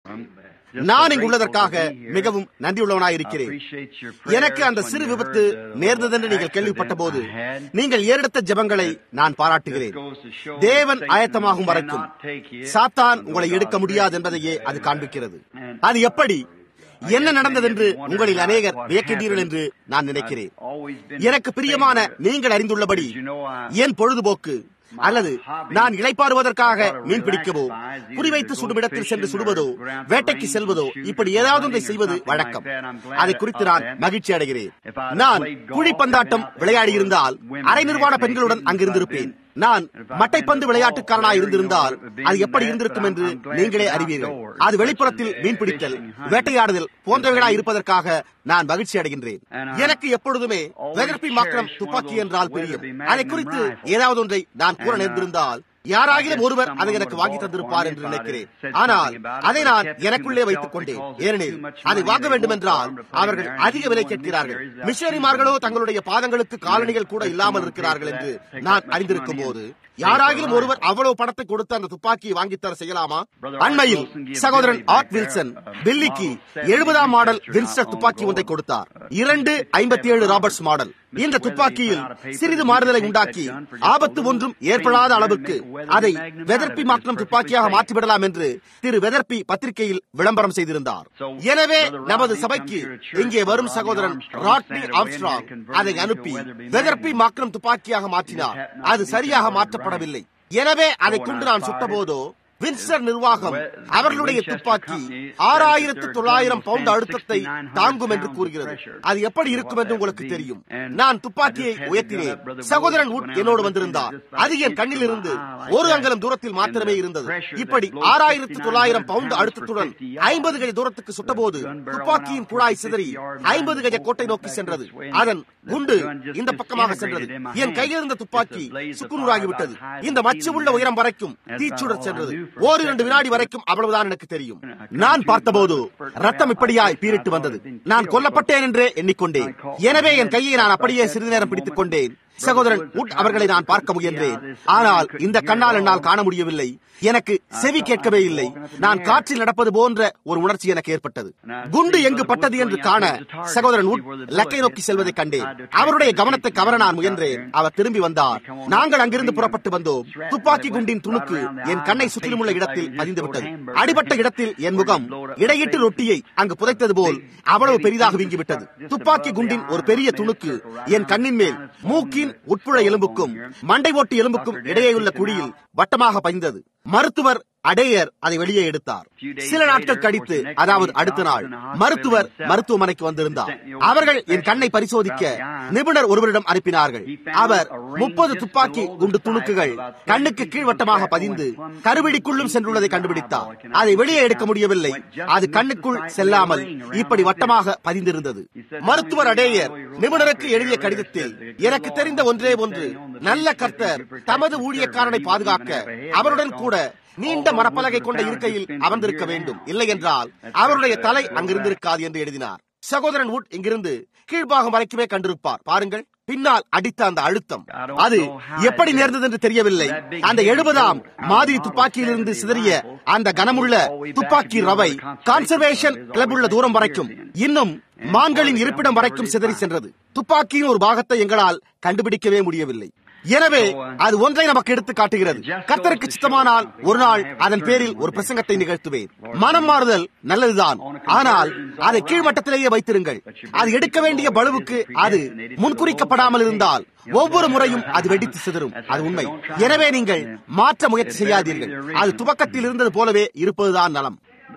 நான் இங்கு உள்ளதற்காக மிகவும் நன்றியுள்ளவனாயிருக்கிறேன் எனக்கு அந்த சிறு விபத்து நேர்ந்ததென்று நீங்கள் கேள்விப்பட்ட போது நீங்கள் ஏறெடுத்த ஜெபங்களை நான் பாராட்டுகிறேன் தேவன் ஆயத்தமாகும் வரைக்கும் சாத்தான் உங்களை எடுக்க முடியாது என்பதையே அது காண்பிக்கிறது அது எப்படி என்ன நடந்ததென்று உங்களில் அநேகர் வியக்கின்றீர்கள் என்று நான் நினைக்கிறேன் எனக்கு பிரியமான நீங்கள் அறிந்துள்ளபடி என் பொழுதுபோக்கு அல்லது நான் இளைப்பாறுவதற்காக மீன் பிடிக்கவோ குறிவைத்து சுடுமிடத்தில் சென்று சுடுவதோ வேட்டைக்கு செல்வதோ இப்படி ஏதாவது ஒன்றை செய்வது வழக்கம் அதை குறித்து நான் மகிழ்ச்சி அடைகிறேன் நான் குழிப்பந்தாட்டம் விளையாடி இருந்தால் அரை நிர்வாண பெண்களுடன் அங்கிருந்திருப்பேன் நான் மட்டைப்பந்து விளையாட்டுக்காரனாய் இருந்திருந்தால் அது எப்படி இருந்திருக்கும் என்று நீங்களே அறிவீர்கள் அது வெளிப்புறத்தில் மீன்பிடித்தல் வேட்டையாடுதல் போன்றவைகளாய் இருப்பதற்காக நான் மகிழ்ச்சி அடைகின்றேன் எனக்கு எப்பொழுதுமே வெகர்பி மாத்திரம் துப்பாக்கி என்றால் பிரியும் அதை குறித்து ஏதாவது ஒன்றை நான் கூற நேர்ந்திருந்தால் யாராகிலும் ஒருவர் அதை எனக்கு வாங்கி தந்திருப்பார் என்று நினைக்கிறேன் ஆனால் அதை நான் எனக்குள்ளே வைத்துக் கொண்டேன் ஏனெனில் அதை வாங்க வேண்டும் என்றால் அவர்கள் அதிக விலை கேட்கிறார்கள் மிஷனரிமார்களோ தங்களுடைய பாதங்களுக்கு காலணிகள் கூட இல்லாமல் இருக்கிறார்கள் என்று நான் அறிந்திருக்கும் போது யாராகிலும் ஒருவர் அவ்வளவு பணத்தை கொடுத்து அந்த துப்பாக்கியை வாங்கித்தர செய்யலாமா அண்மையில் சகோதரன் ஆர்ட் வில்சன் பில்லிக்கு எழுபதாம் மாடல் வின்ஸ்டர் துப்பாக்கி ஒன்றை கொடுத்தார் இரண்டு ஐம்பத்தி ஏழு ராபர்ட்ஸ் மாடல் இந்த துப்பாக்கியில் சிறிது மாறுதலை உண்டாக்கி ஆபத்து ஒன்றும் ஏற்படாத அளவுக்கு அதை வெதர்பி மாற்றம் துப்பாக்கியாக மாற்றிவிடலாம் என்று திரு வெதர்பி பத்திரிகையில் விளம்பரம் செய்திருந்தார் எனவே நமது சபைக்கு இங்கே வரும் சகோதரன் ராட்னி ஆம்ஸ்ட்ராங் அதை அனுப்பி வெதர்பி மாற்றம் துப்பாக்கியாக மாற்றினார் அது சரியாக மாற்றப்படவில்லை எனவே அதை கொண்டு நான் சுட்டபோதோ வின்சர் நிர்வாகம் அவர்களுடைய துப்பாக்கி ஆறாயிரத்து தொள்ளாயிரம் பவுண்ட் அழுத்தத்தை தாங்கும் என்று கூறுகிறது அது எப்படி இருக்கும் என்று உங்களுக்கு தெரியும் நான் துப்பாக்கியை உயர்த்தினேன் சகோதரன் உட் என்னோடு வந்திருந்தார் அது என் கண்ணில் இருந்து ஒரு அங்கலம் தூரத்தில் மாத்திரமே இருந்தது இப்படி ஆறாயிரத்து தொள்ளாயிரம் பவுண்ட் அழுத்தத்துடன் ஐம்பது கஜ தூரத்துக்கு சுட்டபோது துப்பாக்கியின் குழாய் சிதறி ஐம்பது கஜ கோட்டை நோக்கி சென்றது அதன் குண்டு இந்த பக்கமாக சென்றது என் கையில் இருந்த துப்பாக்கி சுக்குநூறாகிவிட்டது இந்த மச்சு உள்ள உயரம் வரைக்கும் தீச்சுடர் சென்றது ஓர் இரண்டு வினாடி வரைக்கும் அவ்வளவுதான் எனக்கு தெரியும் நான் பார்த்தபோது ரத்தம் இப்படியாய் பீரிட்டு வந்தது நான் கொல்லப்பட்டேன் என்றே எண்ணிக்கொண்டேன் எனவே என் கையை நான் அப்படியே சிறிது நேரம் பிடித்துக் கொண்டேன் சகோதரன் உட் அவர்களை நான் பார்க்க முயன்றேன் ஆனால் இந்த கண்ணால் என்னால் காண முடியவில்லை எனக்கு செவி கேட்கவே இல்லை நான் காற்றில் நடப்பது போன்ற ஒரு உணர்ச்சி எனக்கு ஏற்பட்டது குண்டு எங்கு பட்டது என்று காண சகோதரன் உட் லக்கை நோக்கி செல்வதை கண்டேன் அவருடைய கவனத்தை கவர நான் முயன்றேன் அவர் திரும்பி வந்தார் நாங்கள் அங்கிருந்து புறப்பட்டு வந்தோம் துப்பாக்கி குண்டின் துணுக்கு என் கண்ணை சுற்றிலும் உள்ள இடத்தில் பதிந்து விட்டது அடிபட்ட இடத்தில் என் முகம் இடையிட்டு ரொட்டியை அங்கு புதைத்தது போல் அவ்வளவு பெரிதாக வீங்கிவிட்டது துப்பாக்கி குண்டின் ஒரு பெரிய துணுக்கு என் கண்ணின் மேல் மூக்கின் உட்புற எலும்புக்கும் மண்டை ஓட்டு எலும்புக்கும் இடையே உள்ள குழியில் வட்டமாக பதிந்தது மருத்துவர் அடையர் அதை வெளியே எடுத்தார் சில நாட்கள் கழித்து அதாவது அடுத்த நாள் மருத்துவர் மருத்துவமனைக்கு வந்திருந்தார் அவர்கள் என் கண்ணை பரிசோதிக்க நிபுணர் ஒருவரிடம் அனுப்பினார்கள் அவர் முப்பது துப்பாக்கி குண்டு துணுக்குகள் கண்ணுக்கு கீழ்வட்டமாக பதிந்து கருவிடிக்குள்ளும் சென்றுள்ளதை கண்டுபிடித்தார் அதை வெளியே எடுக்க முடியவில்லை அது கண்ணுக்குள் செல்லாமல் இப்படி வட்டமாக பதிந்திருந்தது மருத்துவர் அடேயர் நிபுணருக்கு எழுதிய கடிதத்தில் எனக்கு தெரிந்த ஒன்றே ஒன்று நல்ல கர்த்தர் தமது ஊழியக்காரனை பாதுகாக்க அவருடன் கூட நீண்ட மரப்பலகை கொண்ட இருக்கையில் அமர்ந்திருக்க வேண்டும் இல்லை என்றால் அவருடைய தலை அங்கிருந்திருக்காது என்று எழுதினார் சகோதரன் உட் இங்கிருந்து கீழ்பாகம் வரைக்குமே கண்டிருப்பார் பாருங்கள் பின்னால் அடித்த அந்த அழுத்தம் அது எப்படி நேர்ந்தது என்று தெரியவில்லை அந்த எழுபதாம் மாதிரி துப்பாக்கியிலிருந்து சிதறிய அந்த கனமுள்ள துப்பாக்கி ரவை கான்சர்வேஷன் கிளப் உள்ள தூரம் வரைக்கும் இன்னும் மான்களின் இருப்பிடம் வரைக்கும் சிதறி சென்றது துப்பாக்கியின் ஒரு பாகத்தை எங்களால் கண்டுபிடிக்கவே முடியவில்லை எனவே அது ஒன்றை நமக்கு எடுத்து காட்டுகிறது கர்த்தருக்கு சித்தமானால் ஒரு நாள் அதன் பேரில் ஒரு பிரசங்கத்தை நிகழ்த்துவேன் மனம் மாறுதல் நல்லதுதான் ஆனால் அதை கீழ்மட்டத்திலேயே வைத்திருங்கள் அது எடுக்க வேண்டிய பளுவுக்கு அது முன்குறிக்கப்படாமல் இருந்தால் ஒவ்வொரு முறையும் அது வெடித்து சிதறும் அது உண்மை எனவே நீங்கள் மாற்ற முயற்சி செய்யாதீர்கள் அது துவக்கத்தில் இருந்தது போலவே இருப்பதுதான் நலம்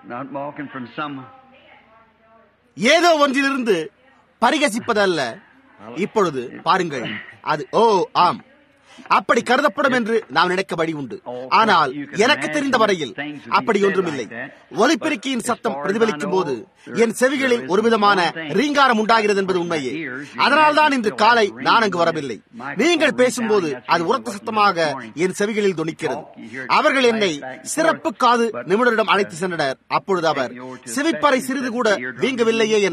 ஏதோ ஒன்றிலிருந்து பரிகசிப்பதல்ல இப்பொழுது பாருங்கள் அது ஓ ஆம் அப்படி கருதப்படும் என்று நாம் நினைக்க வழி உண்டு ஆனால் எனக்கு தெரிந்த வரையில் அப்படி ஒன்றுமில்லை ஒலிபெருக்கியின் சத்தம் பிரதிபலிக்கும் போது என் செவிகளில் ஒரு விதமான ரீங்காரம் உண்டாகிறது என்பது உண்மையே அதனால்தான் இன்று காலை நான் அங்கு வரவில்லை நீங்கள் பேசும்போது அது உரத்த சத்தமாக என் செவிகளில் துணிக்கிறது அவர்கள் என்னை சிறப்பு காது நிபுணரிடம் அழைத்து சென்றனர் அப்பொழுது அவர் செவிப்பறை சிறிது கூட வீங்கவில்லையே என்றார்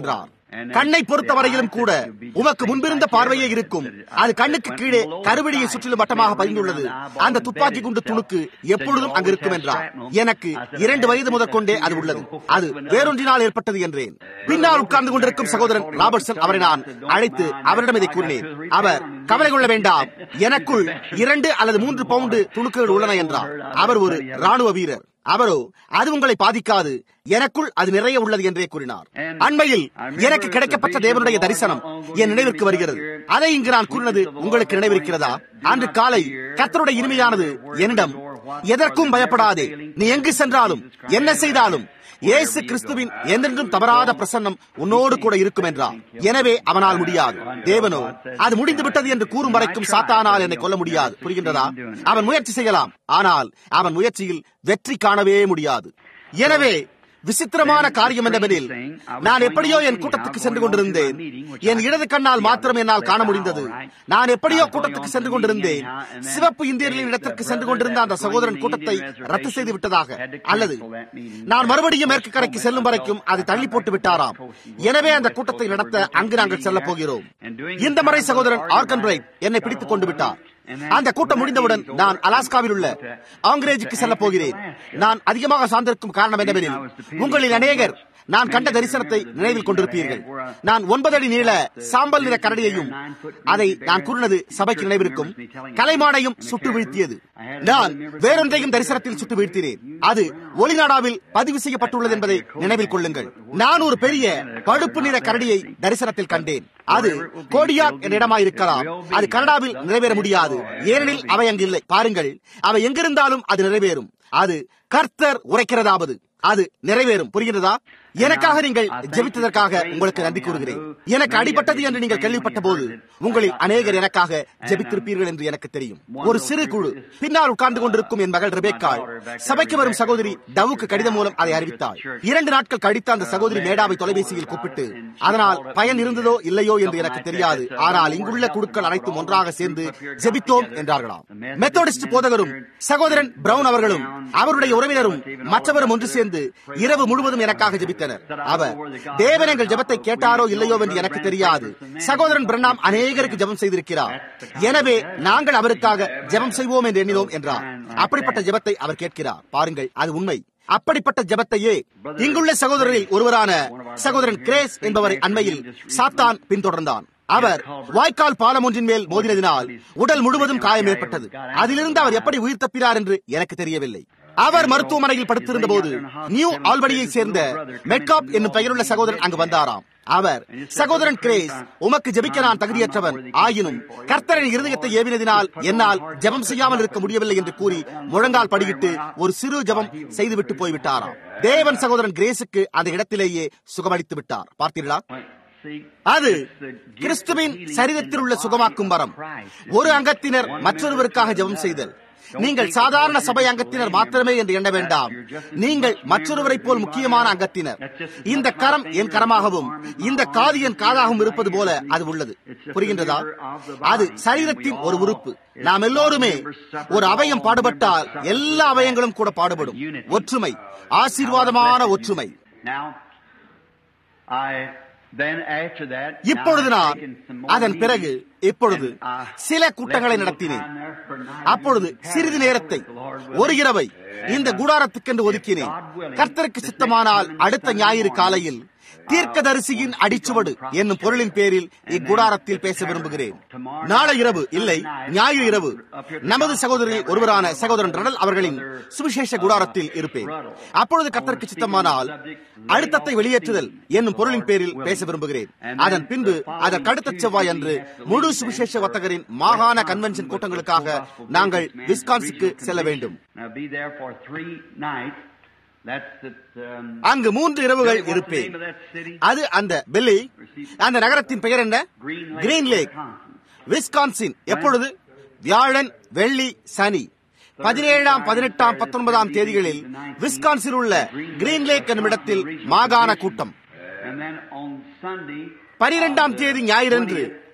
கண்ணை பொறுத்த வரையிலும் கூட உமக்கு முன்பிருந்த பார்வையே இருக்கும் அது கண்ணுக்கு கீழே கருவடியை சுற்றிலும் வட்டமாக பதிந்துள்ளது அந்த துப்பாக்கி குண்டு துணுக்கு எப்பொழுதும் அங்கு இருக்கும் என்றார் எனக்கு இரண்டு வயது முதற்கொண்டே அது உள்ளது அது வேறொன்றினால் ஏற்பட்டது என்றேன் பின்னால் உட்கார்ந்து கொண்டிருக்கும் சகோதரன் ராபர்ட்சன் அவரை நான் அழைத்து அவரிடம் இதை கூறினேன் அவர் கவலை கொள்ள வேண்டாம் எனக்குள் இரண்டு அல்லது மூன்று பவுண்டு துணுக்குகள் உள்ளன என்றார் அவர் ஒரு ராணுவ வீரர் அவரோ அது உங்களை பாதிக்காது எனக்குள் அது நிறைய உள்ளது என்றே கூறினார் அண்மையில் எனக்கு கிடைக்கப்பட்ட தேவனுடைய தரிசனம் என் நினைவிற்கு வருகிறது அதை இங்கு நான் கூறினது உங்களுக்கு நினைவிருக்கிறதா அன்று காலை கத்தருடைய இனிமையானது என்னிடம் எதற்கும் பயப்படாதே நீ எங்கு சென்றாலும் என்ன செய்தாலும் இயேசு கிறிஸ்துவின் என்றென்றும் தவறாத பிரசன்னம் உன்னோடு கூட இருக்கும் என்றார் எனவே அவனால் முடியாது தேவனோ அது முடிந்து விட்டது என்று கூறும் வரைக்கும் சாத்தானால் என்னை கொல்ல முடியாது புரிகின்றதா அவன் முயற்சி செய்யலாம் ஆனால் அவன் முயற்சியில் வெற்றி காணவே முடியாது எனவே விசித்திரமான காரியம் என்னவெனில் நான் எப்படியோ என் கூட்டத்துக்கு சென்று கொண்டிருந்தேன் என் இடது கண்ணால் மாத்திரம் என்னால் காண முடிந்தது நான் எப்படியோ கூட்டத்துக்கு சென்று கொண்டிருந்தேன் சிவப்பு இந்தியர்களின் இடத்திற்கு சென்று கொண்டிருந்த அந்த சகோதரன் கூட்டத்தை ரத்து செய்து விட்டதாக அல்லது நான் மறுபடியும் மேற்கு கரைக்கு செல்லும் வரைக்கும் அதை தள்ளி போட்டு விட்டாராம் எனவே அந்த கூட்டத்தை நடத்த அங்கு நாங்கள் செல்ல போகிறோம் இந்த முறை சகோதரன் ஆர்கன் பிரைட் என்னை பிடித்துக் கொண்டு விட்டார் அந்த கூட்டம் முடிந்தவுடன் நான் அலாஸ்காவில் உள்ள ஆங்கிரேஜுக்கு செல்ல போகிறேன் நான் அதிகமாக சார்ந்திருக்கும் காரணம் என்னவெனில் உங்களில் அநேகர் நான் கண்ட தரிசனத்தை நினைவில் கொண்டிருப்பீர்கள் நான் ஒன்பது அடி நீள சாம்பல் நிற கரடியையும் அதை நான் கூறினது சபைக்கு நினைவிருக்கும் கலைமானையும் சுட்டு வீழ்த்தியது நான் வேறொன்றையும் தரிசனத்தில் சுட்டு வீழ்த்தினேன் அது ஒளிநாடாவில் பதிவு செய்யப்பட்டுள்ளது என்பதை நினைவில் கொள்ளுங்கள் நான் ஒரு பெரிய பழுப்பு நிற கரடியை தரிசனத்தில் கண்டேன் அது கோடியாக் என்ற இடமாயிருக்கலாம் அது கனடாவில் நிறைவேற முடியாது ஏனெனில் அவை அங்கு இல்லை பாருங்கள் அவை எங்கிருந்தாலும் அது நிறைவேறும் அது கர்த்தர் உரைக்கிறதாவது அது நிறைவேறும் புரிகிறதா எனக்காக நீங்கள் ஜெபித்ததற்காக உங்களுக்கு நன்றி கூறுகிறேன் எனக்கு அடிபட்டது என்று நீங்கள் கேள்விப்பட்ட போது உங்களில் அநேகர் எனக்காக ஜெபித்திருப்பீர்கள் என்று எனக்கு தெரியும் ஒரு சிறு குழு பின்னால் உட்கார்ந்து கொண்டிருக்கும் என் மகள் ரெபேக்காள் சபைக்கு வரும் சகோதரி டவுக்கு கடிதம் மூலம் அதை அறிவித்தாள் இரண்டு நாட்கள் கழித்து அந்த சகோதரி மேடாவை தொலைபேசியில் கூப்பிட்டு அதனால் பயன் இருந்ததோ இல்லையோ என்று எனக்கு தெரியாது ஆனால் இங்குள்ள குழுக்கள் அனைத்தும் ஒன்றாக சேர்ந்து ஜெபித்தோம் என்றார்களாம் மெத்தோடிஸ்ட் போதகரும் சகோதரன் பிரவுன் அவர்களும் அவருடைய உறவினரும் மற்றவரும் ஒன்று சேர்ந்து இரவு முழுவதும் எனக்காக ஜெபித்தனர் அவர் தேவன் எங்கள் ஜெபத்தை கேட்டாரோ இல்லையோ என்று எனக்கு தெரியாது சகோதரன் பிரண்ணாம் அநேகருக்கு ஜெபம் செய்திருக்கிறார் எனவே நாங்கள் அவருக்காக ஜெபம் செய்வோம் என்று எண்ணினோம் என்றார் அப்படிப்பட்ட ஜெபத்தை அவர் கேட்கிறார் பாருங்கள் அது உண்மை அப்படிப்பட்ட ஜெபத்தையே இங்குள்ள சகோதரரில் ஒருவரான சகோதரன் கிரேஸ் என்பவரை அண்மையில் சாத்தான் பின்தொடர்ந்தான் அவர் வாய்க்கால் பாலம் ஒன்றின் மேல் மோதினதினால் உடல் முழுவதும் காயம் ஏற்பட்டது அதிலிருந்து அவர் எப்படி உயிர் தப்பினார் என்று எனக்கு தெரியவில்லை அவர் மருத்துவமனையில் படுத்திருந்த போது நியூ ஆல்பனியை சேர்ந்த மெட்காப் என்னும் பெயருள்ள சகோதரன் அங்கு வந்தாராம் அவர் சகோதரன் கிரேஸ் உமக்கு ஜெபிக்க நான் தகுதியற்றவன் ஆயினும் கர்த்தரின் இருதயத்தை ஏவினதினால் என்னால் ஜெபம் செய்யாமல் இருக்க முடியவில்லை என்று கூறி முழங்கால் படியிட்டு ஒரு சிறு ஜெபம் செய்துவிட்டு போய்விட்டாராம் தேவன் சகோதரன் கிரேஸுக்கு அந்த இடத்திலேயே சுகமளித்து விட்டார் பார்த்தீர்களா அது கிறிஸ்துவின் சரீரத்தில் உள்ள சுகமாக்கும் வரம் ஒரு அங்கத்தினர் மற்றொருவருக்காக ஜெபம் செய்தல் நீங்கள் சாதாரண சபை அங்கத்தினர் மாத்திரமே என்று எண்ண வேண்டாம் நீங்கள் மற்றொருவரை போல் முக்கியமான அங்கத்தினர் இந்த கரம் என் கரமாகவும் இந்த காது என் காதாகவும் இருப்பது போல அது உள்ளது புரிகின்றதா அது சரீரத்தின் ஒரு உறுப்பு நாம் எல்லோருமே ஒரு அவயம் பாடுபட்டால் எல்லா அவயங்களும் கூட பாடுபடும் ஒற்றுமை ஆசீர்வாதமான ஒற்றுமை இப்பொழுது நான் அதன் பிறகு இப்பொழுது சில கூட்டங்களை நடத்தினேன் அப்பொழுது சிறிது நேரத்தை ஒரு இரவை இந்த கூடாரத்துக்கென்று ஒதுக்கினேன் கர்த்தருக்கு சித்தமானால் அடுத்த ஞாயிறு காலையில் தீர்க்கதரிசியின் அடிச்சுவடு என்னும் பொருளின் பேரில் இக்குடாரத்தில் பேச விரும்புகிறேன் நாளை இரவு இல்லை ஞாயிறு இரவு நமது சகோதரில் ஒருவரான சகோதரன் ரடல் அவர்களின் சுவிசேஷ குடாரத்தில் இருப்பேன் அப்பொழுது கத்தருக்கு சித்தமானால் அழுத்தத்தை வெளியேற்றுதல் என்னும் பொருளின் பேரில் பேச விரும்புகிறேன் அதன் பின்பு அதற்கு அடுத்த செவ்வாய் அன்று முழு சுவிசேஷ வர்த்தகரின் மாகாண கன்வென்ஷன் கூட்டங்களுக்காக நாங்கள் விஸ்கான்ஸுக்கு செல்ல வேண்டும் அங்கு மூன்று இரவுகள் இருப்பேன் அது அந்த பெல்லி அந்த நகரத்தின் பெயர் என்ன கிரீன் லேக் விஸ்கான்சின் எப்பொழுது வியாழன் வெள்ளி சனி பதினேழாம் பதினெட்டாம் பத்தொன்பதாம் தேதிகளில் விஸ்கான்சில் உள்ள கிரீன் லேக் என்னும் இடத்தில் மாகாண கூட்டம் பனிரெண்டாம் தேதி ஞாயிறன்று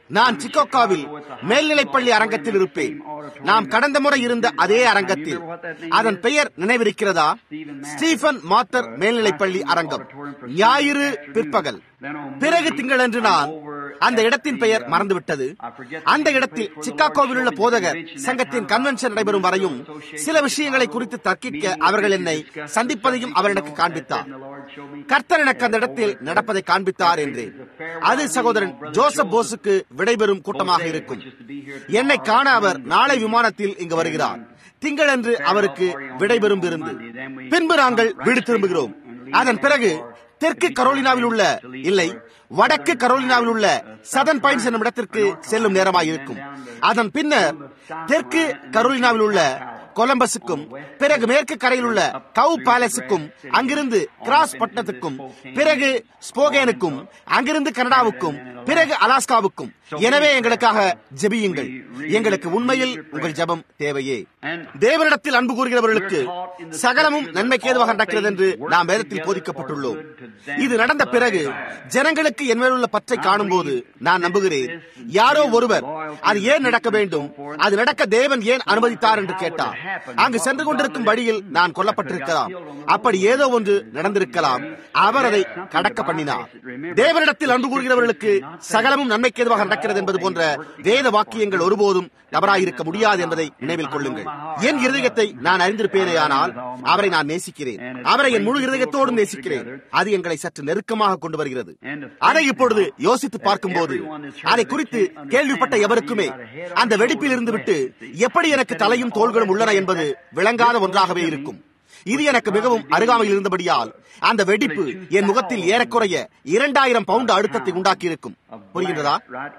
நான் சிக்கோக்காவில் மேல்நிலைப்பள்ளி அரங்கத்தில் இருப்பேன் நாம் கடந்த முறை இருந்த அதே அரங்கத்தில் அதன் பெயர் நினைவிருக்கிறதா ஸ்டீபன் மாத்தர் மேல்நிலைப்பள்ளி அரங்கம் ஞாயிறு பிற்பகல் பிறகு திங்களன்று நான் அந்த இடத்தின் பெயர் மறந்துவிட்டது அந்த இடத்தில் சிக்காகோவில் உள்ள போதகர் சங்கத்தின் கன்வென்ஷன் நடைபெறும் வரையும் சில விஷயங்களை குறித்து தர்க்கிக்க அவர்கள் என்னை சந்திப்பதையும் அவர் எனக்கு காண்பித்தார் கர்த்தர் எனக்கு அந்த இடத்தில் நடப்பதை காண்பித்தார் என்றேன் அது சகோதரன் ஜோசப் போஸுக்கு விடைபெறும் கூட்டமாக இருக்கும் என்னை காண அவர் நாளை விமானத்தில் இங்கு வருகிறார் திங்களன்று அவருக்கு விடைபெறும் விருந்து பின்பு நாங்கள் வீடு திரும்புகிறோம் அதன் பிறகு தெற்கு கரோலினாவில் உள்ள இல்லை வடக்கு கரோலினாவில் உள்ள சதன் பாயிண்ட்ஸ் என்னும் இடத்திற்கு செல்லும் நேரமாக இருக்கும் அதன் பின்னர் தெற்கு கரோலினாவில் உள்ள கொலம்பஸுக்கும் பிறகு மேற்கு கரையில் உள்ள கவு பேலஸுக்கும் அங்கிருந்து கிராஸ் பட்டணத்துக்கும் பிறகு ஸ்போகேனுக்கும் அங்கிருந்து கனடாவுக்கும் பிறகு அலாஸ்காவுக்கும் எனவே எங்களுக்காக ஜெபியுங்கள் எங்களுக்கு உண்மையில் உங்கள் ஜெபம் தேவையே தேவனிடத்தில் அன்பு கூறுகிறவர்களுக்கு சகலமும் நன்மைக்கு ஏதுவாக நடக்கிறது என்று நாம் வேதத்தில் போதிக்கப்பட்டுள்ளோம் இது நடந்த பிறகு ஜனங்களுக்கு என் மேலுள்ள பற்றை காணும் போது நான் நம்புகிறேன் யாரோ ஒருவர் அது ஏன் நடக்க வேண்டும் அது நடக்க தேவன் ஏன் அனுமதித்தார் என்று கேட்டார் அங்கு சென்று கொண்டிருக்கும் வழியில் நான் கொல்லப்பட்டிருக்கலாம் அப்படி ஏதோ ஒன்று நடந்திருக்கலாம் அவர் அதை கடக்க பண்ணினார் தேவனிடத்தில் அன்பு கூறுகிறவர்களுக்கு சகலமும் நன்மைக்கு எதுவாக நடக்கிறது என்பது போன்ற வேத வாக்கியங்கள் ஒருபோதும் தவறாயிருக்க முடியாது என்பதை நினைவில் கொள்ளுங்கள் என் இருதயத்தை நான் அறிந்திருப்பேனே ஆனால் அவரை நான் நேசிக்கிறேன் அவரை என் முழு இருதயத்தோடும் நேசிக்கிறேன் அது எங்களை சற்று நெருக்கமாக கொண்டு வருகிறது அதை இப்பொழுது யோசித்து பார்க்கும்போது அதை குறித்து கேள்விப்பட்ட எவருக்குமே அந்த வெடிப்பில் இருந்து விட்டு எப்படி எனக்கு தலையும் தோள்களும் உள்ளன என்பது விளங்காத ஒன்றாகவே இருக்கும் இது எனக்கு மிகவும் அருகாமையில் இருந்தபடியால் அந்த வெடிப்பு என் முகத்தில் ஏறக்குறைய இரண்டாயிரம் பவுண்ட் அழுத்தத்தை உண்டாக்கி இருக்கும் புரிகின்றதா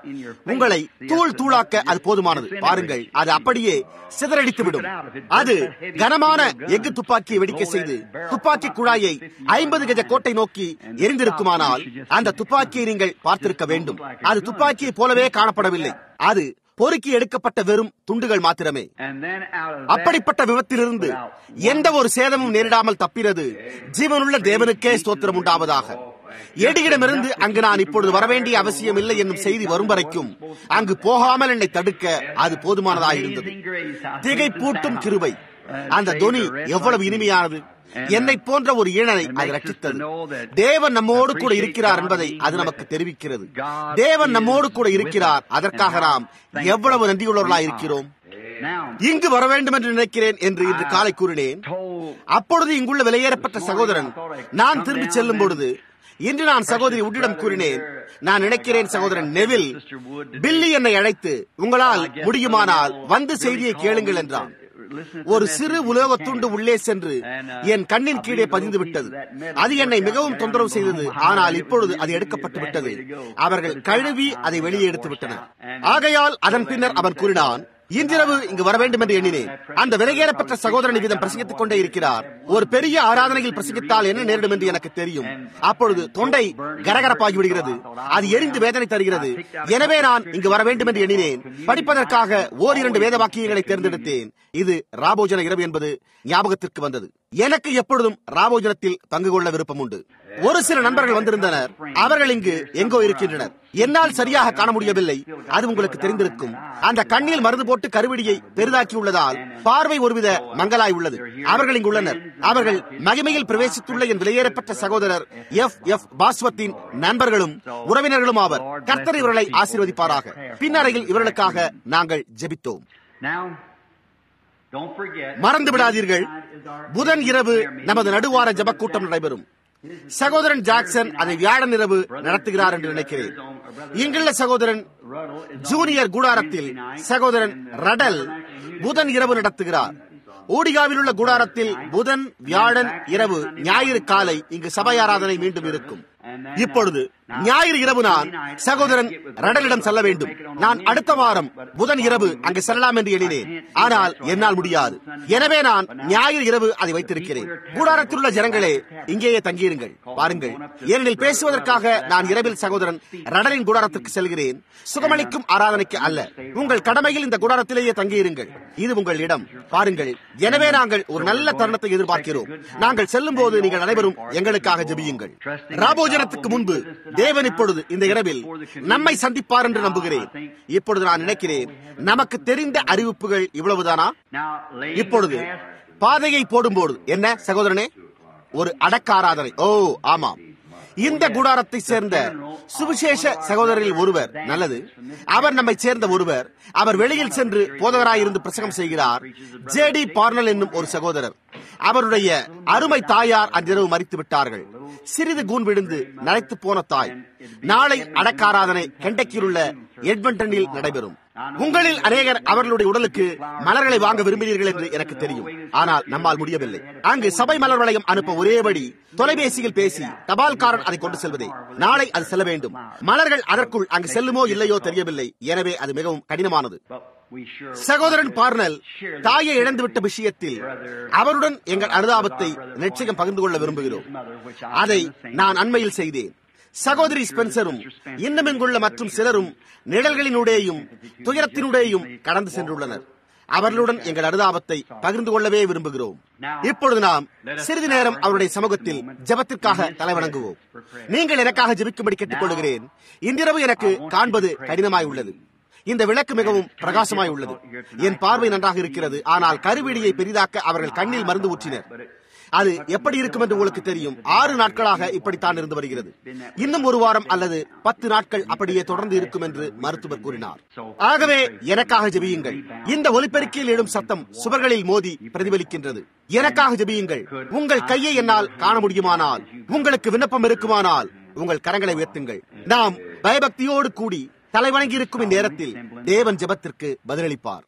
உங்களை தூள் தூளாக்க அது போதுமானது பாருங்கள் அது அப்படியே சிதறடித்து விடும் அது கனமான எஃகு துப்பாக்கியை வெடிக்க செய்து துப்பாக்கி குழாயை ஐம்பது கஜ கோட்டை நோக்கி எரிந்திருக்குமானால் அந்த துப்பாக்கியை நீங்கள் பார்த்திருக்க வேண்டும் அது துப்பாக்கியை போலவே காணப்படவில்லை அது பொறுக்கி எடுக்கப்பட்ட வெறும் துண்டுகள் மாத்திரமே அப்படிப்பட்ட விபத்திலிருந்து எந்த ஒரு சேதமும் நேரிடாமல் தப்பினது ஜீவனுள்ள தேவனுக்கே ஸ்தோத்திரம் உண்டாவதாக எடியிடமிருந்து அங்கு நான் இப்பொழுது வரவேண்டிய அவசியம் இல்லை என்னும் செய்தி வரும் வரைக்கும் அங்கு போகாமல் என்னை தடுக்க அது போதுமானதாக இருந்தது திகை பூட்டும் கிருபை அந்த தொனி எவ்வளவு இனிமையானது என்னை போன்ற ஒரு ஈழனை அது ரட்சித்தது தேவன் நம்மோடு கூட இருக்கிறார் என்பதை அது நமக்கு தெரிவிக்கிறது தேவன் நம்மோடு கூட இருக்கிறார் அதற்காக நாம் எவ்வளவு நன்றியுள்ளவர்களாக இருக்கிறோம் இங்கு வர வேண்டும் என்று நினைக்கிறேன் என்று இன்று காலை கூறினேன் அப்பொழுது இங்குள்ள வெளியேறப்பட்ட சகோதரன் நான் திரும்பி செல்லும் பொழுது இன்று நான் சகோதரி உட்டிடம் கூறினேன் நான் நினைக்கிறேன் சகோதரன் நெவில் பில்லி என்னை அழைத்து உங்களால் முடியுமானால் வந்து செய்தியை கேளுங்கள் என்றான் ஒரு சிறு உலோக துண்டு உள்ளே சென்று என் கண்ணின் கீழே பதிந்து விட்டது அது என்னை மிகவும் தொந்தரவு செய்தது ஆனால் இப்பொழுது அது எடுக்கப்பட்டு விட்டது அவர்கள் கழுவி அதை வெளியே எடுத்து விட்டனர் ஆகையால் அதன் பின்னர் அவன் கூறினான் இன்றிரவு இங்கு வர வேண்டும் என்று எண்ணினேன் அந்த விலகேறப்பட்ட சகோதரன் விதம் பிரசங்கித்துக் கொண்டே இருக்கிறார் ஒரு பெரிய ஆராதனையில் பிரசங்கித்தால் என்ன நேரிடும் என்று எனக்கு தெரியும் அப்பொழுது தொண்டை கரகரப்பாகி விடுகிறது அது எரிந்து வேதனை தருகிறது எனவே நான் இங்கு வர வேண்டும் என்று எண்ணினேன் படிப்பதற்காக ஓரிரண்டு வேத வாக்கியங்களை தேர்ந்தெடுத்தேன் இது ராபோஜன இரவு என்பது ஞாபகத்திற்கு வந்தது எனக்கு எப்பொழுதும் ராபோஜனத்தில் பங்கு கொள்ள விருப்பம் உண்டு ஒரு சில நண்பர்கள் வந்திருந்தனர் அவர்கள் இங்கு எங்கோ இருக்கின்றனர் என்னால் சரியாக காண முடியவில்லை அது உங்களுக்கு தெரிந்திருக்கும் அந்த கண்ணில் மருந்து போட்டு கருவிடியை பெரிதாக்கி உள்ளதால் பார்வை ஒருவித மங்கலாய் உள்ளது அவர்கள் இங்கு உள்ளனர் அவர்கள் மகிமையில் பிரவேசித்துள்ள என் விலையேறப்பட்ட சகோதரர் எஃப் எஃப் பாஸ்வத்தின் நண்பர்களும் உறவினர்களும் ஆவர் கர்த்தர் இவர்களை ஆசீர்வதிப்பாராக பின்னரையில் இவர்களுக்காக நாங்கள் ஜெபித்தோம் மறந்து விடாதீர்கள் புதன் இரவு நமது நடுவார ஜபக்கூட்டம் நடைபெறும் சகோதரன் ஜாக்சன் அதை வியாழன் இரவு நடத்துகிறார் என்று நினைக்கிறேன் இங்குள்ள சகோதரன் ஜூனியர் கூடாரத்தில் சகோதரன் ரடல் புதன் இரவு நடத்துகிறார் ஊடிகாவில் உள்ள கூடாரத்தில் புதன் வியாழன் இரவு ஞாயிறு காலை இங்கு சபை ஆராதனை மீண்டும் இருக்கும் இப்பொழுது ஞாயிறு இரவு நான் சகோதரன் ரடலிடம் செல்ல வேண்டும் நான் அடுத்த வாரம் புதன் இரவு அங்கு செல்லலாம் என்று எண்ணினேன் ஆனால் என்னால் முடியாது எனவே நான் ஞாயிறு இரவு அதை வைத்திருக்கிறேன் கூடாரத்தில் உள்ள ஜனங்களே இங்கேயே தங்கியிருங்கள் பாருங்கள் ஏனெனில் பேசுவதற்காக நான் இரவில் சகோதரன் ரடலின் கூடாரத்திற்கு செல்கிறேன் சுகமளிக்கும் ஆராதனைக்கு அல்ல உங்கள் கடமையில் இந்த கூடாரத்திலேயே தங்கியிருங்கள் இது உங்கள் இடம் பாருங்கள் எனவே நாங்கள் ஒரு நல்ல தருணத்தை எதிர்பார்க்கிறோம் நாங்கள் செல்லும் போது நீங்கள் அனைவரும் எங்களுக்காக ஜெபியுங்கள் ராபோஜனத்துக்கு முன்பு தேவன் இப்பொழுது இந்த இரவில் நம்மை சந்திப்பார் என்று நம்புகிறேன் இப்பொழுது நான் நினைக்கிறேன் நமக்கு தெரிந்த அறிவிப்புகள் இவ்வளவுதானா இப்பொழுது பாதையை போடும்போது என்ன சகோதரனே ஒரு அடக்க ஆராதனை ஓ ஆமாம் இந்த கூடாரத்தை சேர்ந்த சுவிசேஷ சகோதரரில் ஒருவர் நல்லது அவர் நம்மை சேர்ந்த ஒருவர் அவர் வெளியில் சென்று போதகராயிருந்து பிரசங்கம் செய்கிறார் ஜே டி பார்னல் என்னும் ஒரு சகோதரர் அவருடைய அருமை தாயார் அன்றிரவு மறித்து விட்டார்கள் சிறிது கூன் விழுந்து நரைத்து போன தாய் நாளை அடக்காராதனை கெண்டக்கியில் உள்ள எட்மண்டனில் நடைபெறும் உங்களில் அநேகர் அவர்களுடைய உடலுக்கு மலர்களை வாங்க விரும்பினீர்கள் என்று எனக்கு தெரியும் ஆனால் நம்மால் முடியவில்லை அங்கு சபை மலர் வளையம் அனுப்ப ஒரே வழி தொலைபேசியில் பேசி தபால்காரன் அதை கொண்டு செல்வதே நாளை அது செல்ல வேண்டும் மலர்கள் அதற்குள் அங்கு செல்லுமோ இல்லையோ தெரியவில்லை எனவே அது மிகவும் கடினமானது சகோதரன் பார்னல் தாயை இழந்துவிட்ட விஷயத்தில் அவருடன் எங்கள் அனுதாபத்தை நிச்சயம் பகிர்ந்து கொள்ள விரும்புகிறோம் அதை நான் அண்மையில் செய்தேன் சகோதரி ஸ்பென்சரும் இன்னும் இங்குள்ள மற்றும் சிலரும் நிழல்களினுடையும் துயரத்தினுடையும் கடந்து சென்றுள்ளனர் அவர்களுடன் எங்கள் அனுதாபத்தை பகிர்ந்து கொள்ளவே விரும்புகிறோம் இப்பொழுது நாம் சிறிது நேரம் அவருடைய சமூகத்தில் ஜபத்திற்காக தலைவணங்குவோம் நீங்கள் எனக்காக ஜபிக்கும்படி கேட்டுக்கொள்கிறேன் இன்றிரவு எனக்கு காண்பது கடினமாய் உள்ளது இந்த விளக்கு மிகவும் பிரகாசமாய் உள்ளது என் பார்வை நன்றாக இருக்கிறது ஆனால் கருவீடியை பெரிதாக்க அவர்கள் கண்ணில் மருந்து ஊற்றினர் அது எப்படி இருக்கும் என்று உங்களுக்கு தெரியும் ஆறு நாட்களாக இப்படித்தான் இருந்து வருகிறது இன்னும் ஒரு வாரம் அல்லது பத்து நாட்கள் அப்படியே தொடர்ந்து இருக்கும் என்று மருத்துவர் கூறினார் ஆகவே எனக்காக ஜெபியுங்கள் இந்த ஒலிபெருக்கியில் எழும் சத்தம் சுவர்களில் மோதி பிரதிபலிக்கின்றது எனக்காக ஜெபியுங்கள் உங்கள் கையை என்னால் காண முடியுமானால் உங்களுக்கு விண்ணப்பம் இருக்குமானால் உங்கள் கரங்களை உயர்த்துங்கள் நாம் பயபக்தியோடு கூடி தலைவணங்கி இருக்கும் இந்நேரத்தில் தேவன் ஜெபத்திற்கு பதிலளிப்பார்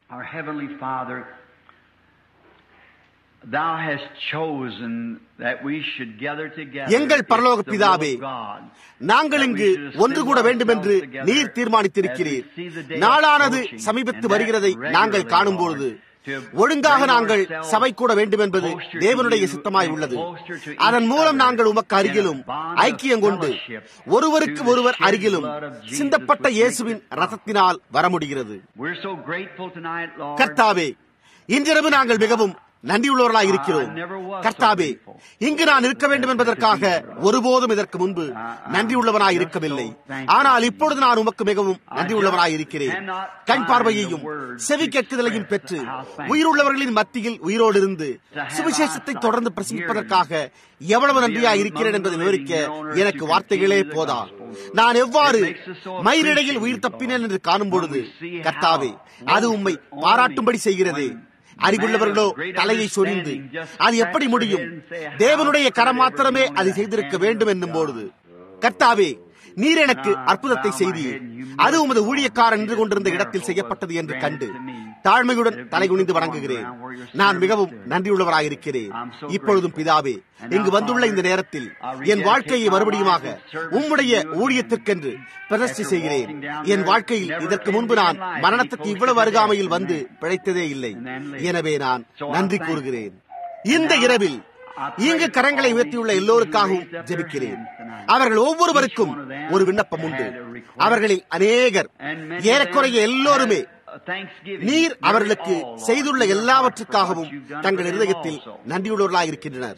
Thou hast chosen that we should gather together. எங்கள் பரலோக பிதாவே நாங்கள் இங்கு ஒன்று கூட வேண்டும் என்று நீர் தீர்மானித்திருக்கிறீர் நாளானது சமீபத்து வருகிறதை நாங்கள் காணும்பொழுது ஒழுங்காக நாங்கள் சபை கூட வேண்டும் என்பது தேவனுடைய சித்தமாய் உள்ளது அதன் மூலம் நாங்கள் உமக்கு அருகிலும் ஐக்கியம் கொண்டு ஒருவருக்கு ஒருவர் அருகிலும் சிந்தப்பட்ட இயேசுவின் ரத்தத்தினால் வர முடிகிறது கர்த்தாவே இன்றிரவு நாங்கள் மிகவும் நன்றியுள்ளவர்களாக இருக்கிறோம் கர்த்தாவே இங்கு நான் இருக்க வேண்டும் என்பதற்காக ஒருபோதும் இதற்கு முன்பு நன்றியுள்ளவனாய் இருக்கவில்லை ஆனால் இப்பொழுது நான் உமக்கு மிகவும் நன்றியுள்ளவனாய் இருக்கிறேன் கண் பார்வையையும் செவி கேட்குதலையும் பெற்று உயிருள்ளவர்களின் மத்தியில் உயிரோடு இருந்து சுவிசேஷத்தை தொடர்ந்து பிரசங்கிப்பதற்காக எவ்வளவு நன்றியாய் இருக்கிறேன் என்பதை விவரிக்க எனக்கு வார்த்தைகளே போதா நான் எவ்வாறு மயிரிடையில் உயிர் தப்பினேன் என்று காணும் பொழுது கர்த்தாவே அது உம்மை பாராட்டும்படி செய்கிறது அறிவுள்ளவர்களோ தலையை சொரிந்து அது எப்படி முடியும் தேவனுடைய கரம் மாத்திரமே அதை செய்திருக்க வேண்டும் என்னும் பொழுது கர்த்தாவே நீர் எனக்கு அற்புதத்தை செய்தீர் அது உமது ஊழியக்காரன் நின்று கொண்டிருந்த இடத்தில் செய்யப்பட்டது என்று கண்டு தாழ்மையுடன் தலை குனிந்து வணங்குகிறேன் நான் மிகவும் நன்றியுள்ளவராயிருக்கிறேன் இப்பொழுதும் பிதாவே இங்கு வந்துள்ள இந்த நேரத்தில் என் வாழ்க்கையை மறுபடியுமாக உம்முடைய ஊழியத்திற்கென்று பிரதிஷ்டை செய்கிறேன் என் வாழ்க்கையில் இதற்கு முன்பு நான் மரணத்துக்கு இவ்வளவு அருகாமையில் வந்து பிழைத்ததே இல்லை எனவே நான் நன்றி கூறுகிறேன் இந்த இரவில் இங்கு கரங்களை உயர்த்தியுள்ள எல்லோருக்காகவும் ஜெபிக்கிறேன் அவர்கள் ஒவ்வொருவருக்கும் ஒரு விண்ணப்பம் உண்டு அவர்களில் அநேகர் ஏறக்குறைய எல்லோருமே நீர் அவர்களுக்கு செய்துள்ள எல்லாவற்றுக்காகவும் தங்கள் இருதயத்தில் நன்றியுள்ளவர்களாக இருக்கின்றனர்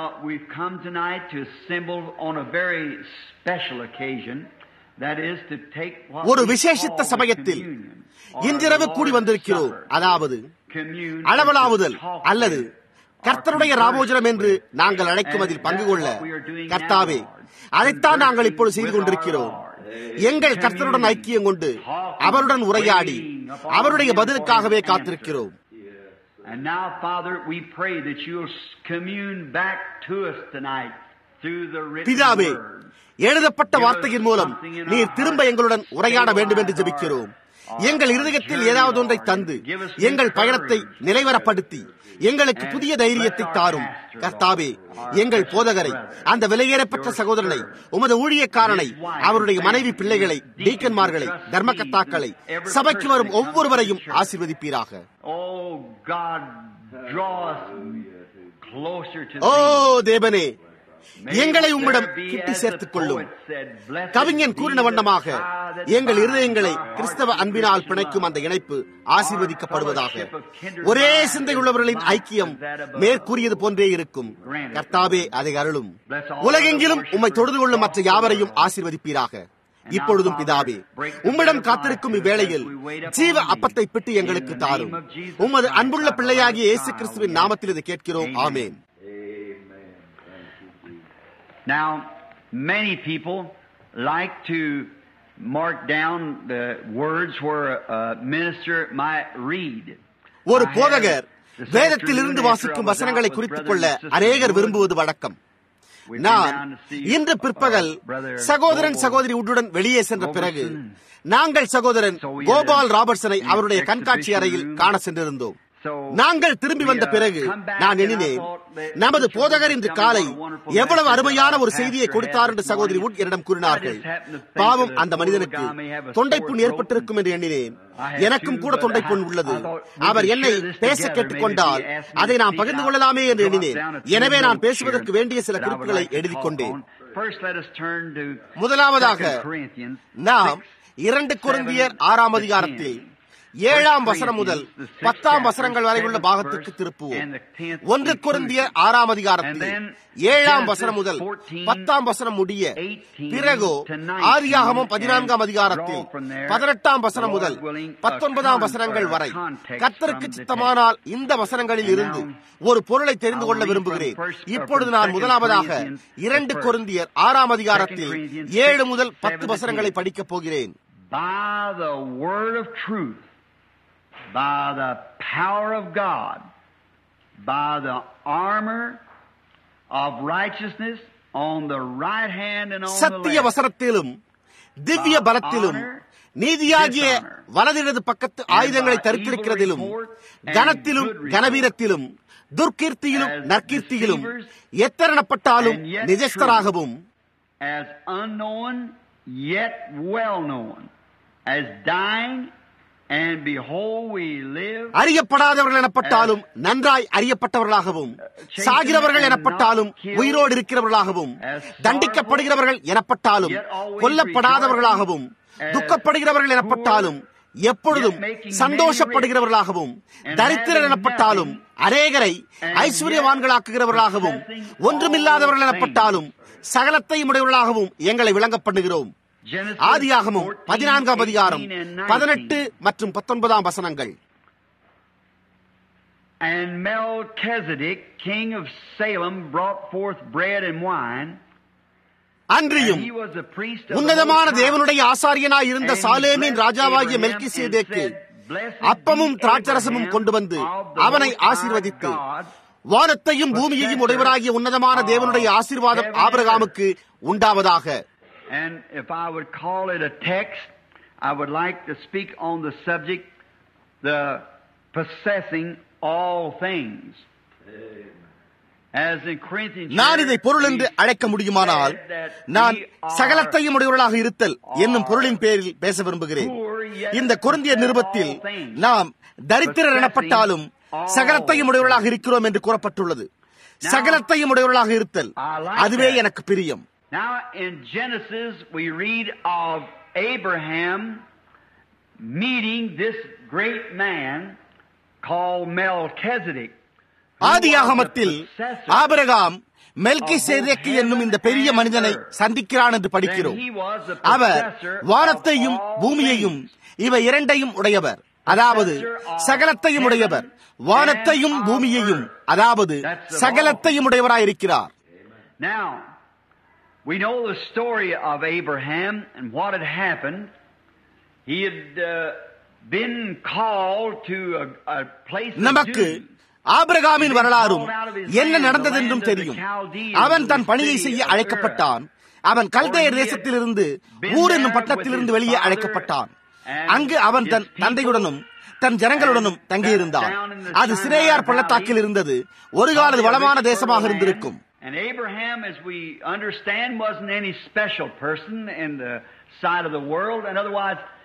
ஒரு விசேஷித்த சமயத்தில் இன்றிரவு கூடி வந்திருக்கிறோம் அதாவது அளவலாவுதல் அல்லது கர்த்தருடைய ராமோஜனம் என்று நாங்கள் அழைக்கும் அதில் பங்கு கொள்ள கர்த்தாவே அதைத்தான் நாங்கள் இப்பொழுது செய்து கொண்டிருக்கிறோம் எங்கள் கர்த்தருடன் ஐக்கியம் கொண்டு அவருடன் உரையாடி அவருடைய பதிலுக்காகவே காத்திருக்கிறோம் And now, Father, we pray that you'll commune back to us tonight through the written பிதாவே word. எழுதப்பட்ட வார்த்தையின் மூலம் நீர் திரும்ப எங்களுடன் உரையாட வேண்டும் என்று ஜெபிக்கிறோம் எங்கள் இருதயத்தில் ஏதாவது ஒன்றை தந்து எங்கள் பயணத்தை நிலைவரப்படுத்தி எங்களுக்கு புதிய தைரியத்தை தாரும் கர்த்தாவே எங்கள் போதகரை அந்த விலையேறப்பட்ட சகோதரனை உமது ஊழியக்காரனை அவருடைய மனைவி பிள்ளைகளை டீக்கன்மார்களை தர்மகத்தாக்களை சபைக்கு வரும் ஒவ்வொருவரையும் ஆசீர்வதிப்பீராக Oh, God, draw us closer to O thee. தேவனே எங்களை உம்மிடம் கிட்டி சேர்த்துக் கொள்ளும் கவிஞன் கூறின வண்ணமாக எங்கள் இருதயங்களை கிறிஸ்தவ அன்பினால் பிணைக்கும் அந்த இணைப்பு ஆசீர்வதிக்கப்படுவதாக ஒரே சிந்தையுள்ளவர்களின் ஐக்கியம் மேற்கூறியது போன்றே இருக்கும் கர்த்தாவே அதை அருளும் உலகெங்கிலும் உம்மை தொழுது கொள்ளும் மற்ற யாவரையும் ஆசீர்வதிப்பீராக இப்பொழுதும் பிதாவே உம்மிடம் காத்திருக்கும் இவ்வேளையில் ஜீவ அப்பத்தை பிட்டு எங்களுக்கு தாரும் உமது அன்புள்ள பிள்ளையாகிய இயேசு கிறிஸ்துவின் நாமத்தில் இதை கேட்கிறோம் ஆமேன் Now, many people like to mark down the words where a minister might read. ஒரு போதகர் வேதத்தில் இருந்து வாசிக்கும் வசனங்களை குறித்துக் கொள்ள அநேகர் விரும்புவது வழக்கம் நான் இன்று பிற்பகல் சகோதரன் சகோதரி உடன் வெளியே சென்ற பிறகு நாங்கள் சகோதரன் கோபால் ராபர்ட்சனை அவருடைய கண்காட்சி அறையில் காண சென்றிருந்தோம் நாங்கள் திரும்பி வந்த பிறகு நான் எண்ணினேன் நமது போதகர் இன்று காலை எவ்வளவு அருமையான ஒரு செய்தியை கொடுத்தார் என்று சகோதரி உட் என்னிடம் கூறினார்கள் பாவம் அந்த மனிதனுக்கு தொண்டைப்புண் ஏற்பட்டிருக்கும் என்று எண்ணினேன் எனக்கும் கூட தொண்டைப்புண் உள்ளது அவர் என்னை பேச கேட்டுக்கொண்டால் அதை நான் பகிர்ந்து கொள்ளலாமே என்று எண்ணினேன் எனவே நான் பேசுவதற்கு வேண்டிய சில குறிப்புகளை எழுதிக் கொண்டேன் முதலாவதாக நாம் இரண்டு குருந்தியர் ஆறாம் அதிகாரத்தில் ஏழாம் வசனம் முதல் பத்தாம் வசனங்கள் வரை உள்ள பாகத்திற்கு திருப்புவோம் ஒன்று குருந்திய ஆறாம் அதிகாரத்தில் ஏழாம் வசனம் முதல் பத்தாம் வசனம் முடிய பிறகோ ஆதியாகமும் பதினான்காம் அதிகாரத்தில் பதினெட்டாம் வசனம் முதல் பத்தொன்பதாம் வசனங்கள் வரை கத்தருக்கு சித்தமானால் இந்த வசனங்களில் இருந்து ஒரு பொருளை தெரிந்து கொள்ள விரும்புகிறேன் இப்பொழுது நான் முதலாவதாக இரண்டு கொருந்தியர் ஆறாம் அதிகாரத்தில் ஏழு முதல் பத்து வசனங்களை படிக்கப் போகிறேன் By the word of truth, by the power of God, by the armor of righteousness on the right hand and on the சத்திய left. வசனத்திலும் திவ்ய பலத்திலும் நீதியாகிய வலதிடது பக்கத்து ஆயுதங்களை தரித்திருக்கிறதிலும் கனத்திலும் கனவீரத்திலும் துர்க்கீர்த்தியிலும் நற்கீர்த்தியிலும் எத்தரணப்பட்டாலும் நிஜஸ்தராகவும் as unknown yet well known, as dying and behold we live. அறியப்படாதவர்கள் எனப்பட்டாலும் நன்றாய் அறியப்பட்டவர்களாகவும் சாகிறவர்கள் எனப்பட்டாலும் உயிரோடு இருக்கிறவர்களாகவும் தண்டிக்கப்படுகிறவர்கள் எனப்பட்டாலும் கொல்லப்படாதவர்களாகவும் துக்கப்படுகிறவர்கள் எனப்பட்டாலும் எப்பொழுதும் சந்தோஷப்படுகிறவர்களாகவும் தரித்திரர் எனப்பட்டாலும் அநேகரை ஐஸ்வர்யவான்களாக்குகிறவர்களாகவும் ஒன்றுமில்லாதவர்கள் எனப்பட்டாலும் சகலத்தையும் உடையவர்களாகவும் எங்களை விளங்கப் பண்ணுகிறோம் Genesis ஆதியாகமும் 14, பதினான்காம் அதிகாரம் 18 and 19. பதினெட்டு மற்றும் பத்தொன்பதாம் வசனங்கள் And Melchizedek, king of Salem, brought forth bread and wine. அன்றியும் And he was a priest of the உன்னதமான Most High. தேவனுடைய ஆசாரியனாய் இருந்த And he சாலேமின் blessed ராஜாவாகிய Abraham மெல்கிசேதேக்கு and said, "Blessed அப்பமும் be திராட்சரசமும் Abraham கொண்டு வந்து of the அவனை Most High ஆசீர்வதித்து God, வானத்தையும் பூமியையும் உடையவராகிய உன்னதமான தேவனுடைய ஆசீர்வாதம் ஆபிரகாமுக்கு உண்டாவதாக And if I would call it a text, I would like to speak on the subject, the possessing all things. As in Corinthians, நான் இதை பொருள் என்று அழைக்க முடியுமானால் நான் சகலத்தையும் உடையவர்களாக இருத்தல் என்னும் பொருளின் பேரில் பேச விரும்புகிறேன் இந்த குருந்திய நிருபத்தில் நாம் தரித்திரர் எனப்பட்டாலும் சகலத்தையும் உடையவர்களாக இருக்கிறோம் என்று கூறப்பட்டுள்ளது சகலத்தையும் உடையவர்களாக இருத்தல் அதுவே எனக்கு பிரியம் Now in Genesis we read of Abraham meeting this great man called Melchizedek. who was the ஆதியாகமத்தில் possessor ஆபிரகாம் மெல்கி சேதேக்கு என்னும் இந்த பெரிய மனிதனை சந்திக்கிறான் என்று படிக்கிறோம் அவர் வானத்தையும் பூமியையும் இவை இரண்டையும் உடையவர் அதாவது சகலத்தையும் உடையவர் வானத்தையும் பூமியையும் அதாவது சகலத்தையும் உடையவராயிருக்கிறார் Now, we know the story of Abraham and what had happened. He had uh, been called to a, a place of நமக்கு duty. ஆபிரகாமின் வரலாறும் என்ன நடந்ததென்றும் தெரியும் அவன் தன் பணியை செய்ய அழைக்கப்பட்டான் அவன் கல்தையர் தேசத்திலிருந்து ஊர் என்னும் பட்டணத்திலிருந்து வெளியே அழைக்கப்பட்டான் அங்கு அவன் தன் தந்தையுடனும் தன் ஜனங்களுடனும் தங்கியிருந்தான் அது சிரேயார் பள்ளத்தாக்கில் இருந்தது ஒரு காலது வளமான தேசமாக இருந்திருக்கும் And Abraham, as we understand, wasn't any special person in the sight of the world, and otherwise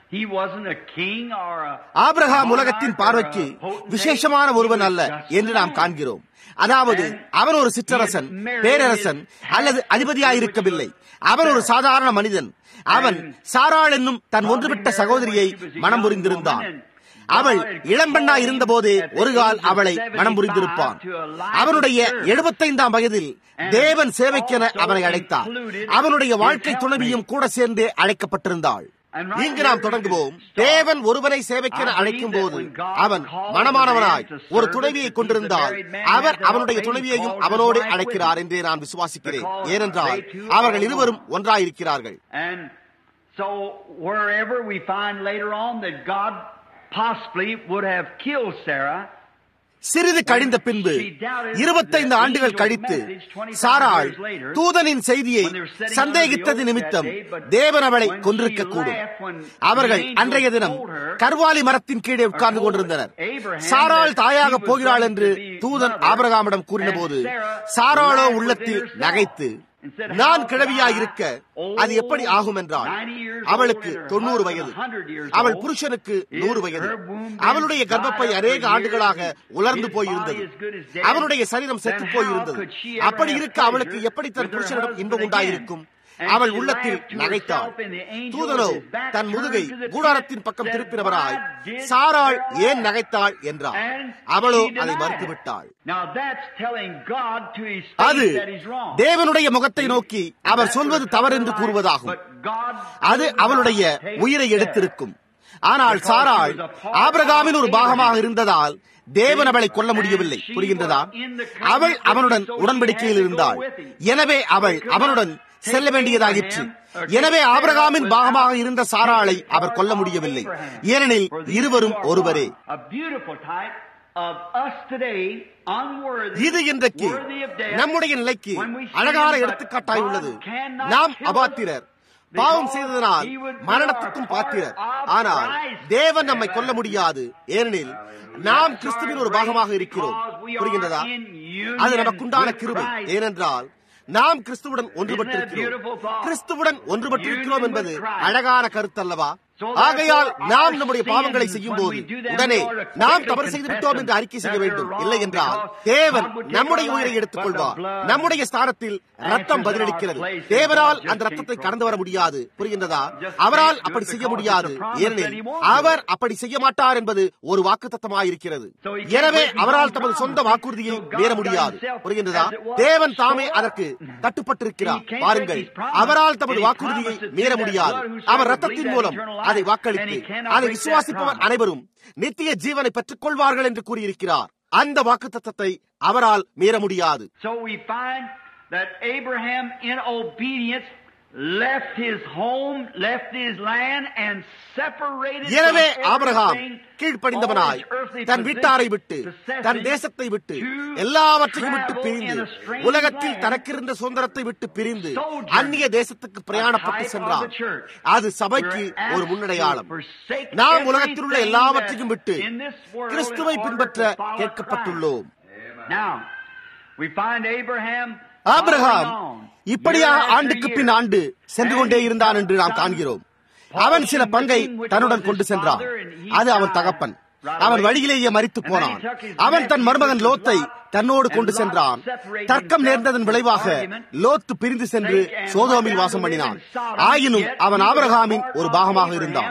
he wasn't a king or a ஆபிரகாம் உலகத்தின் பார்வைக்கு விசேஷமான ஒருவன் அல்ல என்று நாம் காண்கிறோம் அதாவது அவன் ஒரு சிற்றரசன் பேரரசன் அல்லது அதிபதியாயிருக்கவில்லை அவன் ஒரு சாதாரண மனிதன் அவன் சாராள் என்னும் தன் ஒன்றுவிட்ட சகோதரியை மனம் புரிந்திருந்தான் அவள் இளம்பெண்ணா இருந்த போதே ஒரு கால் அவளை மனம் புரிந்திருப்பான் அவனுடைய எழுபத்தைந்தாம் வயதில் தேவன் சேவைக்கென அவனை அழைத்தார் அவனுடைய வாழ்க்கை துணைவியும் கூட சேர்ந்தே அழைக்கப்பட்டிருந்தாள் இங்கு நாம் தொடங்குவோம் தேவன் ஒருவனை சேவைக்கென அழைக்கும் போது அவன் மனமானவனாய் ஒரு துணைவியை கொண்டிருந்தால் அவர் அவனுடைய துணைவியையும் அவனோடு அழைக்கிறார் என்றே நான் விசுவாசிக்கிறேன் ஏனென்றால் அவர்கள் இருவரும் ஒன்றாயிருக்கிறார்கள் And so wherever we find later on that God possibly would have killed Sarah, சிறிது கழிந்த பின்பு இருபத்தைந்து ஆண்டுகள் கழித்து சாராள் தூதனின் செய்தியை சந்தேகித்தது நிமித்தம் தேவன் அவளை கொன்றிருக்க கூடும் அவர்கள் அன்றைய தினம் கர்வாலி மரத்தின் கீழே உட்கார்ந்து கொண்டிருந்தனர் சாராள் தாயாக போகிறாள் என்று தூதன் ஆபரகாமிடம் கூறின போது சாராளோ உள்ளத்தில் நகைத்து நான் கிழவியாயிருக்க அது எப்படி ஆகும் என்றால் அவளுக்கு தொண்ணூறு வயது அவள் புருஷனுக்கு நூறு வயது அவளுடைய கர்ப்பப்பை அநேக ஆண்டுகளாக உலர்ந்து போயிருந்தது அவனுடைய சரீரம் செத்து போயிருந்தது அப்படி இருக்க அவளுக்கு எப்படி தன் புருஷனிடம் இன்பம் உண்டாயிருக்கும் அவள் உள்ளத்தில் நகைத்தாள் தூதனோ தன் முதுகை கூடாரத்தின் பக்கம் திருப்பினவராய் சாராள் ஏன் நகைத்தாள் என்றார் அவளோ அதை மறுத்துவிட்டாள் Now that's telling God to his அது face that he's wrong. தேவனுடைய முகத்தை நோக்கி அவர் சொல்வது தவறு என்று கூறுவதாகும் But God அது அவளுடைய உயிரை எடுத்திருக்கும் ஆனால் சாராள் ஆபிரகாமின் ஒரு பாகமாக இருந்ததால் தேவன் அவளை கொல்ல முடியவில்லை புரிகின்றதா அவள் அவனுடன் உடன்படிக்கையில் இருந்தாள் எனவே அவள் அவனுடன் செல்ல வேண்டியதாயிற்று எனவே ஆபிரகாமின் பாகமாக இருந்த சாராளை அவர் கொல்ல முடியவில்லை ஏனெனில் இருவரும் ஒருவரே a beautiful type of us today unworthy இது இன்றைக்கு worthy of death, நம்முடைய நிலைக்கு when we sin, அழகான but எடுத்துக்காட்டாய் உள்ளது God cannot நாம் kill us அபாத்திரர் பாவம் செய்ததனால் மரணத்துக்கும் பாத்திரர் ஆனால் தேவன் நம்மை கொல்ல முடியாது ஏனெனில் நாம் கிறிஸ்துவின் ஒரு பாகமாக இருக்கிறோம் புரிகின்றதா அது நமக்குண்டான கிருபை ஏனென்றால் நாம் கிறிஸ்துவுடன் ஒன்றுபட்டிருக்கிறோம் கிறிஸ்துவுடன் ஒன்றுபட்டிருக்கிறோம் என்பது அழகான கருத்தல்லவா ஆகையால் நாம் நம்முடைய பாவங்களை செய்யும் போது உடனே நாம் தவறு செய்து விட்டோம் என்று அறிக்கை செய்ய வேண்டும் இல்லை என்றால் தேவன் நம்முடைய உயிரை எடுத்துக் கொள்வார் நம்முடைய ஸ்தானத்தில் ரத்தம் பதிலளிக்கிறது தேவனால் அந்த ரத்தத்தை கடந்து வர முடியாது புரிகின்றதா அவரால் அப்படி செய்ய முடியாது ஏனெனில் அவர் அப்படி செய்ய மாட்டார் என்பது ஒரு வாக்கு தத்தமாயிருக்கிறது எனவே அவரால் தமது சொந்த வாக்குறுதியை மீற முடியாது புரிகின்றதா தேவன் தாமே அதற்கு கட்டுப்பட்டிருக்கிறார் பாருங்கள் அவரால் தமது வாக்குறுதியை மீற முடியாது அவர் ரத்தத்தின் மூலம் அதை வாக்களித்து அதை விசுவாசிப்பவர் அனைவரும் நித்திய ஜீவனை பெற்றுக் கொள்வார்கள் என்று கூறியிருக்கிறார் அந்த வாக்கு தத்தத்தை அவரால் மீற முடியாது So we find that Abraham, in obedience, left his home, left his land, and separated எனவே from ஆபிரகாம் everything, கீழ்ப்படிந்தவனாய் all his earthly தன் வீட்டாரை விட்டு possessions, தன் தேசத்தை விட்டு to எல்லாவற்றையும் விட்டு travel பிரிந்து in a strange உலகத்தில் land, தனக்கிருந்த சுதந்திரத்தை விட்டு பிரிந்து sojourn, அந்நிய தேசத்துக்கு பிரயாணப்பட்டு a type சென்றார் of the church. அது சபைக்கு We're ஒரு asked முன்னடையாளம் to forsake நாம் உலகத்தில் உள்ள everything எல்லாவற்றையும் that விட்டு in this world கிறிஸ்துவை in order பின்பற்ற to follow கேட்கப்பட்டுள்ளோம் Now, we find Abraham ஆபிரகாம் following on, இப்படியாக year after ஆண்டுக்கு year. பின் ஆண்டு சென்று கொண்டே இருந்தான் என்று நாம் காண்கிறோம் அவன் சில பங்கை தன்னுடன் கொண்டு சென்றான் அது அவன் தகப்பன் அவன் வழியிலேயே மறித்து போனான் அவன் தன் மருமகன் லோத்தை தன்னோடு கொண்டு சென்றான் தர்க்கம் நேர்ந்ததன் விளைவாக லோத்து பிரிந்து சென்று சோதோமில் வாசம் பண்ணினான் ஆயினும் அவன் ஆபிரகாமின் ஒரு பாகமாக இருந்தான்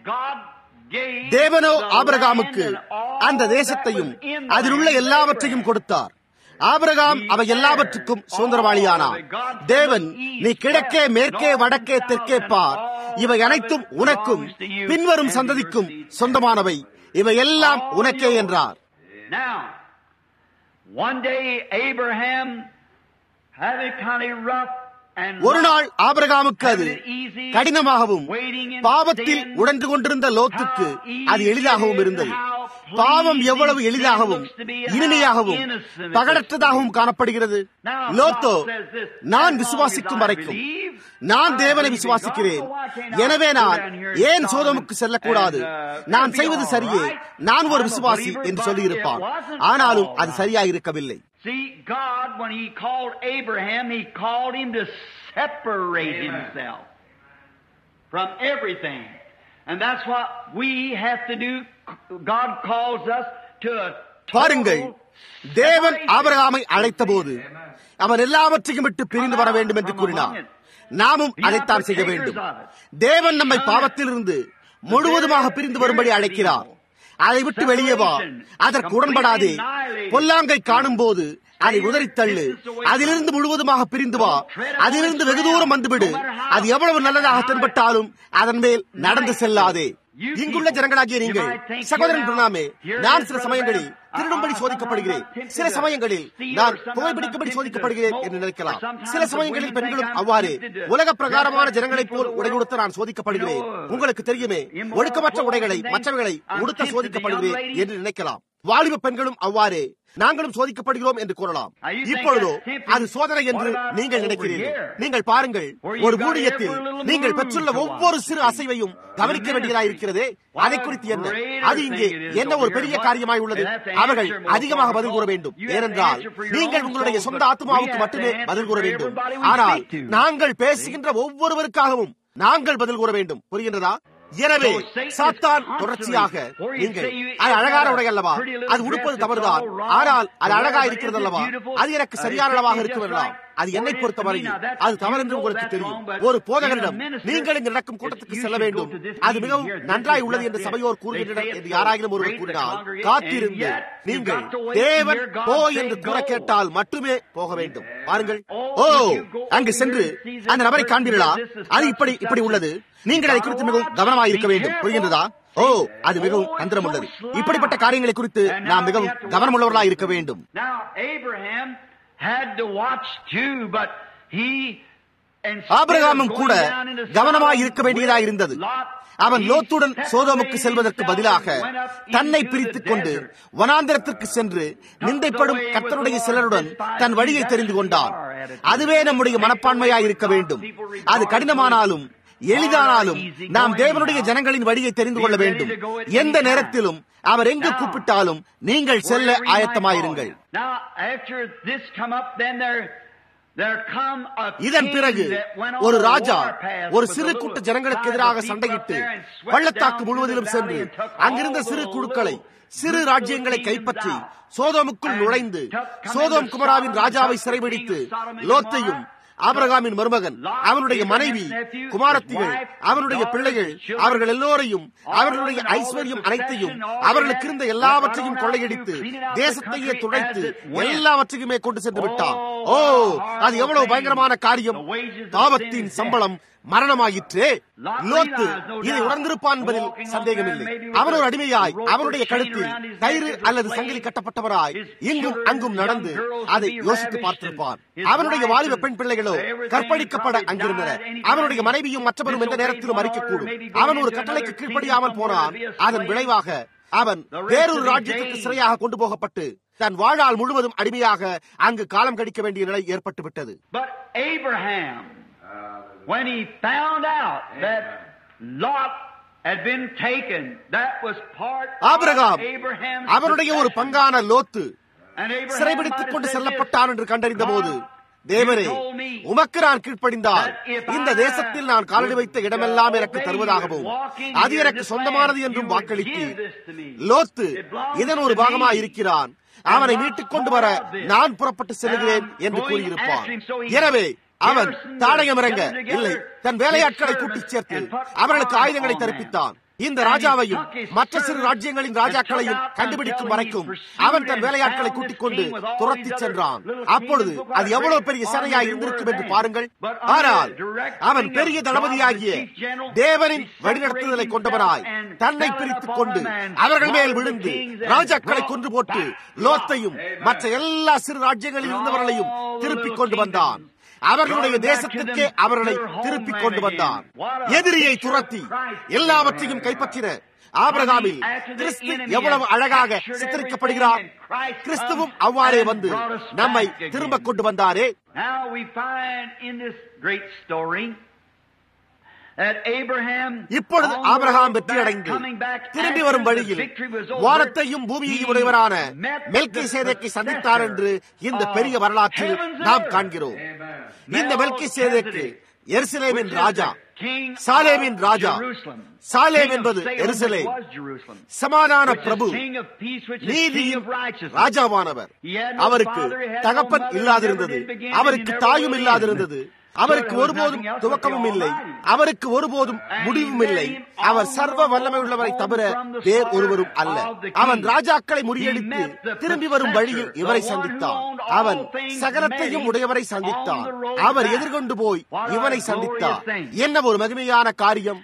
தேவனோ ஆபிரகாமுக்கு அந்த தேசத்தையும் அதில் உள்ள எல்லாவற்றையும் கொடுத்தார் ஆபிரகாம் அவை எல்லாவற்றுக்கும் சுதந்திரவாளியானான் தேவன் நீ கிழக்கே மேற்கே வடக்கே தெற்கே பார் இவை அனைத்தும் உனக்கும் பின்வரும் சந்ததிக்கும் சொந்தமானவை இவை எல்லாம் உனக்கே என்றார் Now, one day Abraham had it kind of rough and ஒரு நாள் ஆபிரகாமுக்கு அது கடினமாகவும் பாவத்தில் உடன்று கொண்டிருந்த லோத்துக்கு அது எளிதாகவும் இருந்தது பாவம் எவ்வளவு எளிதாகவும் இனிமையாகவும் பகடற்றதாகவும் காணப்படுகிறது லோத்தோ நான் விசுவாசிக்கும் வரைக்கும் நான் தேவனை விசுவாசிக்கிறேன் எனவே நான் ஏன் சோதமுக்கு செல்லக்கூடாது நான் செய்வது சரியே நான் ஒரு விசுவாசி என்று சொல்லியிருப்பான் ஆனாலும் அது சரியாயிருக்கவில்லை See, God, when He called Abraham, He called him to separate himself from everything. And that's what we have to do. God calls us to a பாருங்கள் total தேவன் separation. ஆபிரகாமை அழைத்தபோது அவன் எல்லாவற்றையும் விட்டு பிரிந்து வர வேண்டும் என்று கூறினார் நாமும் அதைத்தான் செய்ய வேண்டும் தேவன் நம்மை பாவத்திலிருந்து முழுவதுமாக பிரிந்து வரும்படி அழைக்கிறார் அதை விட்டு வெளியே வா அதற்கு உடன்படாதே பொல்லாங்கை காணும் போது அதை உதறித்தள்ளு அதிலிருந்து முழுவதுமாக பிரிந்து வா அதிலிருந்து வெகு தூரம் வந்துவிடு அது எவ்வளவு நல்லதாக தென்பட்டாலும் அதன் மேல் நடந்து செல்லாதே இங்குள்ள ஜனங்களாகிய நீங்கள் சகோதரன் பிரணாமே நான் சில சமயங்களில் திருடும்படி சோதிக்கப்படுகிறேன் சில சமயங்களில் நான் புகைப்பிடிக்கும்படி சோதிக்கப்படுகிறேன் என்று நினைக்கலாம் சில சமயங்களில் பெண்களும் அவ்வாறு உலக பிரகாரமான ஜனங்களைப் போல் உடை உடுத்த நான் சோதிக்கப்படுகிறேன் உங்களுக்கு தெரியுமே ஒழுக்கமற்ற உடைகளை மற்றவர்களை உடுத்த சோதிக்கப்படுகிறேன் என்று நினைக்கலாம் வாலிப பெண்களும் அவ்வாறே நாங்களும் சோதிக்கப்படுகிறோம் என்று கூறலாம் இப்பொழுதோ அது சோதனை என்று நீங்கள் நினைக்கிறீர்கள் நீங்கள் பாருங்கள் ஒரு ஊழியத்தில் நீங்கள் பெற்றுள்ள ஒவ்வொரு சிறு அசைவையும் கவனிக்க வேண்டியதாக இருக்கிறதே அதை குறித்து என்ன அது இங்கே என்ன ஒரு பெரிய காரியமாய் உள்ளது அவர்கள் அதிகமாக பதில் கூற வேண்டும் ஏனென்றால் நீங்கள் உங்களுடைய சொந்த ஆத்மாவுக்கு மட்டுமே பதில் கூற வேண்டும் ஆனால் நாங்கள் பேசுகின்ற ஒவ்வொருவருக்காகவும் நாங்கள் பதில் கூற வேண்டும் புரிகின்றதா எனவே சாத்தான் தொடர்ச்சியாக நீங்கள் அது அழகான உடை அல்லவா அது உடுப்பது தவறுதான் ஆனால் அது அழகா இருக்கிறது அல்லவா அது எனக்கு சரியான அளவாக இருக்கும் என்றால் அது என்னை பொறுத்தவரையில் அது தவறு என்று உங்களுக்கு தெரியும் ஒரு போதகரிடம் நீங்கள் இங்கு நடக்கும் கூட்டத்துக்கு செல்ல வேண்டும் அது மிகவும் நன்றாய் உள்ளது என்று சபையோர் கூறுகின்றனர் என்று யாராயிலும் ஒருவர் கூறினால் காத்திருந்து நீங்கள் தேவன் போ என்று கூற கேட்டால் மட்டுமே போக வேண்டும் பாருங்கள் ஓ அங்கு சென்று அந்த நபரை காண்பீர்களா அது இப்படி இப்படி உள்ளது நீங்கள் அதை குறித்து மிகவும் கவனமாக இருக்க வேண்டும் புரிகின்றதா ஓ அது மிகவும் தந்திரம் உள்ளது இப்படிப்பட்ட காரியங்களை குறித்து நாம் மிகவும் கவனமுள்ளவர்களாக இருக்க வேண்டும் Now, Abraham had to watch too, but he. ஆபிரகாமும் கூட கவனமாய் இருக்க வேண்டியதாக இருந்தது அவன் லோத்துடன் சோதோமுக்கு செல்வதற்கு பதிலாக தன்னை பிரித்துக் கொண்டு வனாந்திரத்திற்கு சென்று நிந்தைப்படும் கர்த்தருடைய சிலருடன் தன் வழியை தெரிந்து கொண்டான் அதுவே நம்முடைய மனப்பான்மையாய் இருக்க வேண்டும் அது கடினமானாலும் எளிதானாலும் நாம் தேவனுடைய ஜனங்களின் வழியை தெரிந்து கொள்ள வேண்டும் எந்த நேரத்திலும் அவர் எங்கு கூப்பிட்டாலும் நீங்கள் செல்ல ஆயத்தமாயிருங்கள் Now, after this come up, then there, there come a இதன் king பிறகு that went on ஒரு a ராஜா warpath ஒரு with சிறு the கூட்ட little ஜனங்களுக்கு tribe of எதிராக people சண்டையிட்டு up there and swept பள்ளத்தாக்கு down through முழுவதிலும் the சென்று valley and took அங்கிருந்த all சிறு those குழுக்களை little சிறு groups of ராஜ்யங்களை kingdoms கைப்பற்றி out. சோதோமுக்குள் And நுழைந்து took- come Sodom into குமராவின் Sodom, ராஜாவை took the சிறைபிடித்து king of Sodom and லோத்தையும் Gomorrah, ஆபிரகாமின் மருமகன் Lot, அவனுடைய Abraham's மனைவி nephew, குமாரத்திகள் his wife, அவனுடைய daughters, பிள்ளைகள் children, அவர்கள் எல்லோரையும் all அவர்களுடைய of them, all ஐஸ்வர்யம் their அனைத்தையும் possession, all they அவர்களுக்கு had, இருந்த went எல்லாவற்றையும் right on out கொள்ளையடித்து to clean out the தேசத்தையே country துடைத்து as it went. எல்லாவற்றையுமே கொண்டு சென்று விட்டான் Oh, ஓ what a அது எவ்வளவு horrible பயங்கரமான thing. காரியம் The wages of sin பாவத்தின் is சம்பளம் மரணமாயிற்றே Lot லோத்து realized, no இதை doubt, உணர்ந்திருப்பான் என்பதில் walking on சந்தேகமில்லை there, maybe with அவன் ஒரு a அடிமையாய் rope or அவனுடைய chain கழுத்தில் around his neck கயிறு as a அல்லது slave, சங்கிலி கட்டப்பட்டவராய் his இங்கும் children, அங்கும் his நடந்து young girls அதை to be யோசித்து ravished பார்த்திருப்பான் and his அவனுடைய wife வாலிப and பெண் பிள்ளைகளோ everything கற்பழிக்கப்பட probably அங்கிருந்தனர் died anytime அவனுடைய he மனைவியும் மற்றவரும் எந்த disobeyed நேரத்திலும் one மறிக்கக்கூடும் order, maybe going அவன் ஒரு into கட்டளைக்கு another கீழ்ப்படியாமல் kingdom போனான் somewhere to be a அதன் slave. விளைவாக அவன் The rest வேறொரு of his ராஜ்யத்துக்கு days. சிறையாக கொண்டு போகப்பட்டு தன் வாழ்நாள் முழுவதும் அடிமையாக அங்கு காலம் கழிக்க வேண்டிய நிலை ஏற்பட்டு விட்டது But Abraham, when he found out that Lot had been taken, that was part ஆபிரகாம் of Abraham's அவனுடைய ஒரு possession. பங்கான Lot And Abraham சிறைபிடித்துக் might கொண்டு have said செல்லப்பட்டான் என்று this, கண்டறிந்த போது God, தேவரே you told me உமக்கு நான் கீழ்ப்படிந்தால் that if இந்த I தேசத்தில் நான் காலடி வைத்த would, இடமெல்லாம் uh, எனக்கு obey தருவதாகவும் you and walk in அது here எனக்கு this சொந்தமானது land, என்றும் you would வாக்களித்து give this to me. Lot It belongs இதன் ஒரு to பாகமாக me. இருக்கிறான் And அவனை Lot's மீட்டுக் கொண்டு வர part of this. நான் புறப்பட்டு செல்கிறேன் And I'm என்று going கூறியிருப்பான் after him, so he எனவே அவன் garrisoned the தாடயமிறங்க gathered together இல்லை தன் his வேலையாட்களை servants கூட்டிச் சேர்த்து and put அவர்களுக்கு arms ஆயுதங்களை on தரிப்பித்தான் இந்த And he ராஜாவையும் took his மற்ற சிறு servants ராஜ்யங்களின் and ராஜாக்களையும் took out கண்டுபிடிக்கும் until he வரைக்கும் pursued அவன் தன் and வேலையாட்களை found கூட்டிக் this கொண்டு king with all துரத்திச் these சென்றான் other little அப்பொழுது kingdoms, what அது a எவ்வளவு great பெரிய army சேனையாய் they இருந்திருக்கும் were என்று then. பாருங்கள் But under ஆனால் the direct அவன் wing பெரிய of தளபதியாகிய God, the chief general, தேவனின் he வழிநடத்துதலை separated கொண்டவனாய் himself and தன்னை fell பிரித்துக் upon கொண்டு them and அவர்கள் மேல் slaughtered the விழுந்து kings and ராஜாக்களை brought கொன்று போட்டு back லோத்தையும் Lot. மற்ற எல்லா சிறு ராஜ்யங்களில் இருந்தவர்களையும் திருப்பிக் கொண்டு வந்தான் அவர்களுடைய தேசத்திற்கே அவர்களை திருப்பிக் கொண்டு வந்தான் எதிரியை துரத்தி எல்லாவற்றையும் கைப்பற்றின ஆபிரகாமில் கிறிஸ்து எவ்வளவு அழகாக சித்தரிக்கப்படுகிறார் கிறிஸ்துவும் அவ்வாறே வந்து நம்மை திரும்ப கொண்டு வந்தாரே Now we find in this great story that Abraham இப்பொழுது on the ஆபிரகாம் road வெற்றி back, அடைந்து coming back திரும்பி after வரும் the வழியில் victory was over, வானத்தையும் பூமியையும் he உடையவரான met மெல்கி the சேதைக்கை சந்தித்தார் என்று இந்த of பெரிய வரலாற்றில் heaven's நாம் earth. காண்கிறோம் இந்த மெல்கி சேதைக்கு எருசலேமின் ராஜா சாலேமின் ராஜா சாலேம் என்பது எருசலேம் சமாதான பிரபு நீதியின் ராஜாவானவர் அவருக்கு தகப்பன் இல்லாதிருந்தது அவருக்கு தாயும் இல்லாதிருந்தது அவருக்கு ஒருபோதும் துவக்கமும் இல்லை அவருக்கு ஒருபோதும் முடிவும் இல்லை அவர் சர்வ வல்லமை உள்ளவரை தவிர வேர் ஒருவரும் அல்ல அவன் ராஜாக்களை முறியடித்து திரும்பி வரும் வழியில் இவரை சந்தித்தான் அவன் சகலத்தையும் உடையவரை சந்தித்தான் அவர் எதிர்கொண்டு போய் இவனை சந்தித்தார் என்ன ஒரு மகிமையான காரியம்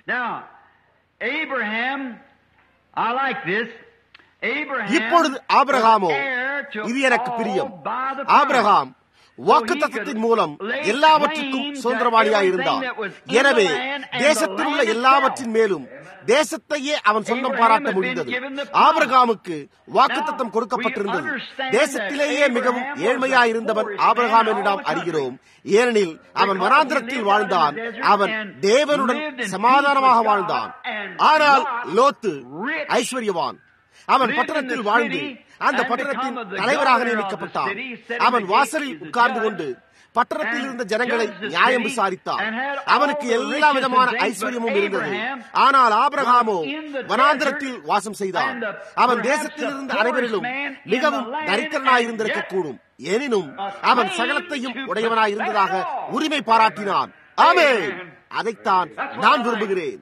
இப்பொழுது ஆபிரகாமோ இது எனக்கு பிரியம் ஆபிரகாம் வாக்கு தத்துவத்தின் மூலம் எல்லாவற்றுக்கும் சுதந்திரவாளியாக இருந்தான் எனவே தேசத்தில் உள்ள எல்லாவற்றின் மேலும் தேசத்தையே அவன் சொந்தம் பாராட்ட முடிந்தது ஆபிரகாமுக்கு வாக்குத்தத்தம் கொடுக்கப்பட்டிருந்தது தேசத்திலேயே மிகவும் ஏழ்மையாய் இருந்தவன் ஆபிரகாம் என்று நாம் அறிகிறோம் ஏனெனில் அவன் வனாந்திரத்தில் வாழ்ந்தான் அவன் தேவனுடன் சமாதானமாக வாழ்ந்தான் ஆனால் லோத்து ஐஸ்வர்யவான் அவன் பட்டணத்தில் வாழ்ந்து அந்த பட்டணத்தின் தலைவராக நியமிக்கப்பட்டான் அவன் வாசலில் உட்கார்ந்து கொண்டு பட்டணத்தில் இருந்த ஜனங்களை நியாயம் விசாரித்தான் அவனுக்கு எல்லா விதமான ஐஸ்வர்யமும் இருந்தது ஆனால் ஆபிரகாமோ வனாந்திரத்தில் வாசம் செய்தான் அவன் தேசத்தில் இருந்த அனைவரிலும் மிகவும் தரித்திரனாயிருந்திருக்க கூடும் எனினும் அவன் சகலத்தையும் உடையவனாய் இருந்ததாக உரிமை பாராட்டினான் ஆமே அதைத்தான் நான் விரும்புகிறேன்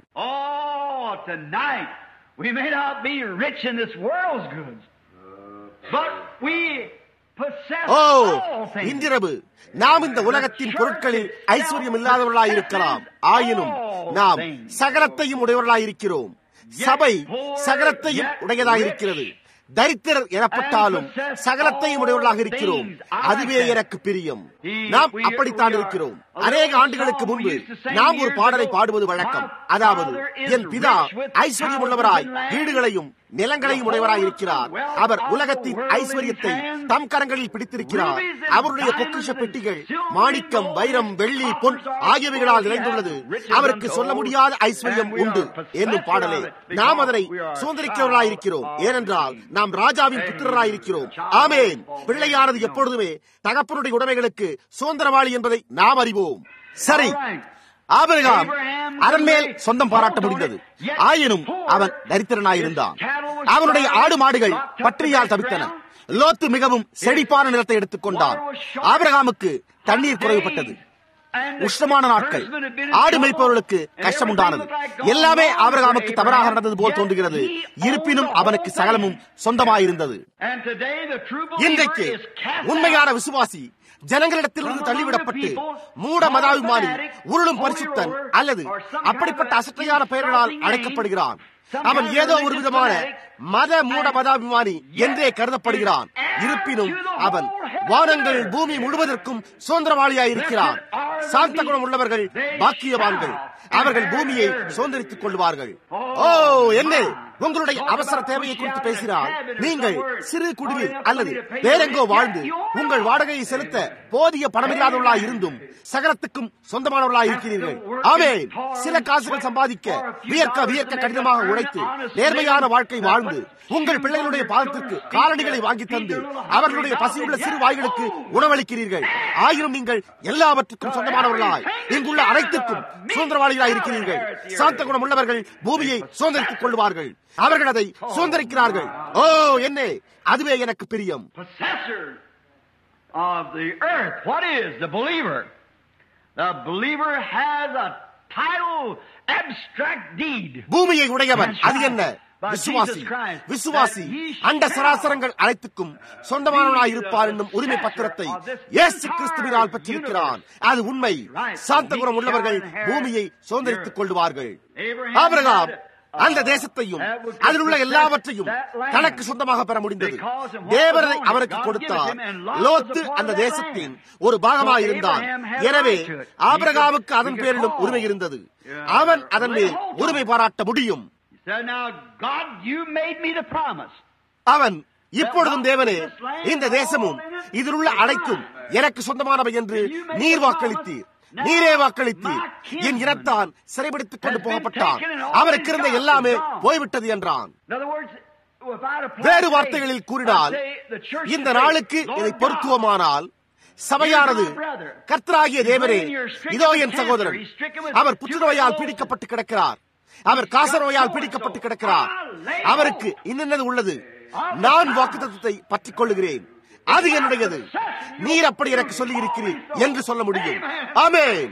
We may not be rich in this world's goods, but we ஓ இன்றிரவு நாம் இந்த உலகத்தின் பொருட்களில் ஐஸ்வர்யம் இல்லாதவர்களாய் இருக்கலாம் ஆயினும் நாம் சகலத்தையும் உடையவர்களாயிருக்கிறோம் சபை சகலத்தையும் உடையதாயிருக்கிறது தரித்திரர் எனப்பட்டாலும் சகலத்தையும் உடையவர்களாக இருக்கிறோம் அதுவே எனக்கு பிரியம் நாம் அப்படித்தான் இருக்கிறோம் அநேக ஆண்டுகளுக்கு முன்பு நாம் ஒரு பாடலை பாடுவது வழக்கம் அதாவது என் பிதா ஐஸ்வர்யம் உள்ளவராய் வீடுகளையும் நிலங்களையும் உடையவராய் இருக்கிறார் அவர் உலகத்தின் ஐஸ்வர்யத்தை தம் கரங்களில் பிடித்திருக்கிறார் அவருடைய பொக்கிஷ பெட்டிகள் மாணிக்கம் வைரம் வெள்ளி பொன் ஆகியவைகளால் நிறைந்துள்ளது அவருக்கு சொல்ல முடியாத ஐஸ்வர்யம் உண்டு என்னும் பாடலே நாம் அதனை சுதந்திரிக்கிறவர்களாய் இருக்கிறோம் ஏனென்றால் நாம் ராஜாவின் புத்திரராய் இருக்கிறோம் ஆமேன் பிள்ளையானது எப்பொழுதுமே தகப்பனுடைய உடைமைகளுக்கு சுதந்திரவாளி என்பதை நாம் அறிவோம் சரி ஆபிரகாம் அதன் மேல் சொந்தம் பாராட்ட முடிந்தது ஆயினும் அவன் தரித்திரனாயிருந்தான் அவனுடைய ஆடு மாடுகள் பற்றியால் தவித்தன லோத்து மிகவும் செழிப்பான நிலத்தை எடுத்துக்கொண்டான் ஆபிரகாமுக்கு தண்ணீர் குறைவுபட்டது உஷ்ணமான நாட்கள் ஆடு மேய்ப்பவர்களுக்கு கஷ்டம் உண்டானது எல்லாமே ஆபிரகாமுக்கு தவறாக நடந்தது போல் தோன்றுகிறது இருப்பினும் அவனுக்கு சகலமும் சொந்தமாயிருந்தது இன்றைக்கு உண்மையான விசுவாசி ஜனங்களிடத்திலிருந்து தள்ளிவிடப்பட்டு மூட மதாபிமானி உருளும் பரிசுத்தன் அல்லது அப்படிப்பட்ட அசட்டையான பெயர்களால் அழைக்கப்படுகிறான் அவன் ஏதோ ஒரு விதமான மத மூட மதாபிமானி என்றே கருதப்படுகிறான் இருப்பினும் அவன் வானங்கள் பூமி முழுவதற்கும் சுதந்திரவாளியாய் இருக்கிறான் சாந்த குணம் உள்ளவர்கள் பாக்கியவான்கள் அவர்கள் பூமியை சுதந்திரித்துக் கொள்வார்கள் ஓ என்ன உங்களுடைய அவசர தேவையை குறித்து பேசினால் நீங்கள் சிறு குடிவில் அல்லது வேறெங்கோ வாழ்ந்து உங்கள் வாடகையை செலுத்த போதிய பணமில்லாதவர்களா இருந்தும் சகலத்துக்கும் சொந்தமானவர்களா இருக்கிறீர்கள் ஆமே சில காசுகள் சம்பாதிக்க வியர்க்க வியர்க்க கடினமாக உழைத்து நேர்மையான வாழ்க்கை வாழ்ந்து உங்கள் பிள்ளைகளுடைய பாதத்திற்கு காலணிகளை வாங்கி தந்து அவர்களுடைய பசியுள்ள சிறு வாய்களுக்கு உணவளிக்கிறீர்கள் ஆயினும் நீங்கள் எல்லாவற்றுக்கும் சொந்தமானவர்களாய் இங்குள்ள அனைத்துக்கும் சுதந்திரவாளிகளாய் இருக்கிறீர்கள் சாந்த குணம் உள்ளவர்கள் பூமியை சுதந்திரித்துக் கொள்வார்கள் அவர்கள் அதை சுதந்திரிக்கிறார்கள் ஓ என்ன அதுவே எனக்கு பிரியம் of the earth. What is the believer? The believer has a title, abstract deed. பூமியை உடையவன் அது என்ன விசுவாசி விசுவாசி அண்ட சராசரங்கள் அனைத்துக்கும் சொந்தமானவனாய் இருப்பார் என்னும் உரிமை பத்திரத்தை இயேசு கிறிஸ்துவினால் பெற்றிருக்கிறான் அது உண்மை சாந்த குணம் உள்ளவர்கள் பூமியை சுதந்திரித்துக் கொள்வார்கள் ஆபிரகாம் அந்த தேசத்தையும் அதில் உள்ள எல்லாவற்றையும் தனக்கு சொந்தமாக பெற முடிந்தது தேவரை அவருக்கு கொடுத்தார் லோத்து அந்த தேசத்தின் ஒரு பாகமாக இருந்தான் எனவே ஆபிரகாமுக்கு அதன் பேரிலும் உரிமை இருந்தது அவன் அதன் மேல் உரிமை பாராட்ட முடியும் அவன் இப்பொழுதும் தேவனே இந்த தேசமும் இதில் உள்ள அனைத்தும் எனக்கு சொந்தமானவை என்று நீர் வாக்களித்தீர் நீரே வாக்களித்தீர் என் இனத்தான் சிறைபிடித்துக் கொண்டு போகப்பட்டான் அவனுக்கு இருந்த எல்லாமே போய்விட்டது என்றான் வேறு வார்த்தைகளில் கூறினால் இந்த நாளுக்கு இதை பொருத்துவமானால் சபையானது கர்த்தராகிய தேவரே இதோ என் சகோதரன் அவர் புற்றுநோயால் பீடிக்கப்பட்டு கிடக்கிறார் அவர் காசநோயால் பீடிக்கப்பட்டு கிடக்கிறார் அவருக்கு இன்னது உள்ளது நான் வாக்குத்தத்தை பற்றிக் கொள்ளுகிறேன் அது என்னுடையது நீர் அப்படி எனக்கு சொல்லி இருக்கிறீர் என்று சொல்ல முடியும் ஆமென்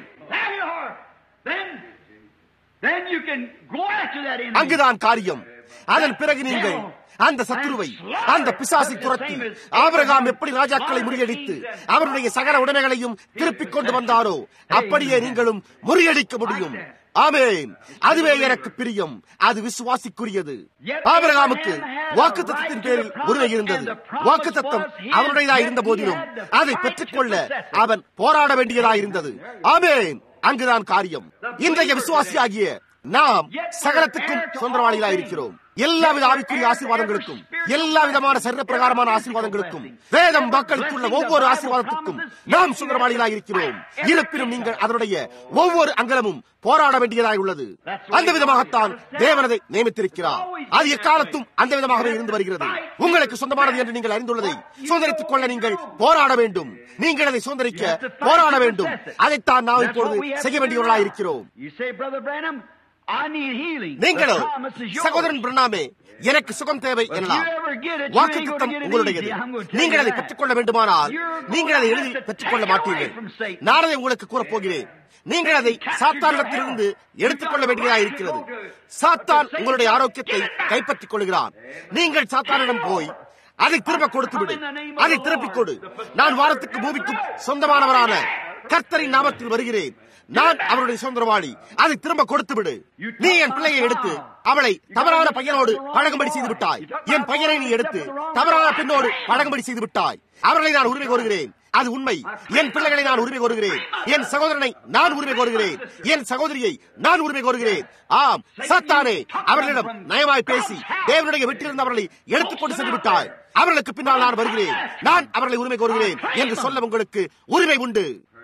அங்குதான் காரியம் அதன் பிறகு நீங்கள் அந்த சத்துருவை அந்த பிசாசை துரத்தி ஆபிரகாம் எப்படி ராஜாக்களை முறியடித்து அவருடைய சகல உடைமைகளையும் திருப்பிக் கொண்டு வந்தாரோ அப்படியே நீங்களும் முறியடிக்க முடியும் ஆமேன் அதுவே எனக்கு பிரியம் அது விசுவாசிக்குரியது ஆபிரகாமுக்கு வாக்கு தத்துவத்தின் பேரில் உரிமை இருந்தது வாக்கு தத்துவம் அவனுடையதாக இருந்த போதிலும் அதை பெற்றுக்கொள்ள அவன் போராட வேண்டியதாக இருந்தது ஆமேன் அங்குதான் காரியம் இன்றைய விசுவாசியாகிய நாம் சகலத்துக்கும் சொந்தவாளிகளாக இருக்கிறோம் எல்லாவித ஆவிக்குரிய ஆசீர்வாதங்களுக்கும் எல்லா விதமான சரீர பிரகாரமான ஆசீர்வாதங்களுக்கும் வேதம் மக்களுக்குள்ள ஒவ்வொரு ஆசீர்வாதத்துக்கும் நாம் சுந்தரவாளிகளாக இருக்கிறோம் இருப்பினும் நீங்கள் அதனுடைய ஒவ்வொரு அங்கலமும் போராட வேண்டியதாக உள்ளது அந்த விதமாகத்தான் தேவனதை நியமித்திருக்கிறார் அது எக்காலத்தும் அந்த விதமாகவே இருந்து வருகிறது உங்களுக்கு சொந்தமானது என்று நீங்கள் அறிந்துள்ளதை சுதந்திரித்துக் கொள்ள நீங்கள் போராட வேண்டும் நீங்கள் அதை சுதந்திரிக்க போராட வேண்டும் அதைத்தான் நாம் இப்பொழுது செய்ய வேண்டியவர்களாக இருக்கிறோம் நீங்களோ சகோதரன் பிரணாமே எனக்கு சுகம் தேவை எனலாம் வாக்கு திட்டம் உங்களுடையது நீங்கள் அதை பெற்றுக்கொள்ள வேண்டுமானால் நீங்கள் அதை எளிதில் பெற்றுக்கொள்ள மாட்டீர்கள் நான் அதை உங்களுக்கு கூறப் போகிறேன் நீங்கள் அதை சாத்தானிடத்திலிருந்து எடுத்துக்கொள்ள வேண்டியதாக இருக்கிறது சாத்தான் உங்களுடைய ஆரோக்கியத்தை கைப்பற்றிக் கொள்கிறான் நீங்கள் சாத்தானிடம் போய் அதை திரும்ப கொடுத்து விடு அதை திருப்பிக் கொடு நான் வாரத்துக்கு பூமிக்கும் சொந்தமானவரான கர்த்தரின் நாமத்தில் வருகிறேன் நான் அவருடைய சுதந்திரவாளி அதை திரும்ப கொடுத்து விடு நீ என் பிள்ளையை எடுத்து அவளை தவறான பையனோடு பழகும்படி செய்து விட்டாய் என் பையனை நீ எடுத்து தவறான பெண்ணோடு பழகும்படி செய்து விட்டாய் அவர்களை நான் உரிமை கோருகிறேன் அது உண்மை என் பிள்ளைகளை நான் உரிமை கோருகிறேன் என் சகோதரனை நான் உரிமை கோருகிறேன் என் சகோதரியை நான் உரிமை கோருகிறேன் ஆம் சத்தானே அவர்களிடம் நயமாய் பேசி தேவனுடைய வீட்டிலிருந்து அவர்களை எடுத்துக்கொண்டு சென்று விட்டாய் அவர்களுக்கு பின்னால் நான் வருகிறேன் நான் அவர்களை உரிமை கோருகிறேன் என்று சொல்ல உங்களுக்கு உரிமை உண்டு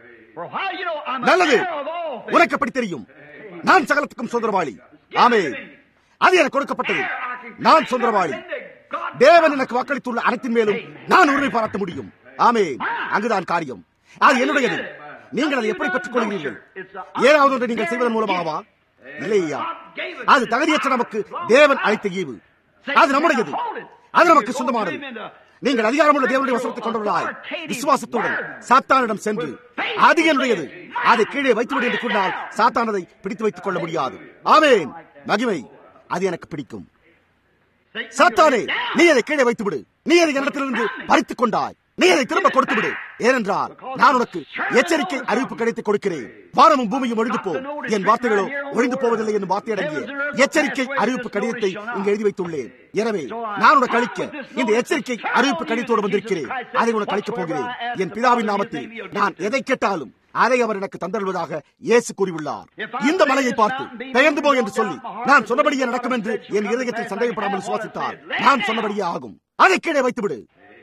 நல்லது உனக்கு அப்படி தெரியும் நான் சகலத்துக்கும் சுதந்திரவாளி ஆமே அது எனக்கு கொடுக்கப்பட்டது நான் சுதந்திரவாளி தேவன் எனக்கு வாக்களித்துள்ள அனைத்தின் மேலும் நான் உரிமை பாராட்ட முடியும் ஆமே அங்குதான் காரியம் அது என்னுடையது நீங்கள் அதை எப்படி பெற்றுக் கொள்கிறீர்கள் ஏதாவது ஒன்றை நீங்கள் செய்வதன் மூலமாகவா இல்லையா அது தகுதியற்ற நமக்கு தேவன் அளித்த ஈவு அது நம்முடையது அது நமக்கு சொந்தமானது நீங்கள் அதிகாரமுள்ள தேவனுடைய வசனத்தை கொண்டுள்ளாய் விசுவாசத்துடன் சாத்தானிடம் சென்று அது என்னுடையது அதை கீழே வைத்துவிடு என்று கூறினால் சாத்தானதை பிடித்து வைத்துக் கொள்ள முடியாது ஆமேன் மகிமை அது எனக்கு பிடிக்கும் சாத்தானே நீ அதை கீழே வைத்து விடு நீ அதை என்னிடத்திலிருந்து பறித்துக் கொண்டாய் நீ அதை திரும்ப கொடுத்து விடு ஏனென்றால் நான் உனக்கு எச்சரிக்கை அறிவிப்பு கிடைத்து கொடுக்கிறேன் வானமும் பூமியும் ஒழிந்து போ என் வார்த்தைகளோ ஒழிந்து போவதில்லை என்னும் வார்த்தை அடங்கிய எச்சரிக்கை அறிவிப்பு கடிதத்தை இங்கு எழுதி வைத்துள்ளேன் எனவே நான் உனக்கு அளிக்க இந்த எச்சரிக்கை அறிவிப்பு கடிதத்தோடு வந்திருக்கிறேன் அதை உனக்கு அளிக்கப் போகிறேன் என் பிதாவின் நாமத்தில் நான் எதை கேட்டாலும் அதை அவர் எனக்கு தந்தருவதாக இயேசு கூறியுள்ளார் இந்த மலையை பார்த்து பெயர்ந்து போ என்று சொல்லி நான் சொன்னபடியே நடக்கும் என்று என் இதயத்தில் சந்தேகப்படாமல் சுவாசித்தார் நான் சொன்னபடியே ஆகும் அதை கீழே வைத்துவிடு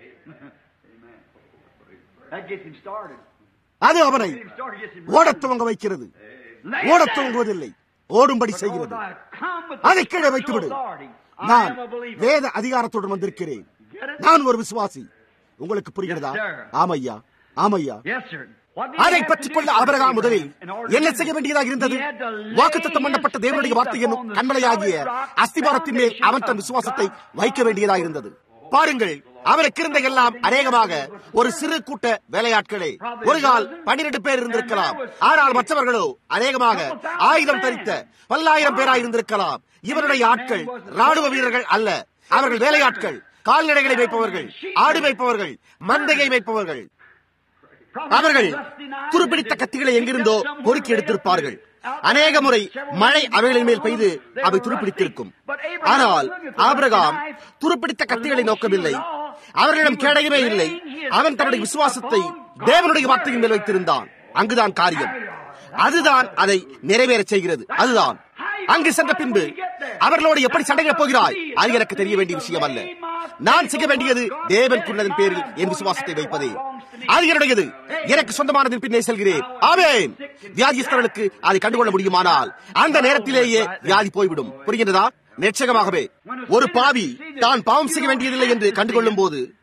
அது அவனை ஓடத் துவங்க வைக்கிறது ஓடத் துவங்குவதில்லை ஓடும்படி செய்கிறது அதை கீழே வைத்துவிடு நான் வேத அதிகாரத்துடன் வந்திருக்கிறேன் நான் ஒரு விசுவாசி உங்களுக்கு புரிகிறதா ஆமையா ஆமையா அதை பற்றிக் கொள்ள அபரகாம் முதலில் என்ன செய்ய வேண்டியதாக இருந்தது வாக்குத்தத்தம் பண்ணப்பட்ட தேவனுடைய வார்த்தை என்னும் கண்மலையாகிய அஸ்திபாரத்தின் மேல் அவன் தன் விசுவாசத்தை வைக்க வேண்டியதாக இருந்தது பாருங்கள் அவருக்கு இருந்த எல்லாம் அநேகமாக ஒரு சிறு கூட்ட வேலையாட்களே ஒரு கால் பன்னிரண்டு பேர் இருந்திருக்கலாம் ஆனால் மற்றவர்களோ அநேகமாக ஆயுதம் தரித்த பல்லாயிரம் பேராய் இருந்திருக்கலாம் இவருடைய ஆட்கள் ராணுவ வீரர்கள் அல்ல அவர்கள் வேலையாட்கள் கால்நடைகளை வைப்பவர்கள் ஆடு வைப்பவர்கள் மந்தையை வைப்பவர்கள் அவர்கள் துருப்பிடித்த கத்திகளை எங்கிருந்தோ பொறுக்கி எடுத்திருப்பார்கள் அநேக முறை மழை அவைகளின் மேல் பெய்து அவை துருப்பிடித்திருக்கும் ஆனால் ஆபிரகாம் துருப்பிடித்த கத்திகளை நோக்கவில்லை அவர்களிடம் கேடையவே இல்லை அவன் தன்னுடைய விசுவாசத்தை தேவனுடைய வார்த்தையின் மேல் வைத்திருந்தான் அங்குதான் காரியம் அதுதான் அதை நிறைவேற செய்கிறது அதுதான் அங்கு சென்ற பின்பு அவர்களோடு எப்படி சண்டையிடப் போகிறாய் அது எனக்கு தெரிய வேண்டிய விஷயம் அல்ல நான் செய்ய வேண்டியது தேவன் குன்னதன் பேரில் என் விசுவாசத்தை வைப்பதே அது என்னுடையது எனக்கு சொந்தமானதின் பின்னே செல்கிறேன் ஆமேன் வியாதிஸ்தர்களுக்கு அதை கண்டுகொள்ள முடியுமானால் அந்த நேரத்திலேயே வியாதி போய்விடும் புரிகின்றதா நிச்சயமாகவே ஒரு பாவி தான் பாவம் செய்ய வேண்டியதில்லை என்று கண்டுகொள்ளும் போது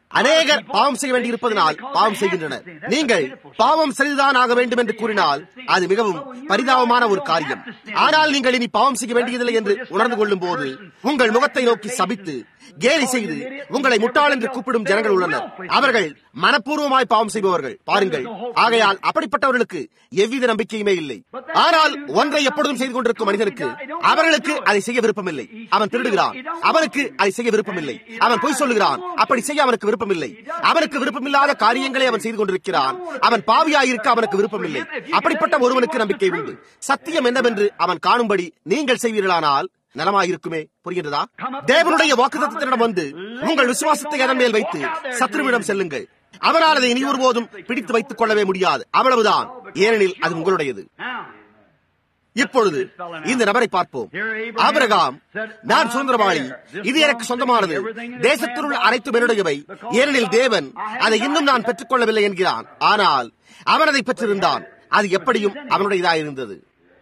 அநேகர் பாவம் செய்ய வேண்டியிருப்பதனால் பாவம் செய்கின்றனர் நீங்கள் பாவம் செய்துதான் ஆக வேண்டும் என்று கூறினால் அது மிகவும் பரிதாபமான ஒரு காரியம் ஆனால் நீங்கள் இனி பாவம் செய்ய வேண்டியதில்லை என்று உணர்ந்து கொள்ளும் போது உங்கள் முகத்தை நோக்கி சபித்து கேலி செய்து உங்களை முட்டாள் என்று கூப்பிடும் ஜனங்கள் உள்ளனர் அவர்கள் மனப்பூர்வமாய் பாவம் செய்பவர்கள் பாருங்கள் ஆகையால் அப்படிப்பட்டவர்களுக்கு எவ்வித நம்பிக்கையுமே இல்லை ஆனால் ஒன்றை எப்பொழுதும் செய்து கொண்டிருக்கும் மனிதனுக்கு அவர்களுக்கு அதை செய்ய விருப்பமில்லை அவன் திருடுகிறான் அவனுக்கு அதை செய்ய விருப்பமில்லை அவன் பொய் சொல்லுகிறான் அப்படி செய்ய அவனுக்கு விருப்பமில்லை அவனுக்கு விருப்பமில்லாத காரியங்களை அவன் செய்து கொண்டிருக்கிறான் அவன் பாவியாயிருக்க அவனுக்கு விருப்பமில்லை அப்படிப்பட்ட ஒருவனுக்கு நம்பிக்கை உண்டு சத்தியம் என்னவென்று அவன் காணும்படி நீங்கள் செய்வீர்களானால் நலமாயிருக்குமே புரிகின்றதா தேவனுடைய வாக்குத்தத்திடம் வந்து உங்கள் விசுவாசத்தை அதன் மேல் வைத்து சத்ருவிடம் செல்லுங்கள் அவனால் அதை இனி ஒருபோதும் பிடித்து வைத்துக் கொள்ளவே முடியாது அவ்வளவுதான் ஏனெனில் அது உங்களுடையது இப்பொழுது இந்த நபரை பார்ப்போம் ஆபிரகாம் நான் சுதந்திரவாளி இது எனக்கு சொந்தமானது தேசத்தில் உள்ள அனைத்து என்னுடையவை ஏனெனில் தேவன் அதை இன்னும் நான் பெற்றுக்கொள்ளவில்லை என்கிறான் ஆனால் அவன் அதை பெற்றிருந்தான் அது எப்படியும் அவனுடையதாயிருந்தது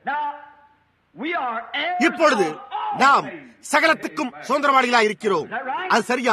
இப்பொழுது நாம் சகலத்துக்கும் சுதந்திரவாளிகளாக இருக்கிறோம் அது சரியா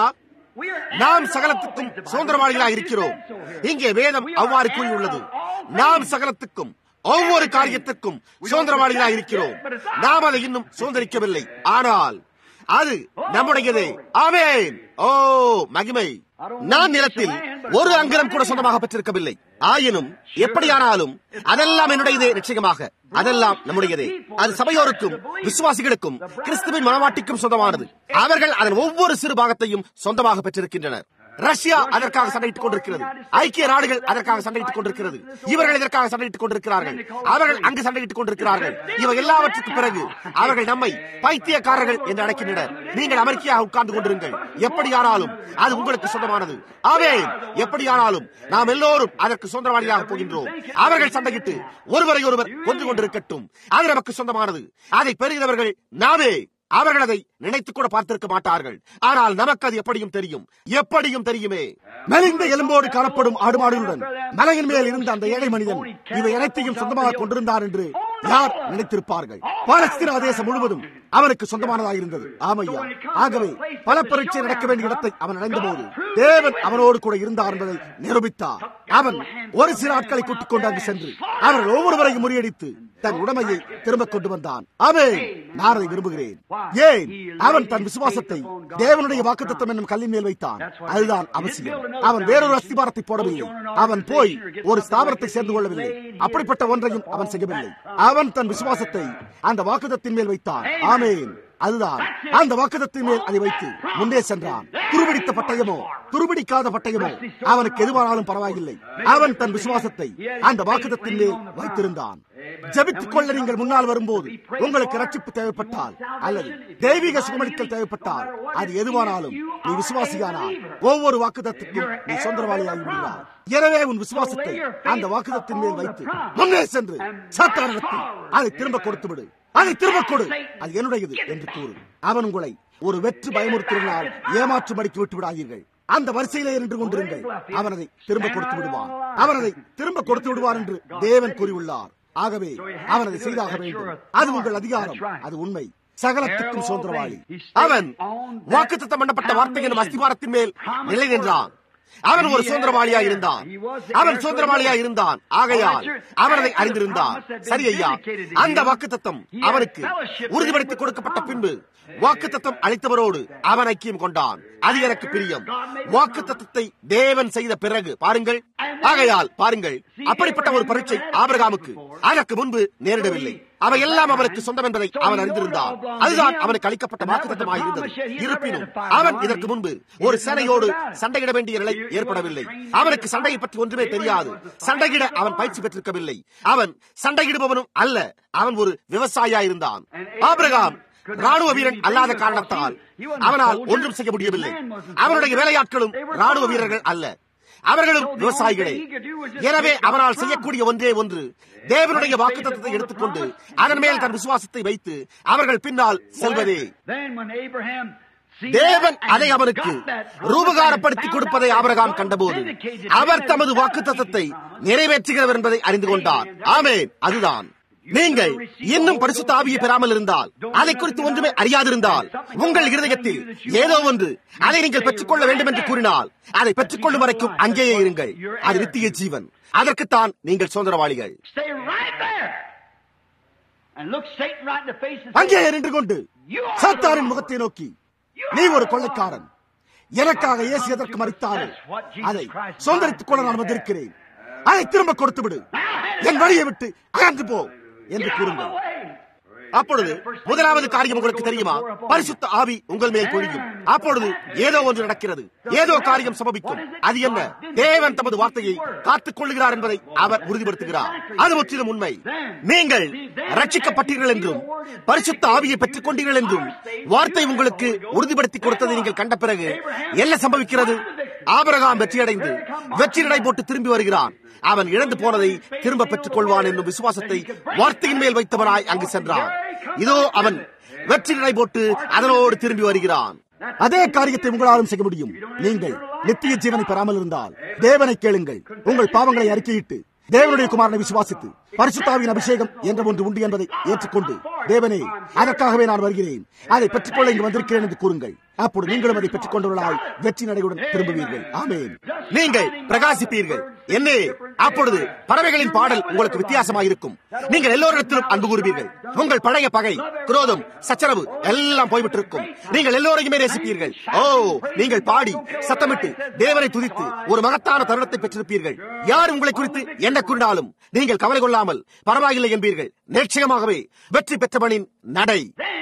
நாம் சகலத்துக்கும் சுதந்திரவாளிகளாக இருக்கிறோம் இங்கே வேதம் அவ்வாறு கூறியுள்ளது நாம் சகலத்துக்கும் ஒவ்வொரு காரியத்திற்கும் சுதந்திரவாளிகளாக இருக்கிறோம் நாம் அதை இன்னும் சுதந்திரிக்கவில்லை ஆனால் அது நம்முடையதே ஆமேன் ஓ மகிமை நான் நிலத்தில் ஒரு அங்கலம் கூட சொந்தமாக பெற்றிருக்கவில்லை ஆயினும் எப்படியானாலும் அதெல்லாம் என்னுடையதே நிச்சயமாக அதெல்லாம் நம்முடையதே அது சபையோருக்கும் விசுவாசிகளுக்கும் கிறிஸ்துவின் மனவாட்டிக்கும் சொந்தமானது அவர்கள் அதன் ஒவ்வொரு சிறு பாகத்தையும் சொந்தமாக பெற்றிருக்கின்றனர் ரஷ்யா அதற்காக சண்டையிட்டுக் கொண்டிருக்கிறது ஐக்கிய நாடுகள் அதற்காக சண்டையிட்டுக் கொண்டிருக்கிறது இவர்கள் இதற்காக சண்டையிட்டுக் கொண்டிருக்கிறார்கள் அவர்கள் அங்கு சண்டையிட்டுக் கொண்டிருக்கிறார்கள் இவை எல்லாவற்றுக்கும் பிறகு அவர்கள் நம்மை பைத்தியக்காரர்கள் என்று அழைக்கின்றனர் நீங்கள் அமெரிக்கையாக உட்கார்ந்து கொண்டிருங்கள் எப்படியானாலும் அது உங்களுக்கு சொந்தமானது ஆவே எப்படியானாலும் நாம் எல்லோரும் அதற்கு சொந்தவாளியாக போகின்றோம் அவர்கள் சண்டையிட்டு ஒருவரை ஒருவர் கொன்று கொண்டிருக்கட்டும் அது நமக்கு சொந்தமானது அதை பெறுகிறவர்கள் நாமே அவர்கள் அதை நினைத்துக் கூட பார்த்திருக்க மாட்டார்கள் ஆனால் நமக்கு அது எப்படியும் தெரியும் எப்படியும் தெரியுமே மெலிந்த எலும்போடு காணப்படும் ஆடுமாடுகளுடன் மலையின் மேல் இருந்த அந்த ஏழை மனிதன் இவை அனைத்தையும் சொந்தமாக கொண்டிருந்தார் என்று யார் நினைத்திருப்பார்கள் பாலஸ்தீன தேசம் முழுவதும் அவனுக்கு சொந்தமானதாக இருந்தது ஆமையா ஆகவே பல பரீட்சை நடக்க வேண்டிய இடத்தை அவன் அடைந்த போது தேவன் அவனோடு கூட இருந்தார் என்பதை நிரூபித்தார் அவன் ஒரு சில ஆட்களை கூட்டிக் கொண்டு அங்கு சென்று அவர்கள் ஒவ்வொருவரையும் முறியடித்து தன் உடமையை திரும்ப கொண்டு வந்தான் அவன் நான் அதை விரும்புகிறேன் ஏன் அவன் தன் விசுவாசத்தை தேவனுடைய வாக்குத்தத்தம் என்னும் கல்லின் மேல் வைத்தான் அதுதான் அவசியம் அவன் வேறொரு அஸ்திபாரத்தை போடவில்லை அவன் போய் ஒரு ஸ்தாபனத்தை சேர்ந்து கொள்ளவில்லை அப்படிப்பட்ட ஒன்றையும் அவன் செய்யவில்லை அவன் தன் விசுவாசத்தை அந்த வாக்குத்தத்தின் மேல் வைத்தான் ஆமேன் அதுதான் அந்த வாக்குதத்தின் மேல் அதை வைத்து முன்னே சென்றான் துருபிடித்த பட்டயமோ துருபிடிக்காத பட்டயமோ அவனுக்கு எதுவானாலும் பரவாயில்லை அவன் தன் விசுவாசத்தை அந்த வாக்குதத்தின் மேல் வைத்திருந்தான் ஜபித்துக் கொள்ள நீங்கள் முன்னால் வரும்போது உங்களுக்கு ரட்சிப்பு தேவைப்பட்டால் அல்லது தெய்வீக சுகமளித்தல் தேவைப்பட்டால் அது எதுவானாலும் நீ விசுவாசியானால் ஒவ்வொரு வாக்குதத்துக்கும் நீ சொந்தரவாளியாகி விடுகிறார் எனவே உன் விசுவாசத்தை அந்த வாக்குதத்தின் மேல் வைத்து முன்னே சென்று சாத்தானத்தில் அதை திரும்ப கொடுத்து விடு அதை திரும்ப கொடு அது என்னுடையது என்று கூறு அவன் உங்களை ஒரு வெற்று பயமுறுத்தினால் ஏமாற்றும்படிக்கு விட்டு விடாதீர்கள் அந்த வரிசையிலே நின்று கொண்டிருங்கள் அவன் அதை திரும்ப கொடுத்து விடுவான் அவன் அதை திரும்ப கொடுத்து விடுவார் என்று தேவன் கூறியுள்ளார் ஆகவே அவன் அதை செய்தாக வேண்டும் அது உங்கள் அதிகாரம் அது உண்மை சகலத்துக்கும் சுதந்திரவாளி அவன் வாக்குத்தத்தம் பண்ணப்பட்ட வார்த்தையின் அஸ்திவாரத்தின் மேல் நிலை நின்றான் அவன் ஒரு சுதந்திரவாளியா இருந்தான் அவன் சுதந்திரவாளியா இருந்தான் ஆகையால் அவன் அதை அறிந்திருந்தான் சரி ஐயா அந்த வாக்கு தத்தம் அவனுக்கு உறுதிப்படுத்திக் கொடுக்கப்பட்ட பின்பு வாக்கு தத்தம் அளித்தவரோடு அவன் ஐக்கியம் கொண்டான் அது எனக்கு பிரியம் வாக்கு தத்தத்தை தேவன் செய்த பிறகு பாருங்கள் ஆகையால் பாருங்கள் அப்படிப்பட்ட ஒரு பரீட்சை ஆபரகாமுக்கு அதற்கு முன்பு நேரிடவில்லை அவை எல்லாம் அவனுக்கு சொந்தம் என்பதை அவன் அறிந்திருந்தான் அதுதான் அவனுக்கு அளிக்கப்பட்ட வாக்குத்தத்தமாக இருந்தது இருப்பினும் அவன் இதற்கு முன்பு ஒரு சேனையோடு சண்டையிட வேண்டிய நிலை ஏற்படவில்லை அவனுக்கு சண்டையை பற்றி ஒன்றுமே தெரியாது சண்டையிட அவன் பயிற்சி பெற்றிருக்கவில்லை அவன் சண்டையிடுபவனும் அல்ல அவன் ஒரு விவசாயியா இருந்தான் ஆபிரகாம் ராணுவ வீரன் அல்லாத காரணத்தால் அவனால் ஒன்றும் செய்ய முடியவில்லை அவனுடைய வேலையாட்களும் ராணுவ வீரர்கள் அல்ல அவர்களும் விவசாயிகளே எனவே அவனால் செய்யக்கூடிய ஒன்றே ஒன்று தேவனுடைய வாக்குத்தத்தை எடுத்துக்கொண்டு அதன் மேல் தன் விசுவாசத்தை வைத்து அவர்கள் பின்னால் செல்வதே தேவன் அதை அவனுக்கு ரூபகாரப்படுத்தி கொடுப்பதை ஆபரகாம் கண்டபோது அவர் தமது வாக்கு தத்தத்தை நிறைவேற்றுகிறவர் என்பதை அறிந்து கொண்டார் ஆமேன் அதுதான் நீங்கள் இன்னும் பரிசுத்த ஆவியை பெறாமல் இருந்தால் அதை குறித்து ஒன்றுமே அறியாதிருந்தால் உங்கள் இருதயத்தில் ஏதோ ஒன்று அதை நீங்கள் பெற்றுக்கொள்ள வேண்டும் என்று கூறினால் அதை பெற்றுக்கொள்ளும் வரைக்கும் அங்கேயே இருங்கள் அது நித்திய ஜீவன் அதற்குத்தான் நீங்கள் சுதந்திரவாளிகள் Stay right there. And look Satan right in the face and அங்கே say, நின்று கொண்டு சாத்தாரின் முகத்தை நோக்கி நீ ஒரு கொள்ளைக்காரன் எனக்காக இயேசு எதற்கு மறித்தாரோ அதை சுதந்திரித்துக் கொள்ள நான் வந்திருக்கிறேன் அதை திரும்ப கொடுத்து விடு என் வழியை விட்டு அகன்று போ என்று கூறுங்கள் அப்பொழுது முதலாவது காரியம் உங்களுக்கு தெரியுமா பரிசுத்த ஆவி உங்கள் மேல் பொழியும் அப்பொழுது ஏதோ ஒன்று நடக்கிறது ஏதோ காரியம் சம்பவிக்கும் அது என்ன தேவன் தமது வார்த்தையை காத்துக் கொள்கிறார் என்பதை அவர் உறுதிப்படுத்துகிறார் அது முற்றிலும் உண்மை நீங்கள் ரட்சிக்கப்பட்டீர்கள் என்றும் பரிசுத்த ஆவியை பெற்றுக் கொண்டீர்கள் என்றும் வார்த்தை உங்களுக்கு உறுதிப்படுத்தி கொடுத்ததை நீங்கள் கண்ட பிறகு என்ன சம்பவிக்கிறது ஆபரகாம் வெற்றியடைந்து வெற்றி நடை போட்டு திரும்பி வருகிறான் அவன் இழந்து போனதை திரும்ப பெற்றுக் கொள்வான் என்னும் விசுவாசத்தை வார்த்தையின் மேல் வைத்தவனாய் அங்கு சென்றான் இதோ அவன் வெற்றி நடை போட்டு அதனோடு திரும்பி வருகிறான் அதே காரியத்தை உங்களாலும் செய்ய முடியும் நீங்கள் நித்திய ஜீவனை பெறாமல் இருந்தால் தேவனை கேளுங்கள் உங்கள் பாவங்களை அறிக்கையிட்டு தேவனுடைய குமாரனை விசுவாசித்து பரிசுத்தாவின் அபிஷேகம் என்ற ஒன்று உண்டு என்பதை ஏற்றுக்கொண்டு தேவனே அதற்காகவே நான் வருகிறேன் அதை பெற்றுக்கொள்ள இங்கு வந்திருக்கிறேன் என்று கூறுங்கள் அப்போது நீங்களும் அதை பெற்றுக் கொண்டவர்களாய் வெற்றி நடையுடன் திரும்புவீர்கள் ஆமேன் நீங்கள் பிரகாசிப்பீர்கள் என்னே அப்பொழுது பறவைகளின் பாடல் உங்களுக்கு வித்தியாசமாயிருக்கும் நீங்கள் எல்லோரிடத்திலும் அன்பு கூறுவீர்கள் உங்கள் பழைய பகை குரோதம் சச்சரவு எல்லாம் போய்விட்டிருக்கும் நீங்கள் எல்லோரையுமே நேசிப்பீர்கள் ஓ நீங்கள் பாடி சத்தமிட்டு தேவனை துதித்து ஒரு மகத்தான தருணத்தை பெற்றிருப்பீர்கள் யார் உங்களை குறித்து என்ன கூறினாலும் நீங்கள் கவலை கொள்ளாமல் பரவாயில்லை என்பீர்கள் நிச்சயமாகவே வெற்றி பெற்றவனின் நடை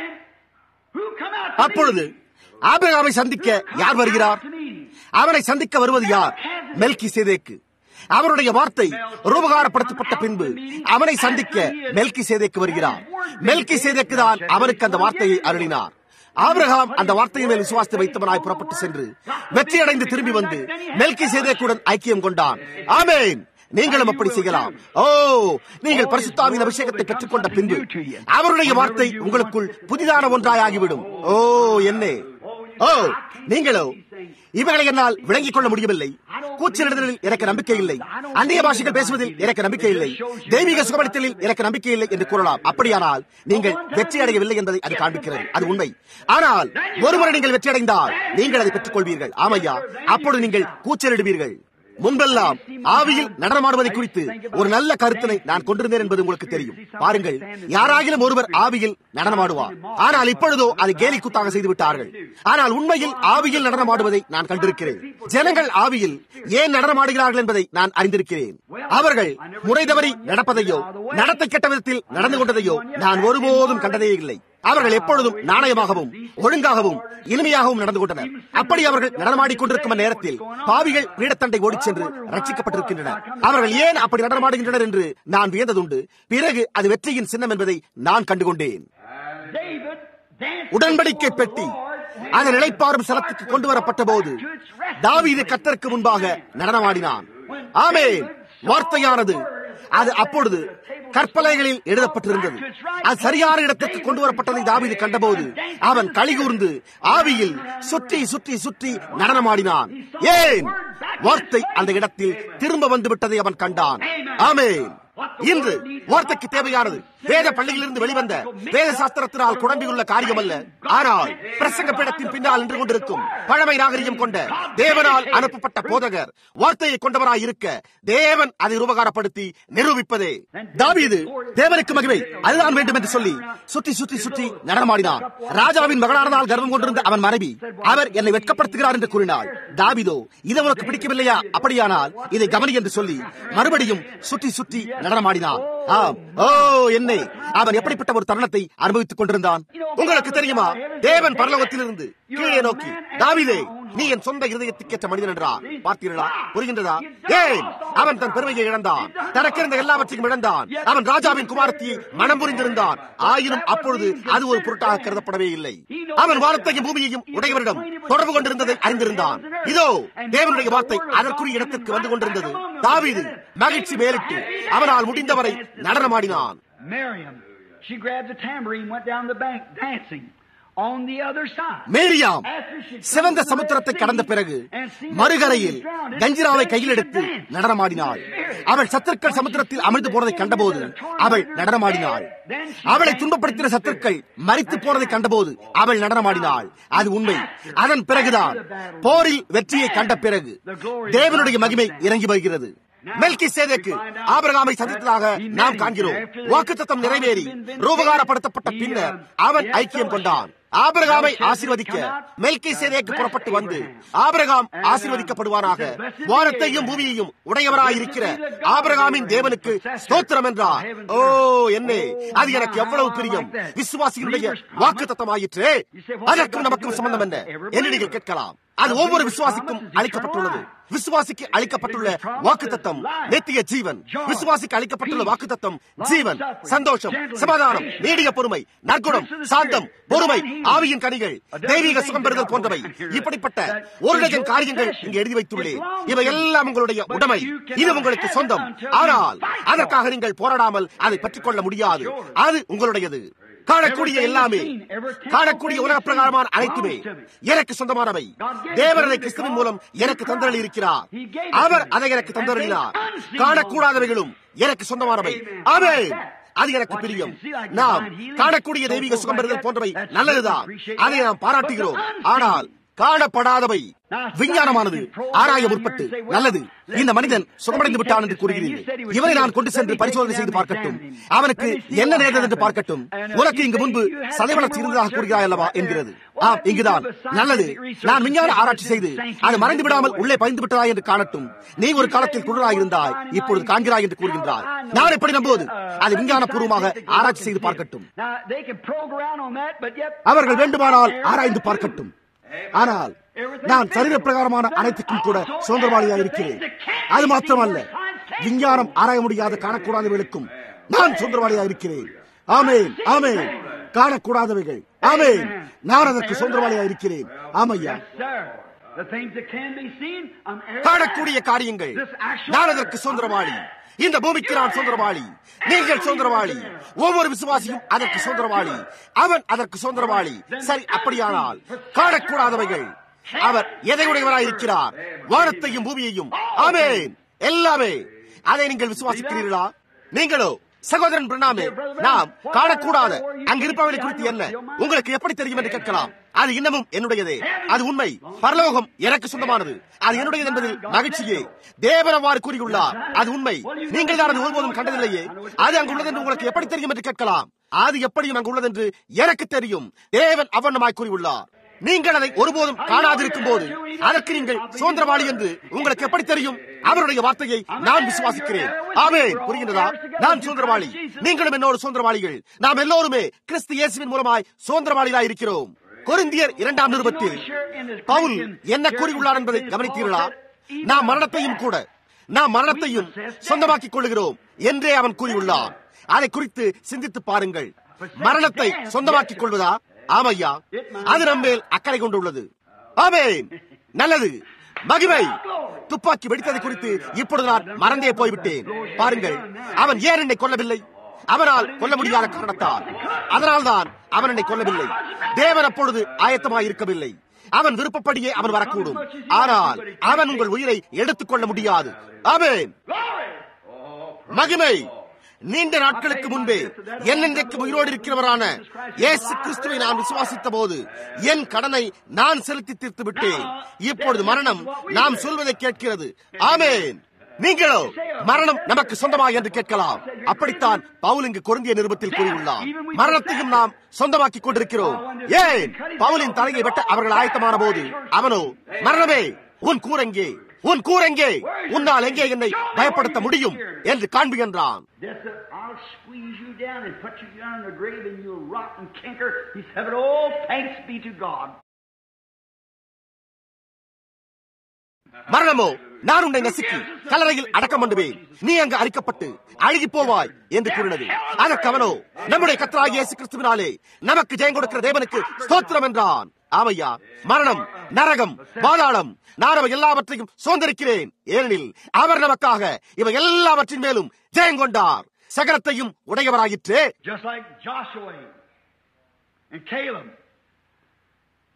Who come out to அப்பொழுது ஆபிரகாமை சந்திக்க யார் வருகிறார் அவனை சந்திக்க வருவது யார் மெல்கி சேதேக்கு அவருடைய வார்த்தை ரூபகாரப்படுத்தப்பட்ட பின்பு அவனை சந்திக்க மெல்கி சேதேக்கு வருகிறார் மெல்கி சேதேக்கு தான் அவனுக்கு அந்த வார்த்தையை அருளினார் ஆபிரகாம் அந்த வார்த்தையின் மேல் விசுவாசத்தை வைத்தவனாய் புறப்பட்டு சென்று வெற்றியடைந்து திரும்பி வந்து மெல்கி சேதேக்குடன் ஐக்கியம் கொண்டான் ஆமேன் நீங்களும் அப்படி செய்யலாம் ஓ நீங்கள் பரிசுத்தாவின் அபிஷேகத்தை பெற்றுக்கொண்ட பின்பு அவருடைய வார்த்தை உங்களுக்குள் புதிதான ஒன்றாய் ஆகிவிடும் ஓ என்ன ஓ நீங்களோ இவர்களை என்னால் விளங்கிக் கொள்ள முடியவில்லை கூச்சலிடுதலில் எனக்கு நம்பிக்கை இல்லை அந்நிய பாஷைகள் பேசுவதில் எனக்கு நம்பிக்கை இல்லை தெய்வீக சுகமளித்தலில் எனக்கு நம்பிக்கை இல்லை என்று கூறலாம் அப்படியானால் நீங்கள் வெற்றி அடையவில்லை என்பதை அது காண்பிக்கிறது அது உண்மை ஆனால் ஒருமுறை நீங்கள் வெற்றி அடைந்தால் நீங்கள் அதை பெற்றுக் கொள்வீர்கள் ஆமையா அப்பொழுது நீங்கள் கூச்சலிடுவீர்கள் முன்பெல்லாம் ஆவியில் நடனமாடுவதை குறித்து ஒரு நல்ல கருத்தினை நான் கொண்டிருந்தேன் என்பது உங்களுக்கு தெரியும் பாருங்கள் யாராகிலும் ஒருவர் ஆவியில் நடனமாடுவார் ஆனால் இப்பொழுதோ அதை கேலி குத்தாக செய்து விட்டார்கள் ஆனால் உண்மையில் ஆவியில் நடனமாடுவதை நான் கண்டிருக்கிறேன் ஜனங்கள் ஆவியில் ஏன் நடனமாடுகிறார்கள் என்பதை நான் அறிந்திருக்கிறேன் அவர்கள் முறை தவறி நடப்பதையோ நடத்தை கெட்ட விதத்தில் நடந்து கொண்டதையோ நான் ஒருபோதும் கண்டதே இல்லை அவர்கள் எப்பொழுதும் நாணயமாகவும் ஒழுங்காகவும் இனிமையாகவும் நடந்து கொண்டனர் அப்படி அவர்கள் நடனமாடிக் கொண்டிருக்கும் நேரத்தில் பாவிகள் பீடத்தண்டை ஓடிச் சென்று ரட்சிக்கப்பட்டிருக்கின்றனர் அவர்கள் ஏன் அப்படி நடனமாடுகின்றனர் என்று நான் வியந்ததுண்டு பிறகு அது வெற்றியின் சின்னம் என்பதை நான் கண்டுகொண்டேன் David danced உடன்படிக்கை பெட்டி அதன் நிலைப்பாரும் ஸ்தலத்துக்கு கொண்டு வரப்பட்ட போது தாவீது கத்தருக்கு முன்பாக நடனமாடினான் ஆமென் வார்த்தையானது அது அப்பொழுது கற்பலைகளில் எழுதப்பட்டிருந்தது அது சரியான இடத்திற்கு கொண்டு வரப்பட்டதை தாவீது கண்டபோது அவன் கலிகூர்ந்து ஆவியில் சுற்றி சுற்றி சுற்றி நடனமாடினான் ஏன் வார்த்தை அந்த இடத்தில் திரும்ப வந்து விட்டதை அவன் கண்டான் ஆமென் இன்று வார்த்தைக்கு தேவையானது வேத பள்ளியிலிருந்து வெளிவந்த வேத சாஸ்திரத்தினால் குழம்பியுள்ள காரியம் அல்ல ஆனால் பிரசங்க பீடத்தின் பின்னால் நின்று கொண்டிருக்கும் பழமை நாகரிகம் கொண்ட தேவனால் அனுப்பப்பட்ட போதகர் வார்த்தையை கொண்டவராய் இருக்க தேவன் அதை உபகாரப்படுத்தி நிரூபிப்பதே தாவீது தேவனுக்கு மகிமை அதுதான் வேண்டும் என்று சொல்லி சுற்றி சுற்றி சுற்றி நடனமாடினார் ராஜாவின் மகனானதால் கர்வம் கொண்டிருந்த அவன் மனைவி அவர் என்னை வெட்கப்படுத்துகிறார் என்று கூறினார் தாவிதோ இது உனக்கு பிடிக்கவில்லையா அப்படியானால் இதை கவனி என்று சொல்லி மறுபடியும் சுற்றி சுற்றி நடனமாடினான் ஆம் ஓ என்னை அவன் எப்படிப்பட்ட ஒரு தருணத்தை அனுபவித்துக் கொண்டிருந்தான் உங்களுக்கு தெரியுமா தேவன் பரலோகத்திலிருந்து கீழே நோக்கி தாவிதே நீ என் சொந்த இருதயத்துக்கேற்ற மனிதன் என்றார் பார்த்தீர்களா புரிகின்றதா ஏன் அவன் தன் பெருமையை இழந்தான் தனக்கிருந்த எல்லாவற்றையும் இழந்தான் அவன் ராஜாவின் குமாரத்தியை மனம் புரிந்திருந்தான் ஆயினும் அப்பொழுது அது ஒரு பொருட்டாக கருதப்படவே இல்லை அவன் வானத்தையும் பூமியையும் உடையவரிடம் தொடர்பு கொண்டிருந்ததை அறிந்திருந்தான் இதோ தேவனுடைய வார்த்தை அதற்குரிய இடத்திற்கு வந்து கொண்டிருந்தது தாவீது மகிழ்ச்சி மேலிட்டு அவனால் முடிந்தவரை நடனமாடினான் Miriam. She grabbed the tambourine, went down the bank dancing. on the other side. மேரியாம் சிவந்த சமுத்திரத்தை கடந்த பிறகு மறுகரையில் கஞ்சிராவை கையில் எடுத்து நடனமாடினாள் அவள் சத்துருக்கள் சமுத்திரத்தில் அமிழ்ந்து போனதை கண்டபோது அவள் நடனமாடினாள் அவளை துன்பப்படுத்தின சத்துருக்கள் மறித்து போனதை கண்டபோது அவள் நடனமாடினாள் அது உண்மை அதன் பிறகுதான் போரில் வெற்றியை கண்ட பிறகு தேவனுடைய மகிமை இறங்கி வருகிறது மெல்கி சேதேக்கு ஆபரகாமை சந்தித்ததாக நாம் காண்கிறோம் வாக்குத்தத்தம் நிறைவேறி ரூபகாரப்படுத்தப்பட்ட பின்னர் அவன் ஐக்கியம் கொண்டான் ஆபிரகாமை ஆசீர்வதிக்க மெல்கி சேதேக்கு புறப்பட்டு வந்து ஆபிரகாம் ஆசீர்வதிக்கப்படுவானாக வானத்தையும் பூமியையும் உடையவராயிருக்கிற ஆபிரகாமின் தேவனுக்கு ஸ்தோத்திரம் என்றார் ஓ என்னே அது எனக்கு எவ்வளவு பிரியம் விசுவாசிகளுடைய வாக்கு தத்தமாயிற்றே அதற்கும் நமக்கும் சம்பந்தம் என்ன என்று நீங்கள் கேட்கலாம் அது ஒவ்வொரு விசுவாசிக்கும் அளிக்கப்பட்டுள்ளது விசுவாசிக்கு அளிக்கப்பட்டுள்ள வாக்கு தத்தம் நித்திய ஜீவன் விசுவாசிக்கு அளிக்கப்பட்டுள்ள வாக்கு தத்தம் ஜீவன் சந்தோஷம் சமாதானம் நீடிய பொறுமை நற்குணம் சாந்தம் பொறுமை ஆவியின் கனிகள் தெய்வீக சுகம் பெறுதல் போன்றவை இப்படிப்பட்ட ஒரு டஜன் காரியங்கள் இங்கு எழுதி வைத்துள்ளேன் இவை எல்லாம் உங்களுடைய உடைமை இது உங்களுக்கு சொந்தம் ஆனால் அதற்காக நீங்கள் போராடாமல் அதை பற்றிக் கொள்ள முடியாது அது உங்களுடையது காணக்கூடிய எல்லாமே காணக்கூடிய உலக பிரகாரமான அனைத்துமே எனக்கு சொந்தமானவை தேவர் அதை கிறிஸ்துவின் மூலம் எனக்கு தந்தரளி இருக்கிறார் அவர் அதை எனக்கு தந்தரளினார் காணக்கூடாதவைகளும் எனக்கு சொந்தமானவை அவை அது எனக்கு பிரியம் நாம் காணக்கூடிய தெய்வீக சுகம் பெறுதல் போன்றவை நல்லதுதான் அதை நாம் பாராட்டுகிறோம் ஆனால் காணப்படாதவை விஞ்ஞானமானது ஆராய முற்பட்டு நல்லது இந்த மனிதன் சுகமடைந்து விட்டான் என்று கூறுகிறீர்கள் இவனை நான் கொண்டு சென்று பரிசோதனை செய்து பார்க்கட்டும் அவனுக்கு என்ன நேர்ந்தது என்று பார்க்கட்டும் உனக்கு இங்கு முன்பு சதை வளர்ச்சி இருந்ததாக கூறுகிறாய் அல்லவா என்கிறது ஆம் இங்குதான் நல்லது நான் விஞ்ஞான ஆராய்ச்சி செய்து அது மறைந்து விடாமல் உள்ளே பயந்து விட்டதா என்று காணட்டும் நீ ஒரு காலத்தில் குருடாய் இருந்தாய் இப்பொழுது காண்கிறாய் என்று கூறுகின்றாய் நான் எப்படி நம்புவது அது விஞ்ஞான பூர்வமாக ஆராய்ச்சி செய்து பார்க்கட்டும் அவர்கள் வேண்டுமானால் ஆராய்ந்து பார்க்கட்டும் ஆனால் நான் சரீர பிரகாரமான அனைத்துக்கும் கூட சுதந்திரவாளியாக இருக்கிறேன் அது மாத்திரமல்ல விஞ்ஞானம் ஆராய முடியாத காணக்கூடாதவர்களுக்கும் நான் சுதந்திரவாளியாக இருக்கிறேன் ஆமேன் ஆமேன் காணக்கூடாதவைகள் ஆமேன் நான் அதற்கு சுதந்திரவாளியாக இருக்கிறேன் ஆமையா காணக்கூடிய காரியங்கள் நான் அதற்கு சுதந்திரவாளி இந்த பூமிக்கு நான் சுதந்திரவாளி நீங்கள் சுதந்திரவாளி ஒவ்வொரு விசுவாசியும் அதற்கு சுதந்திரவாளி அவன் அதற்கு சுதந்திரவாளி சரி அப்படியானால் காணக்கூடாதவைகள் அவர் எதை உடையவராய் இருக்கிறார் வானத்தையும் பூமியையும் ஆமேன் எல்லாமே அதை நீங்கள் விசுவாசிக்கிறீர்களா நீங்களோ சகோதரன் பிரணாமே நாம் காணக்கூடாத அங்கு இருப்பவர்களை குறித்து என்ன உங்களுக்கு எப்படி தெரியும் என்று கேட்கலாம் அது இன்னமும் என்னுடையதே அது உண்மை பரலோகம் எனக்கு சொந்தமானது அது என்னுடையது என்பதில் மகிழ்ச்சியே தேவன் அவ்வாறு கூறியுள்ளார் அது உண்மை நீங்கள் தான் அது ஒருபோதும் கண்டதில்லையே அது அங்கு உள்ளது என்று உங்களுக்கு எப்படி தெரியும் என்று கேட்கலாம் அது எப்படியும் அங்கு உள்ளது என்று எனக்கு தெரியும் தேவன் அவண்ணமாய் கூறியுள்ளார் நீங்கள் அதை ஒருபோதும் காணாதிருக்கும் போது அதற்கு நீங்கள் சுதந்திரவாளி என்று உங்களுக்கு எப்படி தெரியும் அவருடைய வார்த்தையை நான் விசுவாசிக்கிறேன் ஆமே புரிகின்றதா நான் சுதந்திரவாளி நீங்களும் என்னோட சுதந்திரவாளிகள் நாம் எல்லோருமே கிறிஸ்து இயேசுவின் மூலமாய் சுதந்திரவாளிகளாய் இருக்கிறோம் கொரிந்தியர் இரண்டாம் நிருபத்தில் பவுல் என்ன கூறியுள்ளார் என்பதை கவனித்தீர்களா நாம் மரணத்தையும் கூட நாம் மரணத்தையும் சொந்தமாக்கிக் கொள்ளுகிறோம் என்றே அவன் கூறியுள்ளார் அதை குறித்து சிந்தித்து பாருங்கள் மரணத்தை சொந்தமாக்கிக் கொள்வதா ஆமையா அது நம்மேல் அக்கறை கொண்டுள்ளது ஆமேன் நல்லது மகிமை துப்பாக்கி வெடித்ததை குறித்து இப்பொழுது நான் மறந்தே போய்விட்டேன் பாருங்கள் அவன் ஏன் என்னை கொல்லவில்லை அவனால் கொல்ல முடியாத காரணத்தால் அதனால்தான் அவன் என்னை கொல்லவில்லை தேவன் அப்பொழுது ஆயத்தமாய் இருக்கவில்லை அவன் விருப்பப்படியே அவன் வரக்கூடும் ஆனால் அவன் உங்கள் உயிரை எடுத்துக்கொள்ள முடியாது அவன் மகிமை நீண்ட நாட்களுக்கு முன்பே என்னென்றைக்கு உயிரோடு இருக்கிறவரான இயேசு கிறிஸ்துவை நான் விசுவாசித்த போது என் கடனை நான் செலுத்தி தீர்த்து விட்டேன் இப்பொழுது மரணம் நாம் சொல்வதை கேட்கிறது ஆமேன் நீங்களோ மரணம் நமக்கு சொந்தமா என்று கேட்கலாம் அப்படித்தான் பவுல் இங்கு குறுந்திய நிருபத்தில் கூறியுள்ளார் மரணத்தையும் நாம் சொந்தமாக்கிக் கொண்டிருக்கிறோம் ஏன் பவுலின் தலையை வெட்ட அவர்கள் ஆயத்தமான போது அவனோ மரணமே உன் கூரெங்கே உன் கூரெங்கே உன்னால் எங்கே என்னை பயப்படுத்த முடியும் என்று காண்பிக்கின்றான் மரணமோ நான் உன்னை நசுக்கி கல்லறையில் அடக்கம் பண்ணுவேன் நீ அங்கு அழிக்கப்பட்டு அழுகி போவாய் என்று கூறினது அதற்கு அவனோ நம்முடைய கத்தராகிய இயேசு கிறிஸ்துவினாலே நமக்கு ஜெயம் கொடுக்கிற தேவனுக்கு ஸ்தோத்திரம் என்றான் ஆமையா மரணம் நரகம் பாதாளம் நான் அவை எல்லாவற்றையும் சுதந்திரிக்கிறேன் ஏனெனில் அவர் நமக்காக இவை எல்லாவற்றின் மேலும் ஜெயம் கொண்டார் சகலத்தையும் உடையவராயிற்று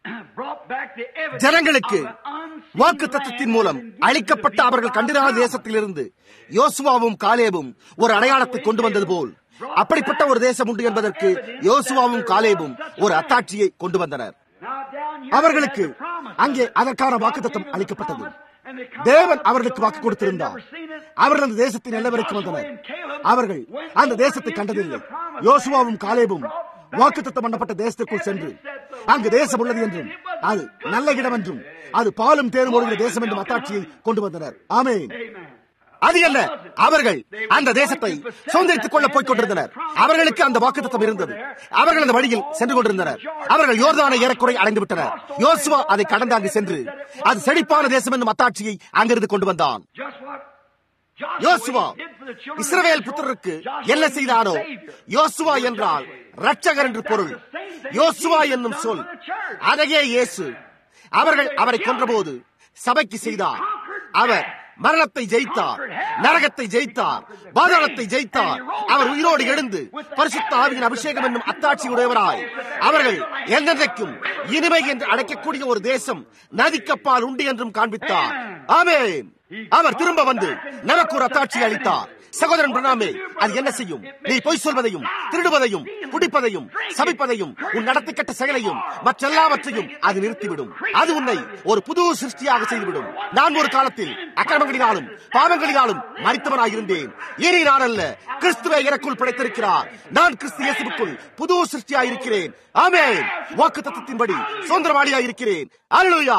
ஜனங்களுக்கு வாக்கு தத்துவத்தின் மூலம் அளிக்கப்பட்ட அவர்கள் கண்டிராத தேசத்திலிருந்து யோசுவாவும் காலேபும் ஒரு அடையாளத்தை கொண்டு வந்தது போல் அப்படிப்பட்ட ஒரு தேசம் உண்டு என்பதற்கு யோசுவாவும் காலேபும் ஒரு அத்தாட்சியை கொண்டு வந்தனர் அவர்களுக்கு அங்கே அதற்கான வாக்குத்தத்தம் அளிக்கப்பட்டது தேவன் அவர்களுக்கு வாக்கு கொடுத்திருந்தார் அவர்கள் அந்த தேசத்தின் எல்லவருக்கு வந்தனர் அவர்கள் அந்த தேசத்தை கண்டதில்லை யோசுவாவும் காலேபும் வாக்குத்தத்தம் பண்ணப்பட்ட தேசத்திற்குள் சென்று அங்கு தேசம் உள்ளது என்றும் அது நல்ல இடம் என்றும் அது பாலும் தேரும் ஓடுகிற தேசம் என்றும் அத்தாட்சியை கொண்டு வந்தனர் ஆமேன் அது அல்ல அவர்கள் அந்த தேசத்தை சுதந்திரித்துக் கொள்ள போய்க் கொண்டிருந்தனர் அவர்களுக்கு அந்த வாக்குத்தத்தம் இருந்தது அவர்கள் அந்த வழியில் சென்று கொண்டிருந்தனர் அவர்கள் யோர்தானை ஏறக்குறை அடைந்து விட்டனர் யோசுவா அதை கடந்து அங்கு சென்று அது செழிப்பான தேசம் என்னும் அத்தாட்சியை அங்கிருந்து கொண்டு வந்தான் யோசுவா இஸ்ரவேல் புத்திரருக்கு என்ன செய்தானோ யோசுவா என்றால் ரட்சகர் என்று பொருள் யோசுவா என்னும் சொல் அதையே இயேசு அவர்கள் அவரை கொன்றபோது சபைக்கு செய்தார் அவர் மரணத்தை ஜெயித்தார் நரகத்தை ஜெயித்தார் பாதாளத்தை ஜெயித்தார் அவர் உயிரோடு எழுந்து பரிசுத்த ஆவியின் அபிஷேகம் என்னும் அத்தாட்சி உடையவராய் அவர்கள் என்றென்றைக்கும் இனிமை என்று அழைக்கக்கூடிய ஒரு தேசம் நதிக்கப்பால் உண்டு என்றும் காண்பித்தார் ஆமேன் அவர் திரும்ப வந்து நமக்கு ஒரு அத்தாட்சி அளித்தார் சகோதரன் பிரணாமே அது என்ன செய்யும் நீ பொய் சொல்வதையும் திருடுவதையும் குடிப்பதையும் சபிப்பதையும் உன் நடத்தி கட்ட செயலையும் மற்றெல்லாவற்றையும் அது நிறுத்திவிடும் அது உன்னை ஒரு புது சிருஷ்டியாக செய்துவிடும் நான் ஒரு காலத்தில் அக்கிரமங்களினாலும் பாவங்களினாலும் மறித்தவனாக இருந்தேன் இனி நான் அல்ல கிறிஸ்துவை எனக்குள் படைத்திருக்கிறார் நான் கிறிஸ்து இயேசுக்குள் புது சிருஷ்டியாக இருக்கிறேன் ஆமேன் வாக்கு தத்துவத்தின்படி சுதந்திரவாளியாக இருக்கிறேன் அல்லுயா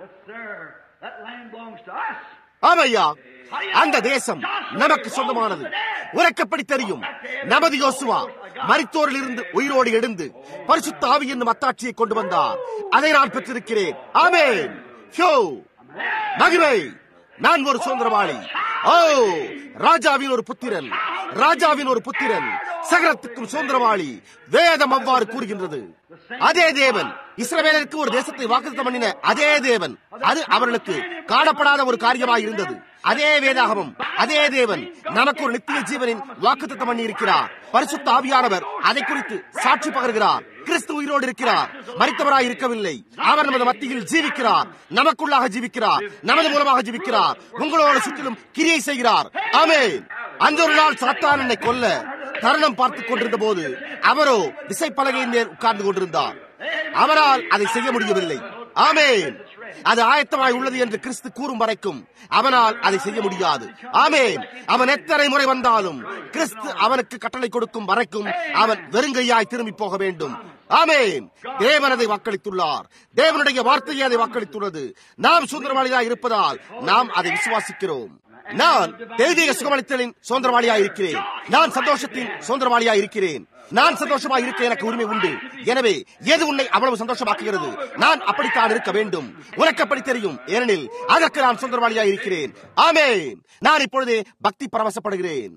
ஆமையா அந்த தேசம் நமக்கு சொந்தமானது உரைக்கப்படி தெரியும் நமது யோசுவா மரித்தோரில் இருந்து உயிரோடு எழுந்து பரிசுத்த ஆவி என்னும் அத்தாட்சியை கொண்டு வந்தார் அதை நான் பெற்றிருக்கிறேன் ஆமேன் மகிமை நான் ஒரு சுதந்திரவாளி ஓ ராஜாவின் ஒரு புத்திரன் ராஜாவின் ஒரு புத்திரன் சகரத்துக்கும் சுதந்திரவாளி வேதம் அவ்வாறு கூறுகின்றது அதே தேவன் இஸ்ரவேலருக்கு ஒரு தேசத்தை வாக்குத்தம் பண்ணின அதே தேவன் அது அவர்களுக்கு காணப்படாத ஒரு காரியமாக இருந்தது அதே வேதாகமும் அதே தேவன் நமக்கு ஒரு நித்திய ஜீவனின் வாக்குத்தம் பண்ணி இருக்கிறார் பரிசுத்த ஆவியானவர் அதை குறித்து சாட்சி பகர்கிறார் கிறிஸ்து உயிரோடு இருக்கிறார் மறித்தவராய் இருக்கவில்லை அவர் நமது மத்தியில் ஜீவிக்கிறார் நமக்குள்ளாக ஜீவிக்கிறார் நமது மூலமாக ஜீவிக்கிறார் உங்களோட சுற்றிலும் கிரியை செய்கிறார் ஆமே அந்த ஒரு நாள் சாத்தான் என்னை கொல்ல தருணம் பார்த்துக் கொண்டிருந்த போது அவரோ விசைப்பலகையின் மேல் உட்கார்ந்து கொண்டிருந்தார் அவரால் அதை செய்ய முடியவில்லை ஆமேன் அது ஆயத்தமாய் உள்ளது என்று கிறிஸ்து கூறும் வரைக்கும் அவனால் அதை செய்ய முடியாது ஆமேன் அவன் எத்தனை முறை வந்தாலும் கிறிஸ்து அவனுக்கு கட்டளை கொடுக்கும் வரைக்கும் அவன் வெறுங்கையாய் திரும்பி போக வேண்டும் ஆமேன் தேவன் அதை வாக்களித்துள்ளார் தேவனுடைய வார்த்தையை அதை வாக்களித்துள்ளது நாம் சுதந்திரவாளியாக இருப்பதால் நாம் அதை விசுவாசிக்கிறோம் நான் தெய்வீக சுகமளித்தலின் சுதந்திரவாளியாக இருக்கிறேன் நான் சந்தோஷத்தின் சுதந்திரவாளியாக இருக்கிறேன் நான் சந்தோஷமாக இருக்க எனக்கு உரிமை உண்டு எனவே எது உன்னை அவ்வளவு சந்தோஷமாக்குகிறது நான் அப்படித்தான் இருக்க வேண்டும் உனக்கு அப்படி தெரியும் ஏனெனில் அதற்கு நான் சுதந்திரவாளியாக இருக்கிறேன் ஆமே நான் இப்பொழுதே பக்தி பரவசப்படுகிறேன்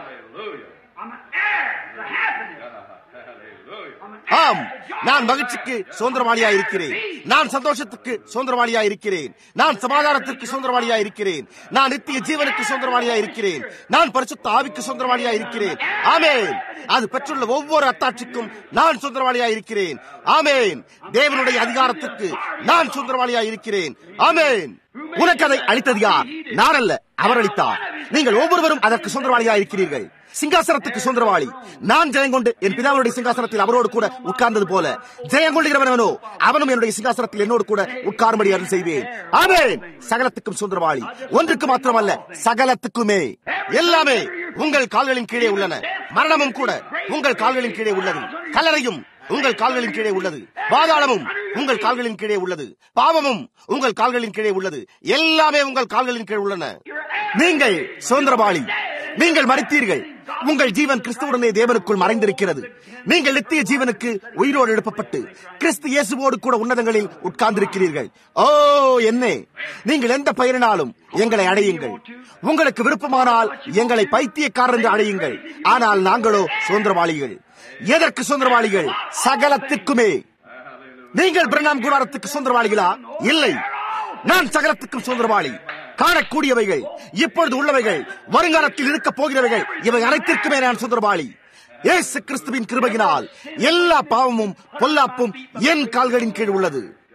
ஆம் நான் மகிழ்ச்சிக்கு சுதந்திரவாளியா இருக்கிறேன் நான் சந்தோஷத்துக்கு சுதந்திரவாளியா இருக்கிறேன் நான் சமாதானத்திற்கு சுதந்திரவாளியா இருக்கிறேன் நான் நித்திய ஜீவனுக்கு சுதந்திரவாளியா இருக்கிறேன் நான் பரிசுத்த ஆவிக்கு சுதந்திரவாளியா இருக்கிறேன் ஆமேன் அது பெற்றுள்ள ஒவ்வொரு அத்தாட்சிக்கும் நான் சுதந்திரவாளியா இருக்கிறேன் ஆமேன் தேவனுடைய அதிகாரத்திற்கு நான் சுதந்திரவாளியா இருக்கிறேன் ஆமேன் உனக்கு அதை அளித்தது யார் நான் அல்ல அவர் அளித்தார் நீங்கள் ஒவ்வொருவரும் அதற்கு சுதந்திரவாளியா இருக்கிறீர்கள் சிங்காசனத்துக்கு சுதந்திரவாளி நான் ஜெயங்கொண்டு என் பிதாவுடைய சிங்காசனத்தில் அவரோடு கூட உட்கார்ந்தது போல ஜெயங்கொள்ளுகிறவனோ அவனும் என்னுடைய சிங்காசனத்தில் என்னோடு கூட உட்காரும்படி அருள் செய்வேன் ஆமேன் சகலத்துக்கும் சுதந்திரவாளி ஒன்றுக்கு மாத்திரமல்ல சகலத்துக்குமே எல்லாமே உங்கள் கால்களின் கீழே உள்ளன மரணமும் கூட உங்கள் கால்களின் கீழே உள்ளது கல்லறையும் உங்கள் கால்களின் கீழே உள்ளது பாதாளமும் உங்கள் கால்களின் கீழே உள்ளது பாவமும் உங்கள் கால்களின் கீழே உள்ளது எல்லாமே உங்கள் கால்களின் கீழே உள்ளன நீங்கள் சுதந்திரவாளி நீங்கள் மறித்தீர்கள் உங்கள் ஜீவன் கிறிஸ்துவுடனே தேவனுக்குள் மறைந்திருக்கிறது நீங்கள் நித்திய ஜீவனுக்கு உயிரோடு எழுப்பப்பட்டு கிறிஸ்து இயேசுவோடு கூட உன்னதங்களில் உட்கார்ந்திருக்கிறீர்கள் ஓ என்ன நீங்கள் எந்த பெயரினாலும் எங்களை அடையுங்கள் உங்களுக்கு விருப்பமானால் எங்களை பைத்தியக்காரர் என்று அடையுங்கள் ஆனால் நாங்களோ சுதந்திரவாளிகள் எதற்கு சுதந்திரவாளிகள் சகலத்திற்குமே நீங்கள் பிரணாம் குடாரத்துக்கு சுதந்திரவாளிகளா இல்லை நான் சகலத்துக்கும் சுதந்திரவாளி காணக்கூடியவைகள் இப்பொழுது உள்ளவைகள் வருங்காலத்தில் இருக்க போகிறவைகள் இவை அனைத்திற்குமே நான் சுதந்திரவாளி இயேசு கிறிஸ்துவின் கிருபையினால் எல்லா பாவமும் பொல்லாப்பும் என் கால்களின் கீழ் உள்ளது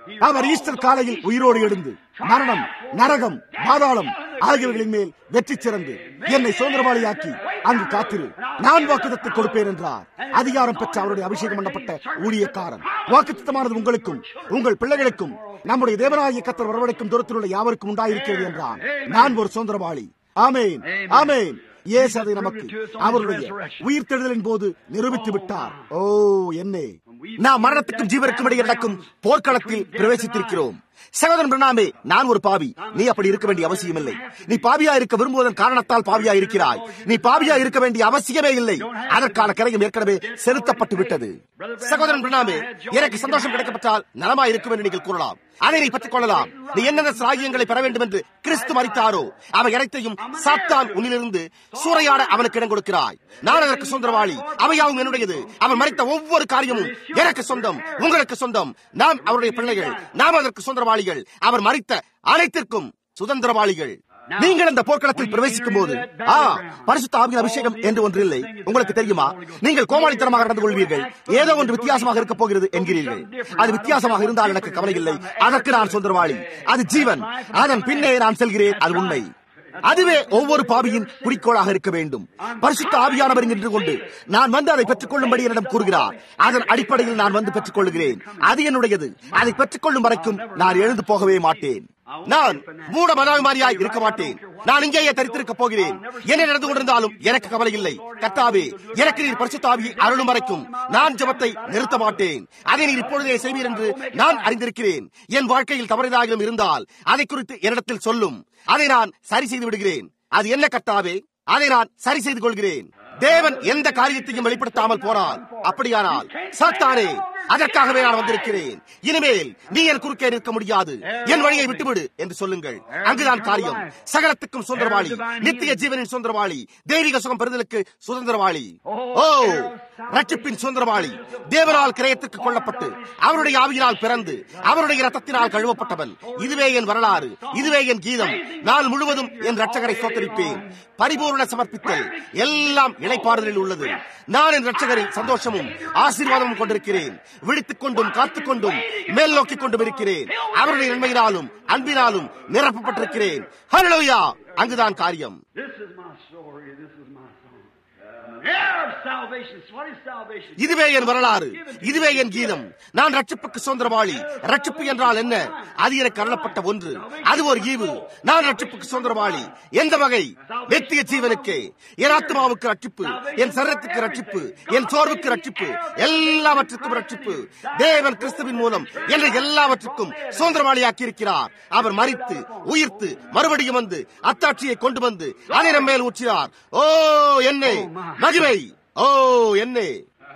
அவர் ஈஸ்டர் காலையில் உயிரோடு எழுந்து மரணம் நரகம் பாதாளம் ஆகியவர்களின் மேல் வெற்றி சிறந்து என்னை சுதந்திரவாளியாக்கி அங்கு காத்திரு நான் வாக்குத்தத்தை கொடுப்பேன் என்றார் அதிகாரம் பெற்ற அவருடைய அபிஷேகம் பண்ணப்பட்ட ஊழியக்காரன் வாக்குத்தமானது உங்களுக்கும் உங்கள் பிள்ளைகளுக்கும் நம்முடைய தேவனாகிய கத்தர் வரவழைக்கும் தூரத்தில் உள்ள யாவருக்கும் உண்டாயிருக்கிறது என்றான் நான் ஒரு சுதந்திரவாளி ஆமேன் ஆமேன் இயேசு அதை நமக்கு அவருடைய உயிர்த்தெழுதலின் போது நிரூபித்து விட்டார் ஓ என்னே நாம் மரணத்துக்கும் ஜீவனுக்கும் இடையே நடக்கும் போர்க்களத்தில் பிரவேசித்திருக்கிறோம் சகோதரன் பிரணாமே நான் ஒரு பாவி நீ அப்படி இருக்க வேண்டிய அவசியம் இல்லை நீ பாவியா இருக்க விரும்புவதன் காரணத்தால் பாவியா இருக்கிறாய் நீ பாவியா இருக்க வேண்டிய அவசியமே இல்லை அதற்கான கரையும் ஏற்கனவே செலுத்தப்பட்டு விட்டது சகோதரன் பிரணாமே எனக்கு சந்தோஷம் கிடைக்கப்பட்டால் நலமா இருக்கும் என்று நீங்கள் கூறலாம் அதை நீ பற்றிக் கொள்ளலாம் நீ என்னென்ன சாகியங்களை பெற வேண்டும் என்று கிறிஸ்து மறித்தாரோ அவை அனைத்தையும் சாத்தான் உன்னிலிருந்து சூறையாட அவனுக்கு இடம் கொடுக்கிறாய் நான் அதற்கு சுதந்திரவாளி அவையாவும் என்னுடையது அவன் மறித்த ஒவ்வொரு காரியமும் எனக்கு சொந்தம் உங்களுக்கு சொந்தம் நாம் அவருடைய பிள்ளைகள் நாம் அதற்கு சுதந்திரவாளிகள் அவர் மறித்த அனைத்திற்கும் சுதந்திரவாளிகள் நீங்கள் அந்த போர்க்களத்தில் பிரவேசிக்கும் போது ஆ பரிசுத்த ஆவியின் அபிஷேகம் என்று ஒன்று இல்லை உங்களுக்கு தெரியுமா நீங்கள் கோமாளித்தனமாக நடந்து கொள்வீர்கள் ஏதோ ஒன்று வித்தியாசமாக இருக்க போகிறது என்கிறீர்கள் அது வித்தியாசமாக இருந்தால் எனக்கு கவலை இல்லை அதற்கு நான் சுதந்திரவாளி அது ஜீவன் அதன் பின்னே நான் செல்கிறேன் அது உண்மை அதுவே ஒவ்வொரு பாவியின் குறிக்கோளாக இருக்க வேண்டும் பரிசுத்த ஆவியானவர் என்று கொண்டு நான் வந்து அதை பெற்றுக் கொள்ளும்படி என்னிடம் கூறுகிறார் அதன் அடிப்படையில் நான் வந்து பெற்றுக் கொள்கிறேன் அது என்னுடையது அதை பெற்றுக் கொள்ளும் வரைக்கும் நான் எழுந்து போகவே மாட்டேன் நான் மூட மதாபிமாரியாய் இருக்க மாட்டேன் நான் இங்கேயே தரித்திருக்க போகிறேன் என்ன நடந்து கொண்டிருந்தாலும் எனக்கு கவலை இல்லை கர்த்தாவே எனக்கு நீர் பரிசுத்தாவியை அருளும் வரைக்கும் நான் ஜபத்தை நிறுத்த மாட்டேன் அதை நீர் இப்பொழுதே செய்வீர் என்று நான் அறிந்திருக்கிறேன் என் வாழ்க்கையில் தவறுதாகிலும் இருந்தால் அதை குறித்து என்னிடத்தில் சொல்லும் அதை நான் சரி செய்து விடுகிறேன் அது என்ன கர்த்தாவே அதை நான் சரி செய்து கொள்கிறேன் தேவன் எந்த காரியத்தையும் வெளிப்படுத்தாமல் போனால் அப்படியானால் சாத்தானே அதற்காகவே நான் வந்திருக்கிறேன் இனிமேல் நீ என் குறுக்கே நிற்க முடியாது என் வழியை விட்டுவிடு என்று சொல்லுங்கள் அங்குதான் காரியம் சகலத்துக்கும் சுதந்திரவாளி நித்திய ஜீவனின் சுதந்திரவாளி தெய்வீக சுகம் பெறுதலுக்கு சுதந்திரவாளி ஓ ரட்சிப்பின் சுதந்திரவாளி தேவனால் கிரயத்துக்கு கொல்லப்பட்டு அவருடைய ஆவியினால் பிறந்து அவருடைய ரத்தத்தினால் கழுவப்பட்டவன் இதுவே என் வரலாறு இதுவே என் கீதம் நாள் முழுவதும் என் ரட்சகரை சோத்தரிப்பேன் பரிபூர்ண சமர்ப்பித்தல் எல்லாம் இணைப்பாறுதலில் உள்ளது நான் என் ரட்சகரில் சந்தோஷமும் ஆசீர்வாதமும் கொண்டிருக்கிறேன் விழித்துக் கொண்டும் காத்துக் கொண்டும் மேல் நோக்கிக் கொண்டும் இருக்கிறேன் அவருடைய நன்மையினாலும் அன்பினாலும் நிரப்பப்பட்டிருக்கிறேன் ஹalleluya அங்குதான் காரியம் This is my story. This is my song. Heir of salvation. What is salvation? இதுவே என் வரலாறு இதுவே என் கீதம் நான் ரட்சிப்புக்கு சுதந்திரவாளி ரட்சிப்பு என்றால் என்ன அது எனக்கு அருளப்பட்ட ஒன்று அது ஒரு ஈவு நான் ரட்சிப்புக்கு சுதந்திரவாளி எந்த வகை நித்திய ஜீவனுக்கு என் ஆத்மாவுக்கு ரட்சிப்பு என் சரீரத்துக்கு ரட்சிப்பு என் சோர்வுக்கு ரட்சிப்பு எல்லாவற்றுக்கும் ரட்சிப்பு தேவன் கிறிஸ்துவின் மூலம் என்னை எல்லாவற்றுக்கும் சுதந்திரவாளியாக்கி இருக்கிறார் அவர் மறித்து உயிர்த்து மறுபடியும் வந்து அத்தாட்சியை கொண்டு வந்து அதை நம்ம மேல் ஊற்றினார் ஓ என்னே மகிமை ஓ என்னே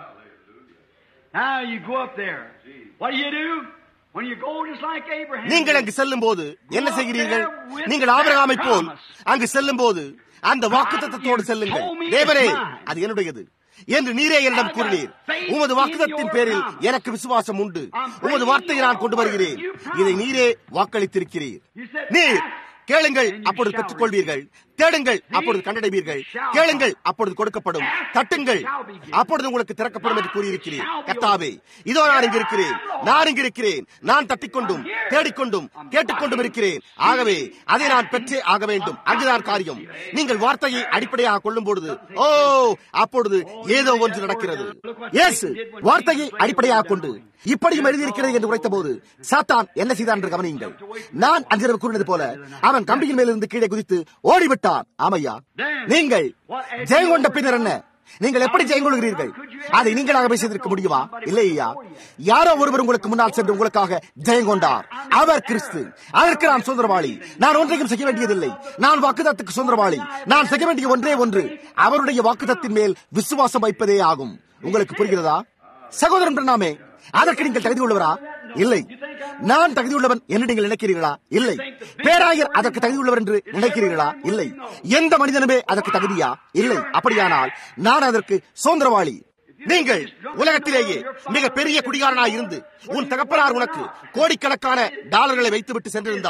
Now you go up there. What do you do? When you go just like Abraham. நீங்கள் அங்கு செல்லும் போது என்ன செய்கிறீர்கள் நீங்கள் ஆபிரகாமை போல் அங்கு செல்லும் போது அந்த வாக்குத்தத்தோடு செல்லுங்கள் தேவரே அது என்னுடையது என்று நீரே என்னிடம் கூறினீர் உமது வாக்குத்தத்தின் பேரில் எனக்கு விசுவாசம் உண்டு உமது வார்த்தையை நான் கொண்டு வருகிறேன் இதை நீரே வாக்களித்திருக்கிறீர் நீர் கேளுங்கள் அப்பொழுது பெற்றுக் கொள்வீர்கள் தேடுங்கள் அப்பொழுது கண்டடைவீர்கள் கேளுங்கள் அப்பொழுது கொடுக்கப்படும் தட்டுங்கள் அப்பொழுது உங்களுக்கு திறக்கப்படும் என்று கூறியிருக்கிறேன் கர்த்தாவே இதோ நான் இங்கு இருக்கிறேன் நான் இங்கு இருக்கிறேன் நான் தட்டிக்கொண்டும் தேடிக்கொண்டும் கேட்டுக்கொண்டும் இருக்கிறேன் ஆகவே அதை நான் பெற்றே ஆக வேண்டும் அங்குதான் காரியம் நீங்கள் வார்த்தையை அடிப்படையாக கொள்ளும் பொழுது ஓ அப்பொழுது ஏதோ ஒன்று நடக்கிறது இயேசு வார்த்தையை அடிப்படையாக கொண்டு இப்படியும் எழுதியிருக்கிறது என்று உரைத்த போது சாத்தான் என்ன செய்தான் என்று கவனியுங்கள் நான் அன்றிரவு கூறினது போல அவன் கம்பியின் மேலிருந்து கீழே குதித்து ஓடிவிட்டான் ஆமையா நீங்கள் ஜெயம் கொண்ட பின்னர் என்ன நீங்கள் எப்படி ஜெயம் கொள்கிறீர்கள் அதை நீங்களாக செய்திருக்க முடியுமா இல்லையா யாரோ ஒருவர் உங்களுக்கு முன்னால் சென்று உங்களுக்காக ஜெயம் கொண்டார் அவர் கிறிஸ்து அதற்கு நான் சுதந்திரவாளி நான் ஒன்றையும் செய்ய வேண்டியதில்லை நான் வாக்குதத்துக்கு சுதந்திரவாளி நான் செய்ய வேண்டிய ஒன்றே ஒன்று அவருடைய வாக்குதத்தின் மேல் விசுவாசம் வைப்பதே ஆகும் உங்களுக்கு புரிகிறதா சகோதரன் பிரணாமே அதற்கு நீங்கள் தகுதி உள்ளவரா இல்லை நான் தகுதி உள்ளவன் என்று நீங்கள் நினைக்கிறீர்களா இல்லை பேராயர் அதற்கு தகுதி உள்ளவர் என்று நினைக்கிறீர்களா இல்லை எந்த மனிதனுமே அதற்கு தகுதியா இல்லை அப்படியானால் நான் அதற்கு சுதந்திரவாளி நீங்கள் உலகத்திலேயே மிக பெரிய குடிகாரனாய் இருந்து உன் தகப்பனார் உனக்கு கோடிக்கணக்கான டாலர்களை வைத்துவிட்டு சென்றிருந்தால்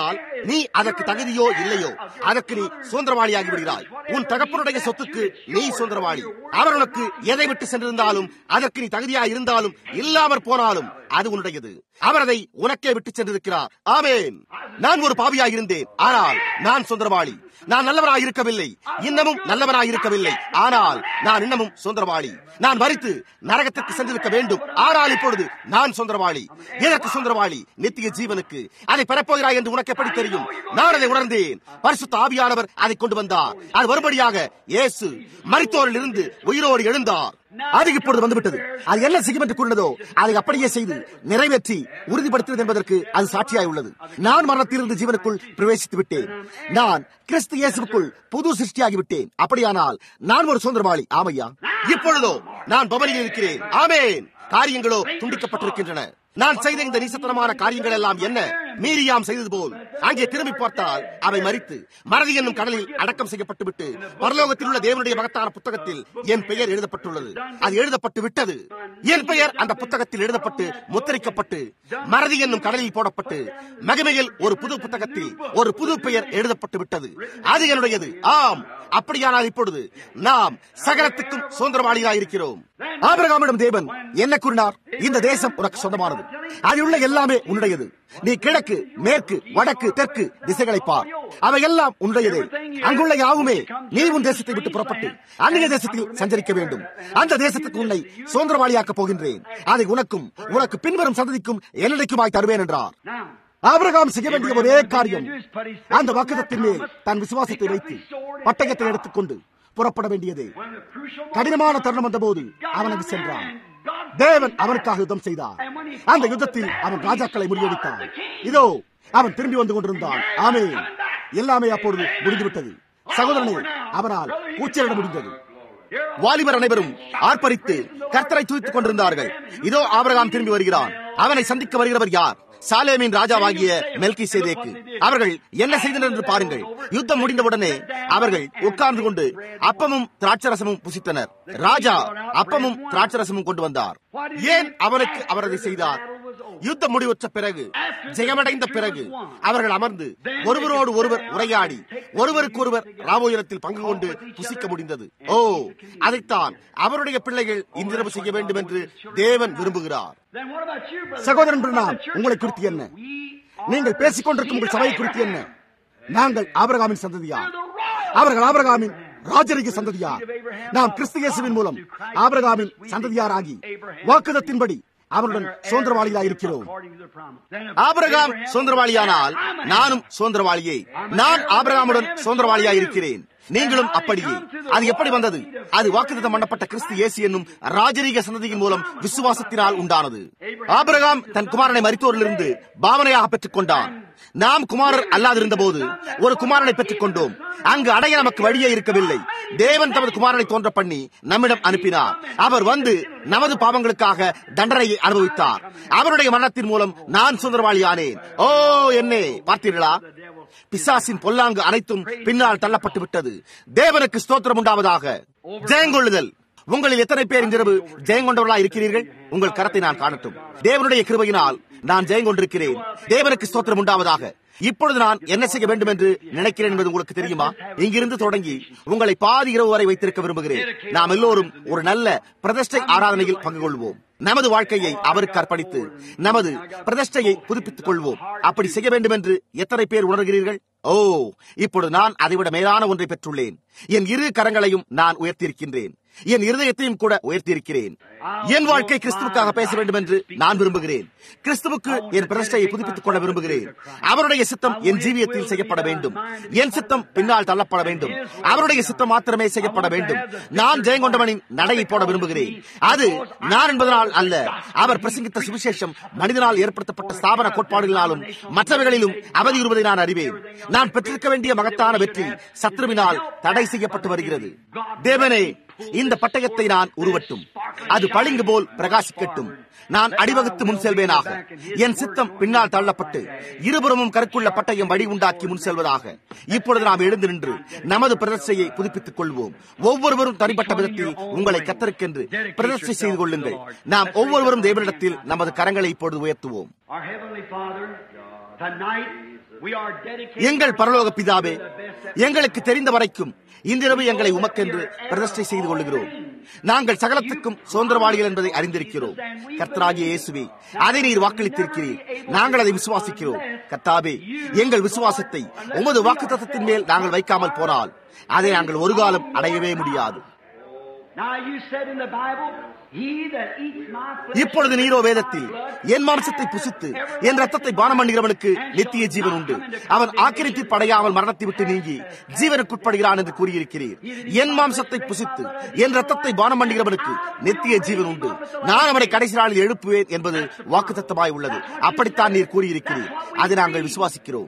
நீ அதற்கு தகுதியோ இல்லையோ அதற்கு நீ சுதந்திரவாளியாகி விடுகிறாய் உன் தகப்பனுடைய சொத்துக்கு நீ சுதந்திரவாளி அவர் உனக்கு எதை விட்டு சென்றிருந்தாலும் அதற்கு நீ தகுதியா இருந்தாலும் இல்லாமற் போனாலும் அது உன்னுடையது அவர் அதை உனக்கே விட்டு சென்றிருக்கிறார் ஆமேன் நான் ஒரு பாவியாக இருந்தேன் ஆனால் நான் சுதந்திரவாளி நான் நல்லவனாக இருக்கவில்லை இன்னமும் நல்லவனாக இருக்கவில்லை ஆனால் நான் இன்னமும் சுதந்திரவாளி நான் மறித்து நரகத்திற்கு சென்றிருக்க வேண்டும் ஆனால் இப்பொழுது நான் சுதந்திரவாளி எனக்கு சுதந்திரவாளி நித்திய ஜீவனுக்கு அதை பெறப்போகிறாய் என்று உனக்கு எப்படி தெரியும் நான் அதை உணர்ந்தேன் பரிசுத்த ஆவியானவர் அதை கொண்டு வந்தார் அது மறுபடியாக இயேசு மறித்தோரில் இருந்து உயிரோடு எழுந்தார் அது இப்பொழுது வந்துவிட்டது அது என்ன செய்யும் என்று கூறினதோ அதை அப்படியே செய்து நிறைவேற்றி உறுதிப்படுத்தினது என்பதற்கு அது சாட்சியாய் உள்ளது நான் மரணத்திலிருந்து ஜீவனுக்குள் பிரவேசித்து விட்டேன் நான் கிறிஸ்து இயேசுக்குள் புது சிருஷ்டியாகி விட்டேன் அப்படியானால் நான் ஒரு சுதந்திரவாளி ஆமையா இப்பொழுதோ நான் பவனியில் இருக்கிறேன் ஆமேன் காரியங்களோ துண்டிக்கப்பட்டிருக்கின்றன நான் செய்த இந்த நீசத்தனமான காரியங்கள் எல்லாம் என்ன மீரியாம் செய்தது போல் அங்கே திரும்பி பார்த்தால் அவை மறித்து மறதி என்னும் கடலில் அடக்கம் செய்யப்பட்டு விட்டு பரலோகத்தில் உள்ள தேவனுடைய மகத்தான புத்தகத்தில் என் பெயர் எழுதப்பட்டுள்ளது அது எழுதப்பட்டு விட்டது என் பெயர் அந்த புத்தகத்தில் எழுதப்பட்டு முத்திரிக்கப்பட்டு மறதி என்னும் கடலில் போடப்பட்டு மகிமையில் ஒரு புது புத்தகத்தில் ஒரு புது பெயர் எழுதப்பட்டு விட்டது அது என்னுடையது ஆம் அப்படியானால் இப்பொழுது நாம் சகலத்துக்கும் சுதந்திரவாளிகளாக இருக்கிறோம் ஆபிரகாமிடம் தேவன் என்ன கூறினார் இந்த தேசம் உனக்கு சொந்தமானது அதில் உள்ள எல்லாமே உன்னுடையது நீ கிழக்கு மேற்கு வடக்கு தெற்கு திசைகளை பார் அவை எல்லாம் உன்னுடையதே அங்குள்ள யாவுமே நீ உன் தேசத்தை விட்டு புறப்பட்டு அந்நிய தேசத்தில் சஞ்சரிக்க வேண்டும் அந்த தேசத்துக்கு உன்னை சுதந்திரவாளியாக்கப் போகின்றேன் அதை உனக்கும் உனக்கு பின்வரும் சந்ததிக்கும் என்னைக்குமாய் தருவேன் என்றார் ஆபிரகாம் செய்ய வேண்டிய ஒரே காரியம் அந்த வாக்குதத்தின் மேல் தன் விசுவாசத்தை வைத்து பட்டயத்தை எடுத்துக்கொண்டு புறப்பட வேண்டியது கடினமான தருணம் வந்தபோது அவனுக்கு சென்றான் தேவன் அவனுக்காக யுத்தம் செய்தார் அந்த யுத்தத்தில் அவன் ராஜாக்களை முறியடித்தான் இதோ அவன் திரும்பி வந்து கொண்டிருந்தான் ஆமே எல்லாமே அப்பொழுது முடிந்துவிட்டது சகோதரனே அவனால் கூச்சலிட முடிந்தது வாலிபர் அனைவரும் ஆர்ப்பரித்து கர்த்தரை துதித்துக் கொண்டிருந்தார்கள் இதோ ஆபிரகாம் திரும்பி வருகிறான் அவனை சந்திக்க வருகிறவர் யார் சாலேமின் ராஜாவாகிய மெல்கி சேதேக்கு அவர்கள் என்ன செய்தனர் என்று பாருங்கள் யுத்தம் முடிந்தவுடனே அவர்கள் உட்கார்ந்து கொண்டு அப்பமும் திராட்சரசமும் புசித்தனர் ராஜா அப்பமும் திராட்சரசமும் கொண்டு வந்தார் ஏன் அவனுக்கு அவர் அதை செய்தார் யுத்தம் முடிவுற்ற பிறகு ஜெயமடைந்த பிறகு அவர்கள் அமர்ந்து ஒருவரோடு ஒருவர் உரையாடி ஒருவருக்கு ஒருவர் ராமோயரத்தில் பங்கு கொண்டு புசிக்க முடிந்தது ஓ அதைத்தான் அவருடைய பிள்ளைகள் இன்றிரவு செய்ய வேண்டும் என்று தேவன் விரும்புகிறார் சகோதரன் பிரணாம் உங்களை குறித்து என்ன நீங்கள் பேசிக் கொண்டிருக்கும் உங்கள் சபை குறித்து என்ன நாங்கள் ஆபரகாமின் சந்ததியார் அவர்கள் ஆபரகாமின் ராஜரிக சந்ததியார் நாம் கிறிஸ்து இயேசுவின் மூலம் ஆபரகாமின் சந்ததியாராகி வாக்குதத்தின்படி அவருடன் சுதந்திரவாளியாக இருக்கிறோம் ஆபிரகாம் சுதந்திரவாளியானால் நானும் சுதந்திரவாளியே நான் ஆபிரகாமுடன் சுதந்திரவாளியாக இருக்கிறேன் நீங்களும் அப்படியே அது எப்படி வந்தது அது வாக்குத்தம் பண்ணப்பட்ட கிறிஸ்து இயேசு என்னும் ராஜரீக சந்ததியின் மூலம் விசுவாசத்தினால் உண்டானது ஆபிரகாம் தன் குமாரனை மறித்தோரிலிருந்து பாவனையாக பெற்றுக் கொண்டான் நாம் குமாரர் அல்லாதிருந்த போது ஒரு குமாரனை பெற்றுக் கொண்டோம் அங்கு அடைய நமக்கு வழியே இருக்கவில்லை தேவன் தமது குமாரனை தோன்ற பண்ணி நம்மிடம் அனுப்பினார் அவர் வந்து நமது பாவங்களுக்காக தண்டனையை அனுபவித்தார் அவருடைய மரணத்தின் மூலம் நான் சுதந்திரவாளியானேன் ஓ என்னே பார்த்தீர்களா பிசாசின் பொல்லாங்கு அனைத்தும் பின்னால் தள்ளப்பட்டு விட்டது தேவனுக்கு ஸ்தோத்திரம் உண்டாவதாக ஜெயங்கொள்ளுதல் உங்களில் எத்தனை பேர் இன்றிரவு ஜெயங்கொண்டவர்களா இருக்கிறீர்கள் உங்கள் கரத்தை நான் காணட்டும் தேவனுடைய கிருபையினால் நான் ஜெயங்கொண்டிருக்கிறேன் தேவனுக்கு ஸ்தோத்திரம் உண்டாவதாக இப்பொழுது நான் என்ன செய்ய வேண்டும் என்று நினைக்கிறேன் என்பது உங்களுக்கு தெரியுமா இங்கிருந்து தொடங்கி உங்களை பாதி இரவு வரை வைத்திருக்க விரும்புகிறேன் நாம் எல்லோரும் ஒரு நல்ல பிரதிஷ்டை ஆராதனையில் பங்கு கொள்வோம் நமது வாழ்க்கையை அவருக்கு அர்ப்பணித்து நமது பிரதிஷ்டையை புதுப்பித்துக் கொள்வோம் அப்படி செய்ய வேண்டும் என்று எத்தனை பேர் உணர்கிறீர்கள் ஓ இப்பொழுது நான் அதைவிட மேலான ஒன்றை பெற்றுள்ளேன் என் இரு கரங்களையும் நான் உயர்த்தியிருக்கின்றேன் என் இருதயத்தையும் கூட உயர்த்தியிருக்கிறேன் என் வாழ்க்கை கிறிஸ்துவுக்காக பேச வேண்டும் என்று நான் விரும்புகிறேன் கிறிஸ்துவுக்கு என் பிரதிஷ்டையை புதுப்பித்துக் கொள்ள விரும்புகிறேன் அவருடைய சித்தம் என் ஜீவியத்தில் செய்யப்பட வேண்டும் என் சித்தம் பின்னால் தள்ளப்பட வேண்டும் அவருடைய சித்தம் மாத்திரமே செய்யப்பட வேண்டும் நான் ஜெயங்கொண்டவனின் நடையை போட விரும்புகிறேன் அது நான் என்பதனால் அல்ல அவர் பிரசங்கித்த சுவிசேஷம் மனிதனால் ஏற்படுத்தப்பட்ட ஸ்தாபன கோட்பாடுகளாலும் மற்றவர்களிலும் அவதியுறுவதை நான் அறிவேன் நான் பெற்றிருக்க வேண்டிய மகத்தான வெற்றி சத்ருவினால் தடை செய்யப்பட்டு வருகிறது தேவனே இந்த பட்டயத்தை நான் உருவட்டும் அது பளிங்கு போல் பிரகாசிக்கட்டும் நான் அடிவகுத்து முன் செல்வேனாக என் சித்தம் பின்னால் தள்ளப்பட்டு இருபுறமும் கருக்குள்ள பட்டயம் வழி உண்டாக்கி முன் செல்வதாக இப்பொழுது நாம் எழுந்து நின்று நமது பிரதர்சையை புதுப்பித்துக் கொள்வோம் ஒவ்வொருவரும் தனிப்பட்ட விதத்தில் உங்களை கத்தருக்கென்று பிரதர்சை செய்து கொள்ளுங்கள் நாம் ஒவ்வொருவரும் தேவனிடத்தில் நமது கரங்களை இப்பொழுது உயர்த்துவோம் Our Heavenly Father, tonight எங்கள் பரலோக பிதாவே எங்களுக்கு தெரிந்த வரைக்கும் இன்றிரவு எங்களை உமக்கென்று பிரதிஷ்டை செய்து கொள்கிறோம் நாங்கள் சகலத்துக்கும் சுதந்திரவாளிகள் என்பதை அறிந்திருக்கிறோம் கர்த்தராகிய இயேசுவே அதை நீர் வாக்களித்திருக்கிறீர் நாங்கள் அதை விசுவாசிக்கிறோம் கர்த்தாவே எங்கள் விசுவாசத்தை உமது வாக்கு மேல் நாங்கள் வைக்காமல் போனால் அதை நாங்கள் ஒரு காலம் அடையவே முடியாது இப்பொழுது நீரோ வேதத்தில் என் மாம்சத்தை புசித்து என் ரத்தத்தை பானம் பண்ணுகிறவனுக்கு நித்திய ஜீவன் உண்டு அவன் ஆக்கிரமித்து படையாமல் மரணத்தை விட்டு நீங்கி ஜீவனுக்குட்படுகிறான் என்று கூறியிருக்கிறீர் என் மாம்சத்தை புசித்து என் ரத்தத்தை பானம் பண்ணுகிறவனுக்கு நித்திய ஜீவன் உண்டு நான் அவனை கடைசி நாளில் எழுப்புவேன் என்பது வாக்கு தத்தமாய் உள்ளது அப்படித்தான் நீர் கூறியிருக்கிறீர் அதை நாங்கள் விசுவாசிக்கிறோம்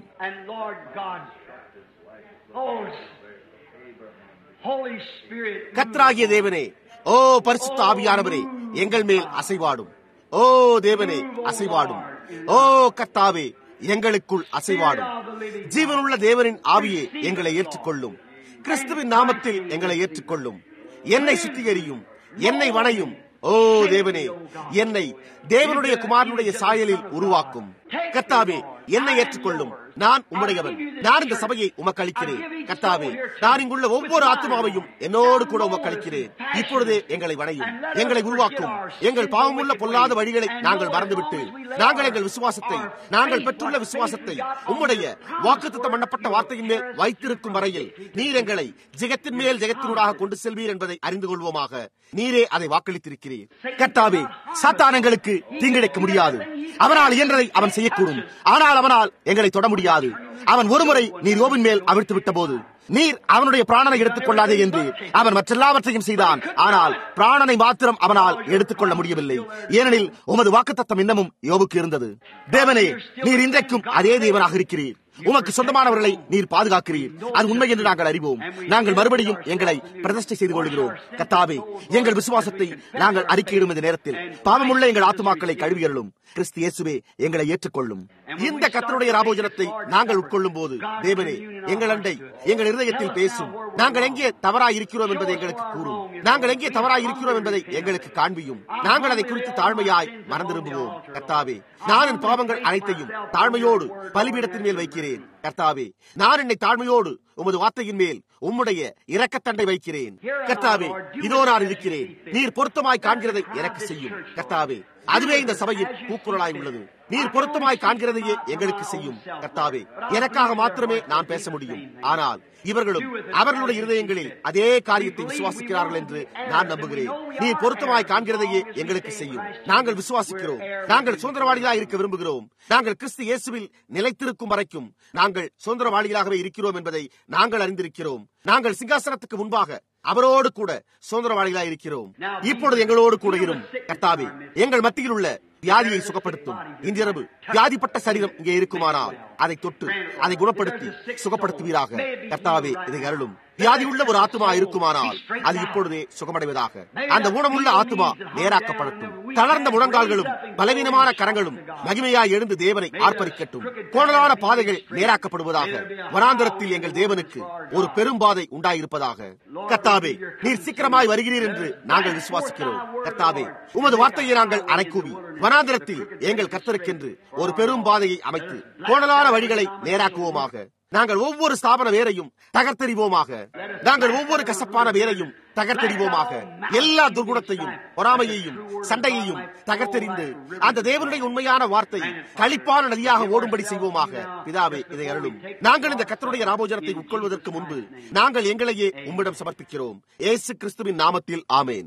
கத்ராகிய தேவனே ஓ பரிசுத்த ஆவியானவரே எங்கள் மேல் அசைவாடும் ஓ தேவனே அசைவாடும் ஓ கத்தாவே எங்களுக்குள் அசைவாடும் ஜீவனுள்ள தேவனின் ஆவியே எங்களை ஏற்றுக்கொள்ளும் கிறிஸ்துவின் நாமத்தில் எங்களை ஏற்றுக்கொள்ளும் என்னை சுத்திகரியும் என்னை வணையும் ஓ தேவனே என்னை தேவனுடைய குமாரனுடைய சாயலில் உருவாக்கும் கத்தாவே என்னை ஏற்றுக்கொள்ளும் நான் உம்முடையவன் நான் இந்த சபையை உமக்கு அளிக்கிறேன் கத்தாவே நான் இங்குள்ள ஒவ்வொரு ஆத்மாவையும் என்னோடு கூட உமக்கு அளிக்கிறேன் இப்பொழுதே எங்களை வணையும் எங்களை உருவாக்கும் எங்கள் பாவமுள்ள பொல்லாத வழிகளை நாங்கள் மறந்துவிட்டு நாங்கள் எங்கள் விசுவாசத்தை நாங்கள் பெற்றுள்ள விசுவாசத்தை உம்முடைய வாக்குத்தம் பண்ணப்பட்ட வார்த்தையின் மேல் வைத்திருக்கும் வரையில் நீர் எங்களை ஜெகத்தின் மேல் ஜெகத்தினூடாக கொண்டு செல்வீர் என்பதை அறிந்து கொள்வோமாக நீரே அதை வாக்களித்திருக்கிறீர் கத்தாவே சாத்தானங்களுக்கு தீங்கிழைக்க முடியாது அவனால் இயன்றதை அவன் செய்யக்கூடும் ஆனால் அவனால் எங்களை தொட முடியாது அவன் ஒருமுறை நீர் யோவின் மேல் அவிழ்த்து விட்ட போது நீர் அவனுடைய பிராணனை எடுத்துக் கொள்ளாதே என்று அவன் மற்றெல்லாவற்றையும் செய்தான் ஆனால் பிராணனை மாத்திரம் அவனால் எடுத்துக்கொள்ள முடியவில்லை ஏனெனில் உமது வாக்குத்தத்தம் இன்னமும் யோவுக்கு இருந்தது தேவனே நீர் இன்றைக்கும் அதே தேவனாக இருக்கிறீர் உமக்கு சொந்தமானவர்களை நீர் பாதுகாக்கிறீர் அது உண்மை என்று நாங்கள் அறிவோம் நாங்கள் மறுபடியும் எங்களை பிரதிஷ்டை செய்து கொள்கிறோம் கத்தாவே எங்கள் விசுவாசத்தை நாங்கள் அறிக்கையிடும் இந்த நேரத்தில் பாவமுள்ள எங்கள் ஆத்துமாக்களை கழுவியறலும் கிறிஸ்து இயேசுவே எங்களை ஏற்றுக்கொள்ளும் இந்த கத்தருடைய ராபோஜனத்தை நாங்கள் உட்கொள்ளும் போது தேவனே எங்கள் அண்டை எங்கள் இருதயத்தில் பேசும் நாங்கள் எங்கே தவறாய் இருக்கிறோம் என்பதை எங்களுக்கு கூறும் நாங்கள் எங்கே தவறாய் இருக்கிறோம் என்பதை எங்களுக்கு காண்பியும் நாங்கள் அதை குறித்து தாழ்மையாய் மறந்திரும்புவோம் கர்த்தாவே நான் என் பாவங்கள் அனைத்தையும் தாழ்மையோடு பலிபீடத்தின் மேல் வைக்கிறேன் கர்த்தாவே நான் என்னை தாழ்மையோடு உமது வார்த்தையின் மேல் உம்முடைய இரக்கத்தண்டை வைக்கிறேன் கர்த்தாவே இதோ நான் இருக்கிறேன் நீர் பொருத்தமாய் காண்கிறதை எனக்கு செய்யும் கர்த்தாவே அதுவே இந்த சபையின் கூக்குரலாய் உள்ளது நீர் பொருத்தமாய் காண்கிறதையே எங்களுக்கு செய்யும் கர்த்தாவே எனக்காக மாத்திரமே நான் பேச முடியும் ஆனால் இவர்களும் அவர்களுடைய இருதயங்களில் அதே காரியத்தை விசுவாசிக்கிறார்கள் என்று நான் நம்புகிறேன் நீர் பொருத்தமாய் காண்கிறதையே எங்களுக்கு செய்யும் நாங்கள் விசுவாசிக்கிறோம் நாங்கள் சுதந்திரவாளிகளாக இருக்க விரும்புகிறோம் நாங்கள் கிறிஸ்து இயேசுவில் நிலைத்திருக்கும் வரைக்கும் நாங்கள் சுதந்திரவாளிகளாகவே இருக்கிறோம் என்பதை நாங்கள் அறிந்திருக்கிறோம் நாங்கள் சிங்காசனத்துக்கு முன்பாக அவரோடு கூட சுதந்திரவாளிகளாக இருக்கிறோம் இப்பொழுது எங்களோடு கூட இரும் கர்த்தாவே எங்கள் மத்தியில் உள்ள வியாதியை சுகப்படுத்தும் இன்றிரவு வியாதிப்பட்ட சரீரம் இங்கே இருக்குமானால் அதை தொட்டு அதை குணப்படுத்தி சுகப்படுத்துவீராக கர்த்தாவே இதை அருளும் வியாதி உள்ள ஒரு ஆத்மா இருக்குமானால் அது இப்பொழுதே சுகமடைவதாக அந்த ஊனமுள்ள ஆத்மா நேராக்கப்படட்டும் தளர்ந்த முழங்கால்களும் பலவீனமான கரங்களும் மகிமையாய் எழுந்து தேவனை ஆர்ப்பரிக்கட்டும் கோணலான பாதைகள் நேராக்கப்படுவதாக வனாந்தரத்தில் எங்கள் தேவனுக்கு ஒரு பெரும் பாதை உண்டாயிருப்பதாக கர்த்தாவே நீர் சீக்கிரமாய் வருகிறீர் என்று நாங்கள் விசுவாசிக்கிறோம் கர்த்தாவே உமது வார்த்தையை நாங்கள் அரைக்கூவி வனாந்தரத்தில் எங்கள் கர்த்தருக்கென்று ஒரு பெரும் பாதையை அமைத்து கோணலான வழிகளை நேராக்குவோமாக நாங்கள் ஒவ்வொரு ஸ்தாபன வேரையும் தகர்த்தெறிவோமாக நாங்கள் ஒவ்வொரு கசப்பான வேரையும் தகர்த்தெறிவோமாக எல்லா துர்குணத்தையும் பொறாமையையும் சண்டையையும் தகர்த்தெறிந்து அந்த தேவனுடைய உண்மையான வார்த்தை களிப்பான நதியாக ஓடும்படி செய்வோமாக பிதாவே இதை அருளும் நாங்கள் இந்த கத்தருடைய ராபோஜனத்தை உட்கொள்வதற்கு முன்பு நாங்கள் எங்களையே உம்மிடம் சமர்ப்பிக்கிறோம் ஏசு கிறிஸ்துவின் நாமத்தில் ஆமேன்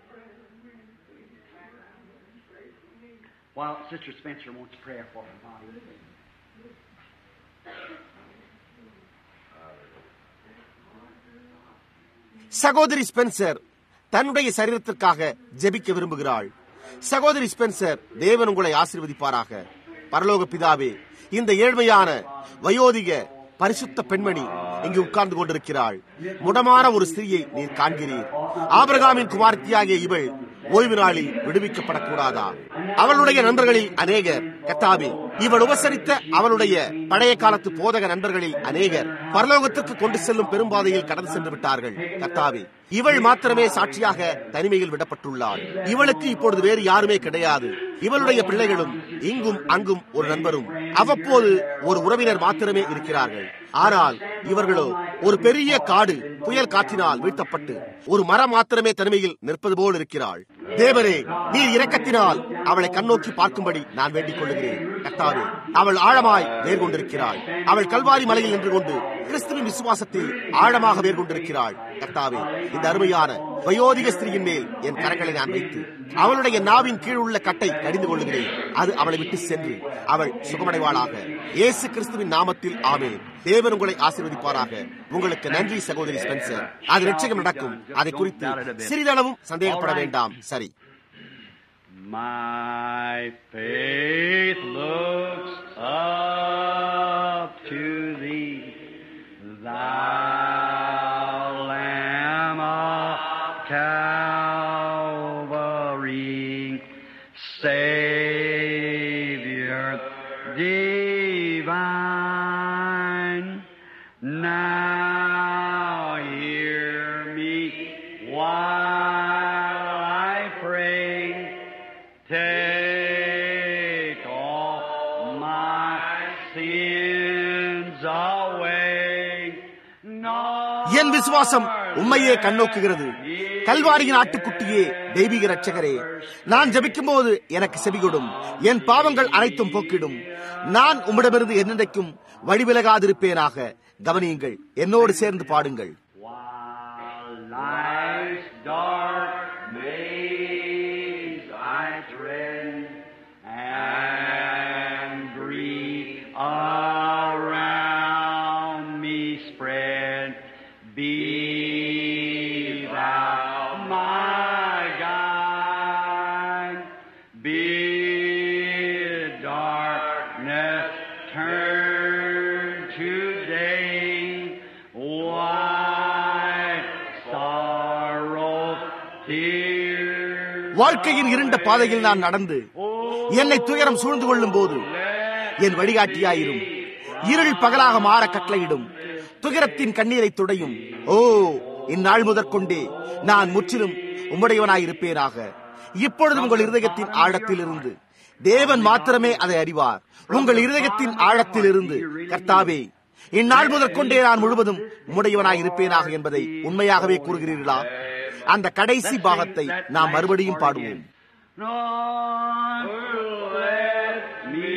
While Sister Spencer wants prayer for her body. சகோதரி ஸ்பென்சர் தன்னுடைய சரீரத்திற்காக ஜெபிக்க விரும்புகிறாள் சகோதரி ஸ்பென்சர் தேவன் உங்களை ஆசீர்வதிப்பாராக பரலோக பிதாவே இந்த ஏழ்மையான வயோதிக பரிசுத்த பெண்மணி இங்கு உட்கார்ந்து கொண்டிருக்கிறாள் முடமான ஒரு ஸ்திரியை நீர் காண்கிறீர் ஆபிரகாமின் குமார்த்தியாகிய இவள் ஓய்வு நாளில் விடுவிக்கப்படக்கூடாதா அவளுடைய நண்பர்களில் அநேகர் கத்தாவே இவள் உபசரித்த அவளுடைய பழைய காலத்து போதக நண்பர்களில் அநேகர் பரலோகத்திற்கு கொண்டு செல்லும் பெரும்பாதையில் கடந்து சென்று விட்டார்கள் கத்தாவே இவள் மாத்திரமே சாட்சியாக தனிமையில் விடப்பட்டுள்ளாள் இவளுக்கு இப்பொழுது வேறு யாருமே கிடையாது இவளுடைய பிள்ளைகளும் இங்கும் அங்கும் ஒரு நண்பரும் அவ்வப்போது ஒரு உறவினர் மாத்திரமே இருக்கிறார்கள் ஆனால் இவர்களோ ஒரு பெரிய காடு புயல் காற்றினால் வீழ்த்தப்பட்டு ஒரு மரம் மாத்திரமே தனிமையில் நிற்பது போல் இருக்கிறாள் தேவரே நீர் இரக்கத்தினால் அவளை கண்ணோக்கி பார்க்கும்படி நான் வேண்டிக் கொள்கிறேன் கர்த்தாவே அவள் ஆழமாய் வேர் கொண்டிருக்கிறாள் அவள் கல்வாரி மலையில் நின்று கொண்டு கிறிஸ்துவின் விசுவாசத்தில் ஆழமாக வேர் கொண்டிருக்கிறாள் கர்த்தாவே இந்த அருமையான வயோதிக ஸ்திரீயின் மேல் என் கரங்களை நான் வைத்து அவளுடைய நாவின் கீழ் உள்ள கட்டை கடிந்து கொள்ளுகிறேன் அது அவளை விட்டு சென்று அவள் சுகமடைவாளாக இயேசு கிறிஸ்துவின் நாமத்தில் ஆமே தேவன் உங்களை ஆசீர்வதிப்பாராக உங்களுக்கு நன்றி சகோதரி ஸ்பென்சர் அது நிச்சயம் நடக்கும் அதை குறித்து சிறிதளவும் சந்தேகப்பட வேண்டாம் சரி My faith looks up to thee, thou Lamb of Calvary, Savior divine. Now hear me while I pray. Take all my sins away. என் விசுவாசம் உண்மையே கண்ணோக்குகிறது கல்வாரியின் ஆட்டுக்குட்டியே தெய்வீக ரட்சகரே நான் ஜபிக்கும் போது எனக்கு செவிகொடும் என் பாவங்கள் அனைத்தும் போக்கிடும் நான் உம்மிடமிருந்து என்னென்றைக்கும் வழிவிலகாதிருப்பேனாக கவனியுங்கள் என்னோடு சேர்ந்து பாடுங்கள் While life's dark maze I tread, and grief around me spread, be thou my guide, bid darkness turn to day, white sorrow, tears. வாழ்க்கையின் இருண்ட பாதையில் நான் நடந்து என்னை துயரம் சூழ்ந்து கொள்ளும் போது என் வழிகாட்டியாயிரும் இருள் பகலாக மாற கட்டளையிடும் துயரத்தின் கண்ணீரை துடையும் ஓ இந்நாள் முதற்கொண்டே நான் முற்றிலும் உம்முடையவனாயிருப்பேனாக இப்பொழுது உங்கள் இருதயத்தின் ஆழத்தில் இருந்து தேவன் மாத்திரமே அதை அறிவார் உங்கள் இருதயத்தின் ஆழத்தில் இருந்து கர்த்தாவே இந்நாள் முதற்கொண்டே நான் முழுவதும் உம்முடையவனாய் இருப்பேனாக என்பதை உண்மையாகவே கூறுகிறீர்களா அந்த கடைசி பாகத்தை நாம் மறுபடியும் பாடுவோம் None let me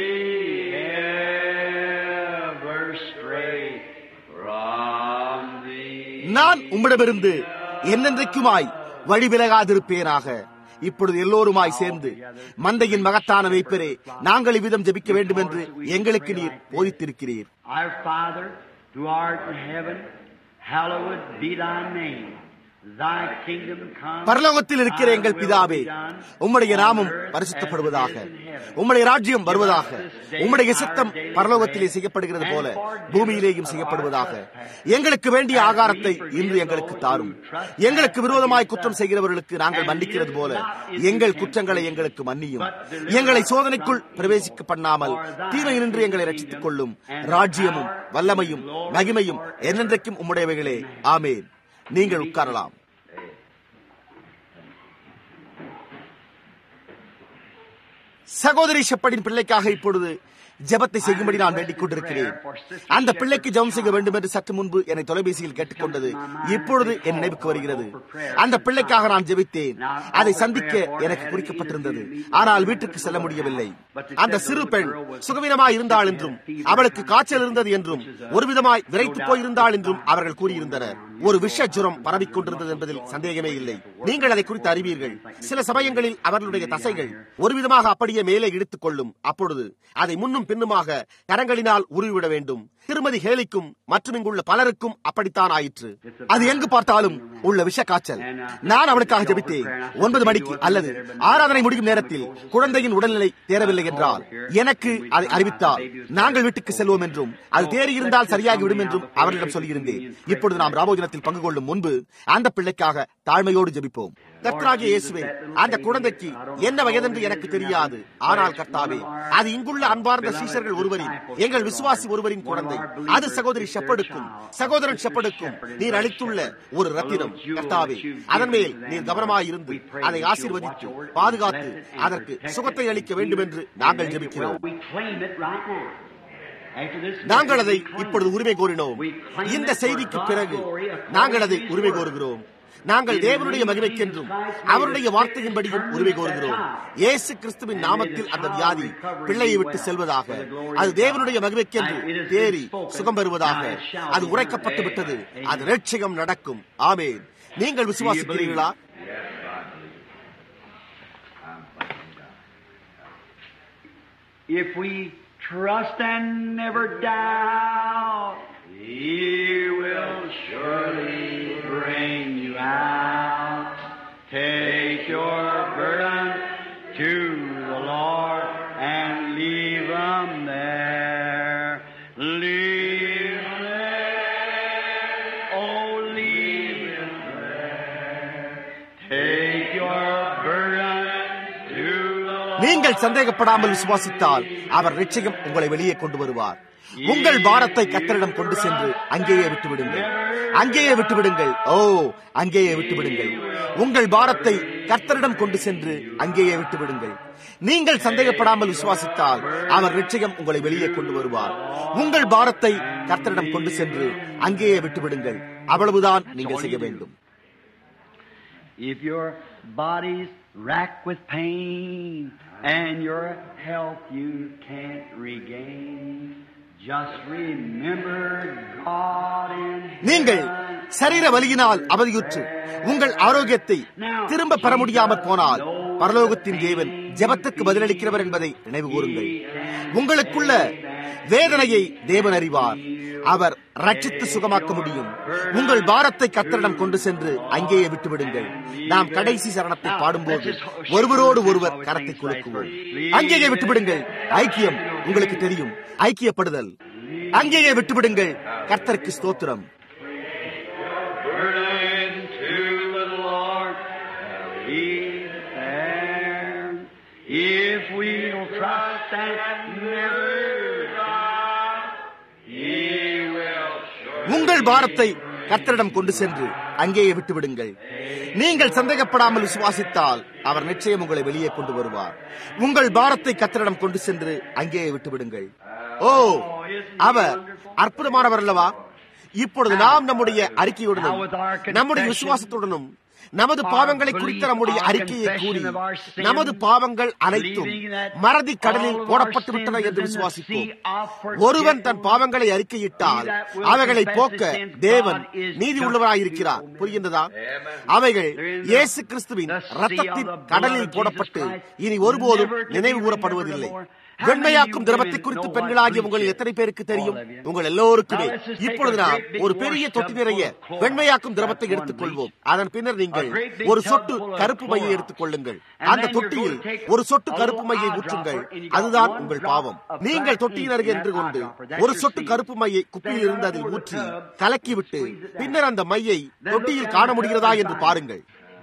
ever stray from thee. நான் உம்மிடமிருந்து என்னென்றைக்குமாய் வழி விலகாதிருப்பேனாக இப்பொழுது எல்லோருமாய் சேர்ந்து மந்தையின் மகத்தான வைப்பரே நாங்கள் இவ்விதம் ஜெபிக்க வேண்டும் என்று எங்களுக்கு நீர் போதித்திருக்கிறீர் Our Father, who art in heaven, hallowed be thy name. Thy kingdom come. பரலோகத்தில் இருக்கிற thy எங்கள் will பிதாவே be done உம்முடைய on நாமம் earth as பரிசுத்தப்படுவதாக it is in heaven. உம்முடைய ராஜ்யம் வருவதாக உம்முடைய சித்தம் பரலோகத்திலே செய்யப்படுகிறது போல பூமியிலேயும் செய்யப்படுவதாக எங்களுக்கு வேண்டிய ஆகாரத்தை இன்று எங்களுக்கு தாரும் எங்களுக்கு விரோதமாய் குற்றம் செய்கிறவர்களுக்கு நாங்கள் மன்னிக்கிறது போல எங்கள் குற்றங்களை எங்களுக்கு மன்னியும் எங்களை சோதனைக்குள் பிரவேசிக்க பண்ணாமல் தீமையினின்று எங்களை ரட்சித்துக் கொள்ளும் ராஜ்யமும் வல்லமையும் மகிமையும் என்னென்றைக்கும் உம்முடையவைகளே ஆமேன் நீங்கள் உட்காரலாம் சகோதரி ஷெப்படின் பிள்ளைக்காக இப்பொழுது ஜெபத்தை செய்யும்படி நான் வேண்டிக் கொண்டிருக்கிறேன் அந்த பிள்ளைக்கு ஜெபம் செய்ய வேண்டும் என்று சற்று முன்பு என்னை தொலைபேசியில் கேட்டுக்கொண்டது இப்பொழுது என் நினைவுக்கு வருகிறது அந்த பிள்ளைக்காக நான் ஜெபித்தேன் அதை சந்திக்க எனக்கு குறிக்கப்பட்டிருந்தது ஆனால் வீட்டுக்கு செல்ல முடியவில்லை அந்த சிறு பெண் சுகவீனமாய் இருந்தாள் என்றும் அவளுக்கு காய்ச்சல் இருந்தது என்றும் ஒரு விதமாய் விரைத்து போயிருந்தாள் என்றும் அவர்கள் கூறியிருந்தனர் ஒரு விஷ ஜுரம் பரவிக் கொண்டிருந்தது என்பதில் சந்தேகமே இல்லை நீங்கள் அதை குறித்து அறிவீர்கள் சில சமயங்களில் அவர்களுடைய தசைகள் ஒரு விதமாக அப்படியே மேலே இழுத்துக் கொள்ளும் அப்பொழுது அதை முன்னும் பின்னுமாக கரங்களினால் உருவிவிட வேண்டும் திருமதி ஹேலிக்கும் மற்றும் இங்குள்ள பலருக்கும் அப்படித்தான் ஆயிற்று அது எங்கு பார்த்தாலும் உள்ள விஷ காய்ச்சல் நான் அவளுக்காக ஜெபித்தேன் ஒன்பது மணிக்கு அல்லது ஆராதனை முடியும் நேரத்தில் குழந்தையின் உடல்நிலை தேரவில்லை என்றால் எனக்கு அதை அறிவித்தால் நாங்கள் வீட்டுக்கு செல்வோம் என்றும் அது தேறியிருந்தால் சரியாகி விடும் என்றும் அவர்களிடம் சொல்லியிருந்தேன் இப்பொழுது நாம் ராபோஜனத்தில் பங்கு கொள்ளும் முன்பு அந்த பிள்ளைக்காக தாழ்மையோடு ஜெபிப்போம் கர்த்தராகிய இயேசுவே அந்த குழந்தைக்கு என்ன வயதென்று எனக்கு தெரியாது ஆனால் கர்த்தாவே அது இங்குள்ள அன்பார்ந்த சீசர்கள் ஒருவரின் எங்கள் விசுவாசி ஒருவரின் குழந்தை அது சகோதரி ஷெப்படுக்கும் சகோதரன் ஷெப்படுக்கும் நீர் அளித்துள்ள ஒரு ரத்தினம் கர்த்தாவே அதன் மேல் நீர் கவனமாயிருந்து அதை ஆசீர்வதித்து பாதுகாத்து அதற்கு சுகத்தை அளிக்க வேண்டும் என்று நாங்கள் ஜெபிக்கிறோம் We claim it right now. After this நாங்கள் அதை message, we claim இப்பொழுது it. உரிமை கோரினோம் We claim இந்த it செய்திக்கு for God's பிறகு glory according நாங்கள் அதை to His உரிமை word. கோருகிறோம் நாங்கள் தேவனுடைய மகிமைக்கென்றும் அவருடைய வார்த்தையின்படியும் உரிமை கோருகிறோம் இயேசு கிறிஸ்துவின் நாமத்தில் அந்த வியாதி பிள்ளையை விட்டு செல்வதாக அது தேவனுடைய மகிமைக்கென்று தேறி சுகம் பெறுவதாக அது உரைக்கப்பட்டு விட்டது அது ரட்சிகம் நடக்கும் ஆமேன் நீங்கள் விசுவாசிக்கிறீர்களா If we trust and never doubt, He will surely bring you out. Take your burden to the Lord and leave them there. Leave them there. Oh, leave them there. Take your burden to the Lord. நீங்கள் சந்தேகப்படாமல் விசுவாசித்தால் அவர் நிச்சயம் உங்களை வெளியே கொண்டு வருவார் உங்கள் பாரத்தை கத்தரிடம் கொண்டு சென்று அங்கேயே விட்டுவிடுங்கள் அங்கேயே விட்டுவிடுங்கள் ஓ அங்கேயே விட்டுவிடுங்கள் உங்கள் பாரத்தை கர்த்தரிடம் கொண்டு சென்று அங்கேயே விட்டுவிடுங்கள் நீங்கள் சந்தேகப்படாமல் விசுவாசித்தால் அவர் நிச்சயம் உங்களை வெளியே கொண்டு வருவார் உங்கள் பாரத்தை கர்த்தரிடம் கொண்டு சென்று அங்கேயே விட்டுவிடுங்கள் அவ்வளவுதான் நீங்கள் செய்ய வேண்டும் If your body's racked with pain and your health you can't regain, just remember God in நீங்கள் சரீர வலியினால் அவதியுற்று உங்கள் ஆரோக்கியத்தை திரும்ப பெற முடியாமல் போனால் பரலோகத்தின் தேவன் ஜெபத்துக்கு பதிலளிக்கிறவர் என்பதை நினைவு கூறுங்கள் உங்களுக்குள்ள வேதனையை தேவன் அறிவார் அவர் ரட்சித்து சுகமாக்க முடியும் உங்கள் பாரத்தை கத்தரிடம் கொண்டு சென்று அங்கேயே விட்டுவிடுங்கள் நாம் கடைசி சரணத்தை பாடும்போது ஒருவரோடு ஒருவர் கரத்தை குலுக்குவோம் அங்கேயே விட்டுவிடுங்கள் ஐக்கியம் உங்களுக்கு தெரியும் ஐக்கியப்படுதல் அங்கேயே விட்டுவிடுங்கள் கர்த்தருக்கு ஸ்தோத்திரம் burden to the Lord, He's there. If we'll trust and never doubt, He will surely உங்கள் பாரத்தை கர்த்தரிடம் கொண்டு சென்று அங்கேயே விட்டுவிடுங்கள் நீங்கள் சந்தேகப்படாமல் விசுவாசித்தால் அவர் நிச்சயம் உங்களை வெளியே கொண்டு வருவார் உங்கள் பாரத்தை கர்த்தரிடம் கொண்டு சென்று அங்கேயே விட்டுவிடுங்கள் ஓ அவர் அற்புதமானவர் அல்லவா இப்பொழுது நாம் நம்முடைய அறிக்கையுடனும் நம்முடைய விசுவாசத்துடனும் நமது பாவங்களை குறித்த நம்முடைய அறிக்கையை கூறி நமது பாவங்கள் அனைத்தும் மறதி கடலில் போடப்பட்டு விட்டன என்று விசுவாசிப்போம் ஒருவன் தன் பாவங்களை அறிக்கையிட்டால் அவைகளை போக்க தேவன் நீதி உள்ளவராயிருக்கிறார் புரிகின்றதா அவைகள் இயேசு கிறிஸ்துவின் ரத்தத்தின் கடலில் போடப்பட்டு இனி ஒருபோதும் நினைவு கூறப்படுவதில்லை வெண்மையாக்கும் திரவத்தை குறித்து பெண்களாகிய உங்கள் எத்தனை பேருக்கு தெரியும் உங்கள் எல்லோருக்குமே இப்பொழுது நாம் ஒரு பெரிய தொட்டி நிறைய வெண்மையாக்கும் திரவத்தை எடுத்துக் கொள்வோம் அதன் பின்னர் நீங்கள் ஒரு சொட்டு கருப்பு மையை எடுத்துக் கொள்ளுங்கள் அந்த தொட்டியில் ஒரு சொட்டு கருப்பு மையை ஊற்றுங்கள் அதுதான் உங்கள் பாவம் நீங்கள் தொட்டியின் அருகே என்று கொண்டு ஒரு சொட்டு கருப்பு மையை குப்பியில் இருந்து அதில் ஊற்றி கலக்கிவிட்டு பின்னர் அந்த மையை தொட்டியில் காண முடிகிறதா என்று பாருங்கள்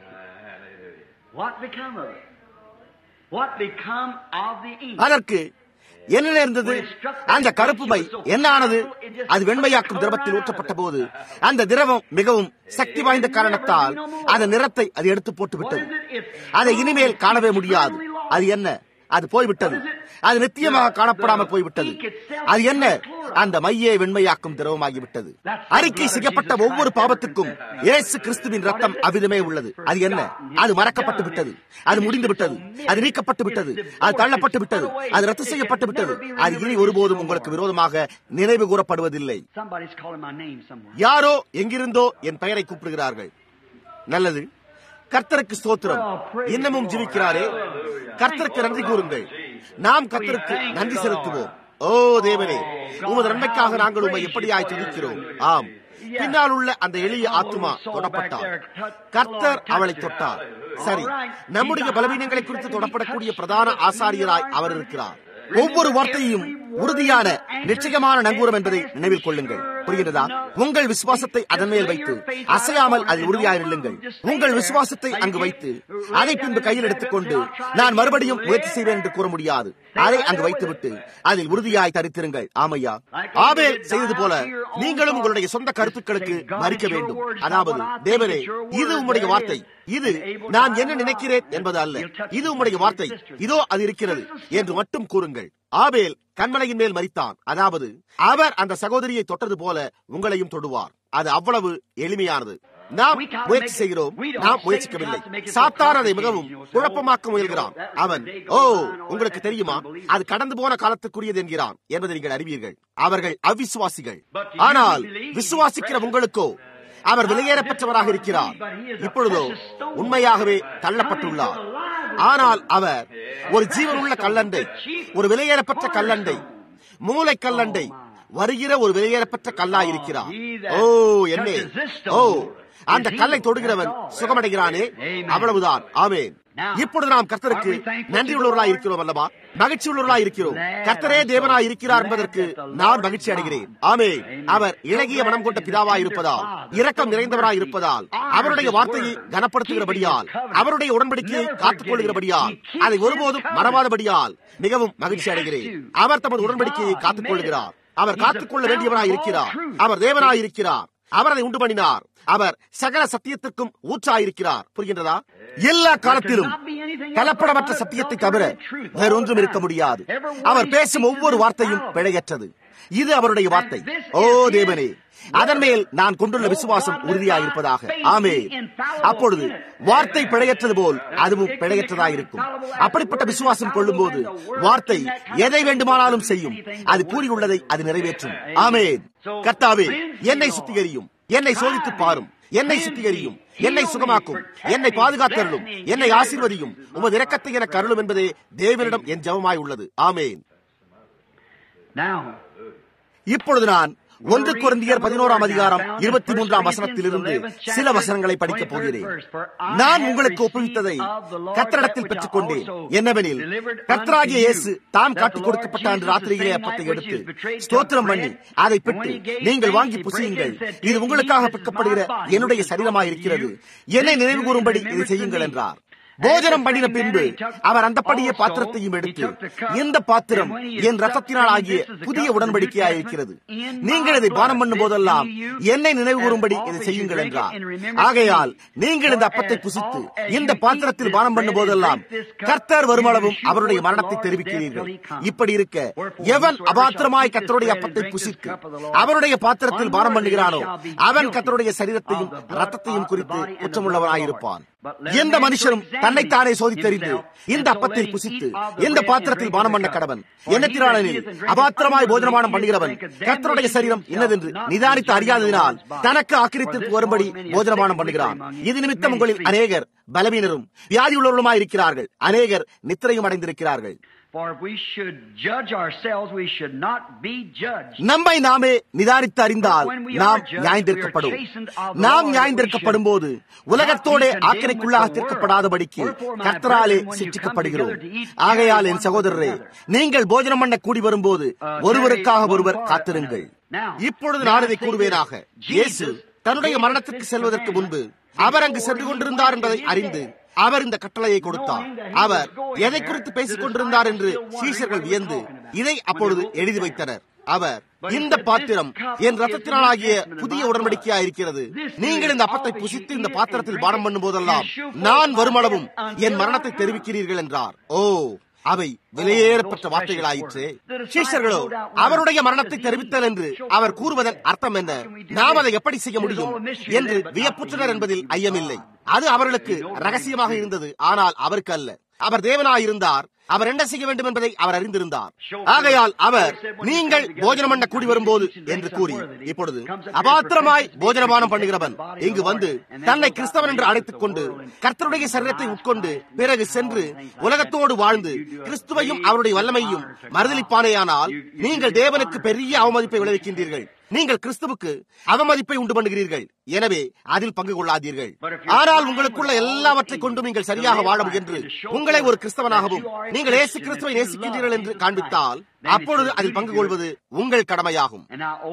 What become of it? What become of the ink? அதற்கு என்ன நேர்ந்தது அந்த கருப்பு மை என்ன ஆனது அது வெண்மையாக்கும் திரவத்தில் ஊற்றப்பட்ட போது அந்த திரவம் மிகவும் சக்தி வாய்ந்த காரணத்தால் அந்த நிறத்தை அது எடுத்து போட்டு விட்டது அதை இனிமேல் காணவே முடியாது அது என்ன அது போய்விட்டது அது நித்தியமாக காணப்படாமல் போய்விட்டது அது என்ன அந்த மையை வெண்மையாக்கும் திரவமாகிவிட்டது அறிக்கை செய்யப்பட்ட ஒவ்வொரு பாவத்துக்கும் இயேசு கிறிஸ்துவின் ரத்தம் அவிதமே உள்ளது அது என்ன அது மறக்கப்பட்டு விட்டது அது முடிந்து விட்டது அது நீக்கப்பட்டு விட்டது அது தள்ளப்பட்டு விட்டது அது ரத்து செய்யப்பட்டு விட்டது அது இனி ஒருபோதும் உங்களுக்கு விரோதமாக நினைவு கூறப்படுவதில்லை Somebody's calling my name somewhere. யாரோ எங்கிருந்தோ என் பெயரை கூப்பிடுகிறார்கள் நல்லது கர்த்தருக்கு ஸ்தோத்திரம் இன்னமும் ஜீவிக்கிறாரே கர்த்தருக்கு நன்றி கூறுங்கள் நாம் கர்த்தருக்கு நன்றி செலுத்துவோம் ஓ தேவனே உமது நன்மைக்காக நாங்கள் உம்மை எப்படியாய் துதிக்கிறோம் ஆம் பின்னால் உள்ள அந்த எளிய ஆத்துமா தொடப்பட்டார் கர்த்தர் அவளை தொட்டார் சரி நம்முடைய பலவீனங்களை குறித்து தொடப்படக்கூடிய பிரதான ஆசாரியராய் அவர் இருக்கிறார் ஒவ்வொரு வார்த்தையும் உறுதியான நிச்சயமான நங்கூரம் என்பதை நினைவில் கொள்ளுங்கள் புரிகிறதா உங்கள் விசுவாசத்தை அதன் மேல் வைத்து அசையாமல் அதில் உறுதியாக நில்லுங்கள் உங்கள் விசுவாசத்தை அங்கு வைத்து அதை பின்பு கையில் எடுத்துக்கொண்டு நான் மறுபடியும் முயற்சி செய்வேன் என்று கூற முடியாது அதை அங்கு வைத்துவிட்டு அதில் உறுதியாய் தரித்திருங்கள் ஆமையா ஆபேல் செய்தது போல நீங்களும் உங்களுடைய சொந்த கருத்துக்களுக்கு மறிக்க வேண்டும் அதாவது தேவனே இது உம்முடைய வார்த்தை இது நான் என்ன நினைக்கிறேன் என்பது அல்ல இது உம்முடைய வார்த்தை இதோ அது இருக்கிறது என்று மட்டும் கூறுங்கள் ஆபேல் கண்மலையின் மேல் மறித்தான் அதாவது அவர் அந்த சகோதரியை தொட்டது போல உங்களையும் தொடுவார் அது அவ்வளவு எளிமையானது நாம் முயற்சி செய்கிறோம் நாம் முயற்சிக்கவில்லை சாத்தான் அதை மிகவும் குழப்பமாக்க முயல்கிறான் அவன் ஓ உங்களுக்கு தெரியுமா அது கடந்து போன காலத்துக்குரியது என்கிறான் என்பதை நீங்கள் அறிவீர்கள் அவர்கள் அவிசுவாசிகள் ஆனால் விசுவாசிக்கிற உங்களுக்கோ அவர் வெளியேறப்பெற்றவராக இருக்கிறார் இப்பொழுதோ உண்மையாகவே தள்ளப்பட்டுள்ளார் ஆனால் அவர் ஒரு ஜீவனுள்ள கல்லண்டை ஒரு வெளியேறப்பெற்ற கல்லண்டை மூளை கல்லண்டை வருகிற ஒரு வெளியேறப்பெற்ற கல்லாயிருக்கிறார் ஓ என்னே ஓ அந்த கல்லை தொடுகிறவன் சுகமடைகிறானே அவ்வளவுதான் ஆமேன் இப்பொழுது நாம் கர்த்தருக்கு நன்றி உள்ளவர்களாய் இருக்கிறோம் அல்லவா மகிழ்ச்சி உள்ளவர்களாய் இருக்கிறோம் கர்த்தரே தேவனாய் இருக்கிறார் என்பதற்கு நான் மகிழ்ச்சி அடைகிறேன் ஆமே அவர் இலகிய மனம் கொண்ட பிதாவாய் இருப்பதால் இரக்கம் நிறைந்தவராய் இருப்பதால் அவருடைய வார்த்தையை கனப்படுத்துகிறபடியால் அவருடைய உடன்படிக்கையை காத்துக் கொள்கிறபடியால் அதை ஒருபோதும் மறவாதபடியால் மிகவும் மகிழ்ச்சி அடைகிறேன் அவர் தமது உடன்படிக்கையை காத்துக் கொள்கிறார் அவர் காத்துக்கொள்ள வேண்டியவராய் இருக்கிறார் அவர் தேவனாய் இருக்கிறார் அவர் அதை உண்டு பண்ணினார் அவர் சகல சத்தியத்திற்கும் ஊற்றாயிருக்கிறார் புரிகின்றதா எல்லா காலத்திலும் கலப்படமற்ற சத்தியத்தை தவிர வேறொன்றும் இருக்க முடியாது அவர் பேசும் ஒவ்வொரு வார்த்தையும் பிழையற்றது இது அவருடைய வார்த்தை ஓ தேவனே அதன் மேல் நான் கொண்டுள்ள விசுவாசம் உறுதியாயிருப்பதாக ஆமே அப்பொழுது வார்த்தை பிழையற்றது போல் அதுவும் பிழையற்றதாயிருக்கும் அப்படிப்பட்ட விசுவாசம் கொள்ளும் போது வார்த்தை எதை வேண்டுமானாலும் செய்யும் அது கூறியுள்ளதை அது நிறைவேற்றும் ஆமே கர்த்தாவே என்னை சுத்திகரியும் என்னை சோதித்து பாரும் என்னை சுத்திகரியும் என்னை சுகமாக்கும் என்னை பாதுகாத்தருளும் என்னை ஆசீர்வதியும் உமது இரக்கத்தை என கருளும் என்பதே தேவனிடம் என் ஜெபமாய் உள்ளது ஆமேன் இப்பொழுது நான் ஒன்று குருந்தியர் பதினோராம் அதிகாரம் இருபத்தி மூன்றாம் வசனத்திலிருந்து சில வசனங்களை படிக்கப் போகிறேன் நான் உங்களுக்கு ஒப்புவித்ததை கத்தரிடத்தில் பெற்றுக் கொண்டேன் என்னவெனில் கத்தராகிய இயேசு தாம் காட்டிக் கொடுக்கப்பட்ட அன்று ராத்திரியிலே அப்பத்தை எடுத்து ஸ்தோத்திரம் பண்ணி அதை பெற்று நீங்கள் வாங்கி புசியுங்கள் இது உங்களுக்காக பிற்கப்படுகிற என்னுடைய சரீரமாக இருக்கிறது என்னை நினைவு கூறும்படி இதை செய்யுங்கள் என்றார் போஜனம் பண்ணின பின்பு அவர் அந்த படிய பாத்திரத்தையும் எடுத்து இந்த பாத்திரம் என் ரத்தத்தினால் ஆகிய புதிய உடன்படிக்கையாக இருக்கிறது நீங்கள் இதை பானம் பண்ணும் போதெல்லாம் என்னை நினைவு கூறும்படி இதை செய்யுங்கள் என்றார் ஆகையால் நீங்கள் இந்த அப்பத்தை புசித்து இந்த பாத்திரத்தில் பானம் பண்ணும் போதெல்லாம் கர்த்தர் வருமளவும் அவருடைய மரணத்தை தெரிவிக்கிறீர்கள் இப்படி இருக்க எவன் அபாத்திரமாய் கத்தருடைய அப்பத்தை புசித்து அவருடைய பாத்திரத்தில் பானம் பண்ணுகிறானோ அவன் கத்தருடைய சரீரத்தையும் ரத்தத்தையும் குறித்து குற்றமுள்ளவனாயிருப்பான் எந்த மனுஷனும் தன்னைத்தானே சோதித்தறிந்து இந்த அப்பத்தில் புசித்து இந்த பாத்திரத்தில் பானம் பண்ண கடவன் எண்ணத்தினாளனில் அபாத்திரமாய் போஜனமானம் பண்ணுகிறவன் கர்த்தருடைய சரீரம் என்னதென்று நிதானித்து அறியாததினால் தனக்கு ஆக்கிரத்திற்கு வரும்படி போஜனமானம் பண்ணுகிறான் இது நிமித்தம் உங்களில் அநேகர் பலவீனரும் வியாதியுள்ளவர்களுமாய் இருக்கிறார்கள் அநேகர் நித்திரையும் அடைந்திருக்கிறார்கள் For if we should judge ourselves, we should not be judged. நம்மை நாமே நிதானித்து அறிந்தால் நாம் நியாயந்திருக்கப்படும் நாம் நியாயந்திருக்கப்படும் போது உலகத்தோட ஆக்கிரைக்குள்ளாக தீர்க்கப்படாதபடிக்கு கர்த்தராலே சிற்றிக்கப்படுகிறோம் ஆகையால் என் சகோதரரே நீங்கள் போஜனம் பண்ண கூடி வரும்போது ஒருவருக்காக ஒருவர் காத்திருங்கள் இப்பொழுது நான் இதை கூறுவேனாக இயேசு தன்னுடைய மரணத்திற்கு செல்வதற்கு முன்பு அவர் அங்கு சென்று கொண்டிருந்தார் என்பதை அறிந்து அவர் இந்த கட்டளையை கொடுத்தார் அவர் எதை குறித்து பேசிக் கொண்டிருந்தார் என்று சீஷர்கள் வியந்து இதை அப்பொழுது எழுதி வைத்தனர் அவர் இந்த பாத்திரம் என் ரத்தத்தினாலாகிய புதிய உடன்படிக்கையா இருக்கிறது நீங்கள் இந்த அப்பத்தை புசித்து இந்த பாத்திரத்தில் பானம் பண்ணும் போதெல்லாம் நான் வருமளவும் என் மரணத்தை தெரிவிக்கிறீர்கள் என்றார் ஓ அவை விலையேறப்பட்ட வார்த்தைகளாயிற்று சீஷர்களோ அவருடைய மரணத்தை தெரிவித்தல் என்று அவர் கூறுவதன் அர்த்தம் என்ன நாம் அதை எப்படி செய்ய முடியும் என்று வியப்புற்றனர் என்பதில் ஐயமில்லை அது அவர்களுக்கு ரகசியமாக இருந்தது ஆனால் அவருக்கு அல்ல அவர் தேவனாயிருந்தார் அவர் என்ன செய்ய வேண்டும் என்பதை அவர் அறிந்திருந்தார் ஆகையால் அவர் நீங்கள் போஜனம் பண்ண கூடி வரும்போது என்று கூறி இப்பொழுது அபாத்திரமாய் போஜனபானம் பண்ணுகிறவன் இங்கு வந்து தன்னை கிறிஸ்தவன் என்று அழைத்துக் கொண்டு கர்த்தருடைய சரீரத்தை உட்கொண்டு பிறகு சென்று உலகத்தோடு வாழ்ந்து கிறிஸ்துவையும் அவருடைய வல்லமையும் மறுதளிப்பானேயானால் நீங்கள் தேவனுக்கு பெரிய அவமதிப்பை விளைவிக்கின்றீர்கள் நீங்கள் கிறிஸ்துவுக்கு அவமதிப்பை உண்டு பண்ணுகிறீர்கள் எனவே அதில் பங்கு கொள்ளாதீர்கள் ஆனால் உங்களுக்குள்ள எல்லாவற்றை கொண்டு நீங்கள் சரியாக வாழ முயன்று உங்களை ஒரு கிறிஸ்தவனாகவும் நீங்கள் ஏசு கிறிஸ்துவை நேசிக்கின்றீர்கள் என்று காண்பித்தால் அப்பொழுது அதில் பங்கு கொள்வது உங்கள் கடமையாகும்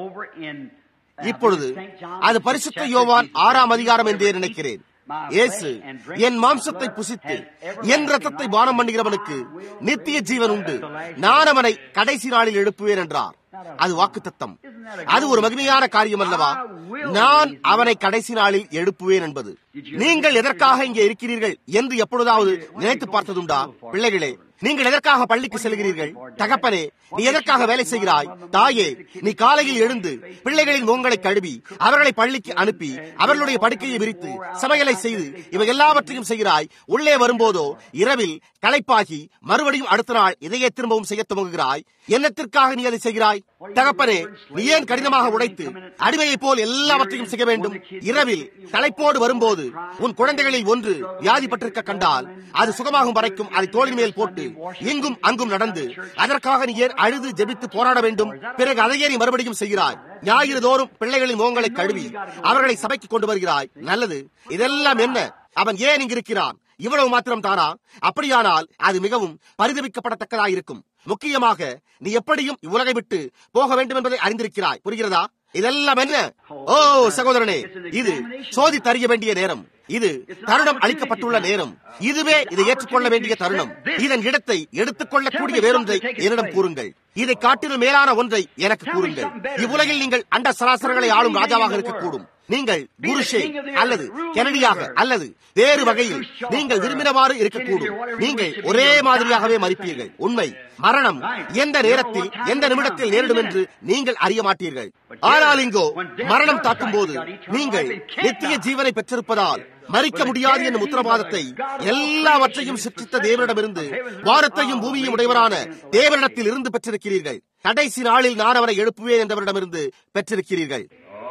இப்பொழுது அது பரிசுத்த யோவான் ஆறாம் அதிகாரம் என்றே நினைக்கிறேன் இயேசு என் மாம்சத்தை புசித்து என் ரத்தத்தை பானம் பண்ணுகிறவனுக்கு நித்திய ஜீவன் உண்டு நான் அவனை கடைசி நாளில் எழுப்புவேன் என்றார் அது வாக்கு தத்தம் அது ஒரு மகிமையான காரியம் அல்லவா நான் அவனை கடைசி நாளில் எழுப்புவேன் என்பது நீங்கள் எதற்காக இங்கே இருக்கிறீர்கள் என்று எப்பொழுதாவது நினைத்து பார்த்ததுண்டா பிள்ளைகளே நீங்கள் எதற்காக பள்ளிக்கு செல்கிறீர்கள் தகப்பனே நீ எதற்காக வேலை செய்கிறாய் தாயே நீ காலையில் எழுந்து பிள்ளைகளின் முகங்களை கழுவி அவர்களை பள்ளிக்கு அனுப்பி அவர்களுடைய படுக்கையை விரித்து சமையலை செய்து இவை எல்லாவற்றையும் செய்கிறாய் உள்ளே வரும்போதோ இரவில் களைப்பாகி மறுபடியும் அடுத்த நாள் இதையே திரும்பவும் செய்ய துவங்குகிறாய் என்னத்திற்காக நீ அதை செய்கிறாய் தகப்பனே நீ ஏன் கடினமாக உடைத்து அடிமையை போல் எல்லாவற்றையும் செய்ய வேண்டும் இரவில் களைப்போடு வரும்போது உன் குழந்தைகளில் ஒன்று வியாதிப்பட்டிருக்க கண்டால் அது சுகமாகும் வரைக்கும் அதை தோளின் மேல் போட்டு இங்கும் அங்கும் நடந்து அதற்காக நீ ஏன் அழுது ஜெபித்து போராட வேண்டும் பிறகு அதையே நீ மறுபடியும் செய்கிறாய் ஞாயிறு தோறும் பிள்ளைகளின் முகங்களை கழுவி அவர்களை சபைக்கு கொண்டு வருகிறாய் நல்லது இதெல்லாம் என்ன அவன் ஏன் இங்கிருக்கிறான் இவ்வளவு மாத்திரம் தானா அப்படியானால் அது மிகவும் பரிதவிக்கப்படத்தக்கதாயிருக்கும் முக்கியமாக நீ எப்படியும் இவ்வுலகை விட்டு போக வேண்டும் என்பதை அறிந்திருக்கிறாய் புரிகிறதா இதெல்லாம் என்ன ஓ சகோதரனே இது சோதி தறிய வேண்டிய நேரம் இது தருணம் அளிக்கப்பட்டுள்ள நேரம் இதுவே இதை ஏற்றுக்கொள்ள வேண்டிய தருணம் இதன் இடத்தை எடுத்துக்கொள்ளக்கூடிய வேறொன்றை என்னிடம் கூறுங்கள் இதை காட்டிலும் மேலான ஒன்றை எனக்கு கூறுங்கள் இவ்வுலகில் நீங்கள் அண்ட சராசரங்களை ஆளும் ராஜாவாக இருக்கக்கூடும் நீங்கள் குருஷே அல்லது கெனடியாக அல்லது வேறு வகையில் நீங்கள் விரும்பினவாறு இருக்கக்கூடும் நீங்கள் ஒரே மாதிரியாகவே மதிப்பீர்கள் உண்மை மரணம் எந்த நேரத்தில் எந்த நிமிடத்தில் நேரிடும் என்று நீங்கள் அறிய மாட்டீர்கள் ஆனால் இங்கோ மரணம் தாக்கும் போது நீங்கள் நித்திய ஜீவனை பெற்றிருப்பதால் மறிக்க முடியாது என்னும் உத்தரவாதத்தை எல்லாவற்றையும் சிற்றித்த தேவனிடமிருந்து வாரத்தையும் பூமியும் உடையவரான தேவனிடத்தில் இருந்து பெற்றிருக்கிறீர்கள் கடைசி நாளில் நான் அவனை எழுப்புவேன் என்றவரிடமிருந்து பெற்றிருக்கிறீர்கள்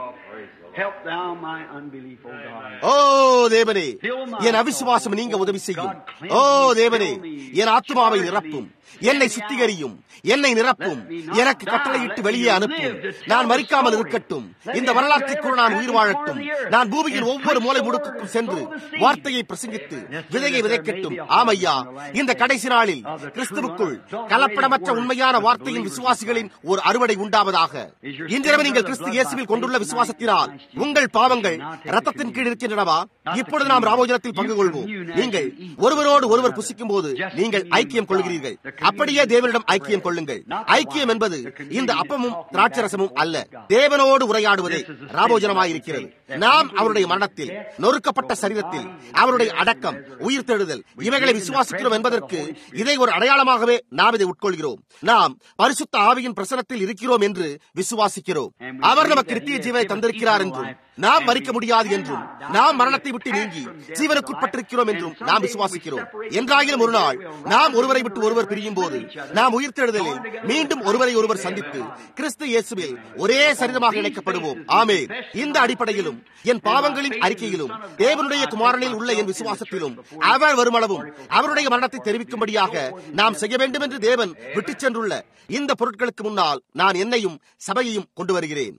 Help thou my unbelief, O God. ஓ தேவனே என் அவிசுவாசம் நீங்க உதவி செய்யும் ஓ தேவனே என் ஆத்மாவை நிரப்பும் என்னை சுத்திகரியும் என்னை நிரப்பும் எனக்கு கட்டளையிட்டு வெளியே அனுப்பும் நான் மறிக்காமல் இருக்கட்டும் இந்த வரலாற்றுக்குள் நான் உயிர் வாழட்டும் நான் பூமியின் ஒவ்வொரு மூலை முடுக்குக்கும் சென்று வார்த்தையை பிரசங்கித்து விதையை விதைக்கட்டும் ஆமையா இந்த கடைசி நாளில் கிறிஸ்துவுக்குள் கலப்படமற்ற உண்மையான வார்த்தையின் விசுவாசிகளின் ஒரு அறுவடை உண்டாவதாக இன்றிரவு நீங்கள் கிறிஸ்து இயேசுவில் கொண்டுள்ள விசுவாசத்தினால் உங்கள் பாவங்கள் ரத்தத்தின் கீழ் இருக்கின்றனவா இப்பொழுது நாம் ராமோஜனத்தில் பங்கு கொள்வோம் நீங்கள் ஒருவரோடு ஒருவர் புசிக்கும் போது நீங்கள் ஐக்கியம் கொள்கிறீர்கள் அப்படியே தேவனிடம் ஐக்கியம் கொள்ளுங்கள் ஐக்கியம் என்பது இந்த அப்பமும் திராட்சரசமும் அல்ல தேவனோடு உரையாடுவதே ராமோஜனமாயிருக்கிறது நாம் அவருடைய மரணத்தில் நொறுக்கப்பட்ட சரீரத்தில் அவருடைய அடக்கம் உயிர் தெழுதல் இவைகளை விசுவாசிக்கிறோம் என்பதற்கு இதை ஒரு அடையாளமாகவே நாம் இதை உட்கொள்கிறோம் நாம் பரிசுத்த ஆவியின் பிரசனத்தில் இருக்கிறோம் என்று விசுவாசிக்கிறோம் அவர் நமக்கு நித்திய ஜீவனை தந்திருக்கிறார் என்றும் நாம் மறிக்க முடியாது என்றும் நாம் மரணத்தை விட்டு நீங்கி ஜீவனுக்குட்பட்டிருக்கிறோம் என்றும் நாம் விசுவாசிக்கிறோம் என்றாயிலும் ஒரு நாள் நாம் ஒருவரை விட்டு ஒருவர் பிரியும் போது நாம் உயிர்த்தெழுதலில் மீண்டும் ஒருவரை ஒருவர் சந்தித்து கிறிஸ்து இயேசுவில் ஒரே சரீரமாக இணைக்கப்படுவோம் ஆமே இந்த அடிப்படையிலும் என் பாவங்களின் அறிக்கையிலும் தேவனுடைய குமாரனில் உள்ள என் விசுவாசத்திலும் அவர் வருமளவும் அவருடைய மரணத்தை தெரிவிக்கும்படியாக நாம் செய்ய வேண்டும் என்று தேவன் விட்டுச் சென்றுள்ள இந்த பொருட்களுக்கு முன்னால் நான் என்னையும் சபையையும் கொண்டு வருகிறேன்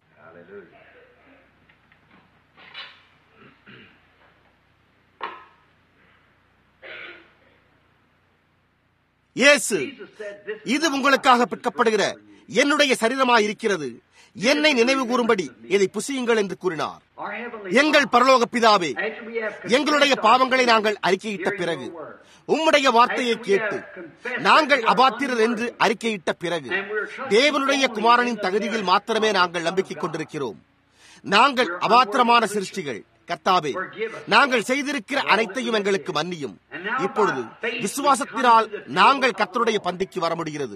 இயேசு இது உங்களுக்காக பிற்கப்படுகிற என்னுடைய சரீரமாயிருக்கிறது என்னை நினைவு கூறும்படி இதை புசியுங்கள் என்று கூறினார் எங்கள் பரலோக பிதாவே எங்களுடைய பாவங்களை நாங்கள் அறிக்கையிட்ட பிறகு உம்முடைய வார்த்தையை கேட்டு நாங்கள் அபாத்திரர் என்று அறிக்கையிட்ட பிறகு தேவனுடைய குமாரனின் தகுதியில் மாத்திரமே நாங்கள் நம்பிக்கை கொண்டிருக்கிறோம் நாங்கள் அபாத்திரமான சிருஷ்டிகள் கர்த்தாவே நாங்கள் செய்திருக்கிற அனைத்தையும் எங்களுக்கு மன்னியும் இப்பொழுது விசுவாசத்தினால் நாங்கள் கர்த்தருடைய பந்திக்கு வர முடிகிறது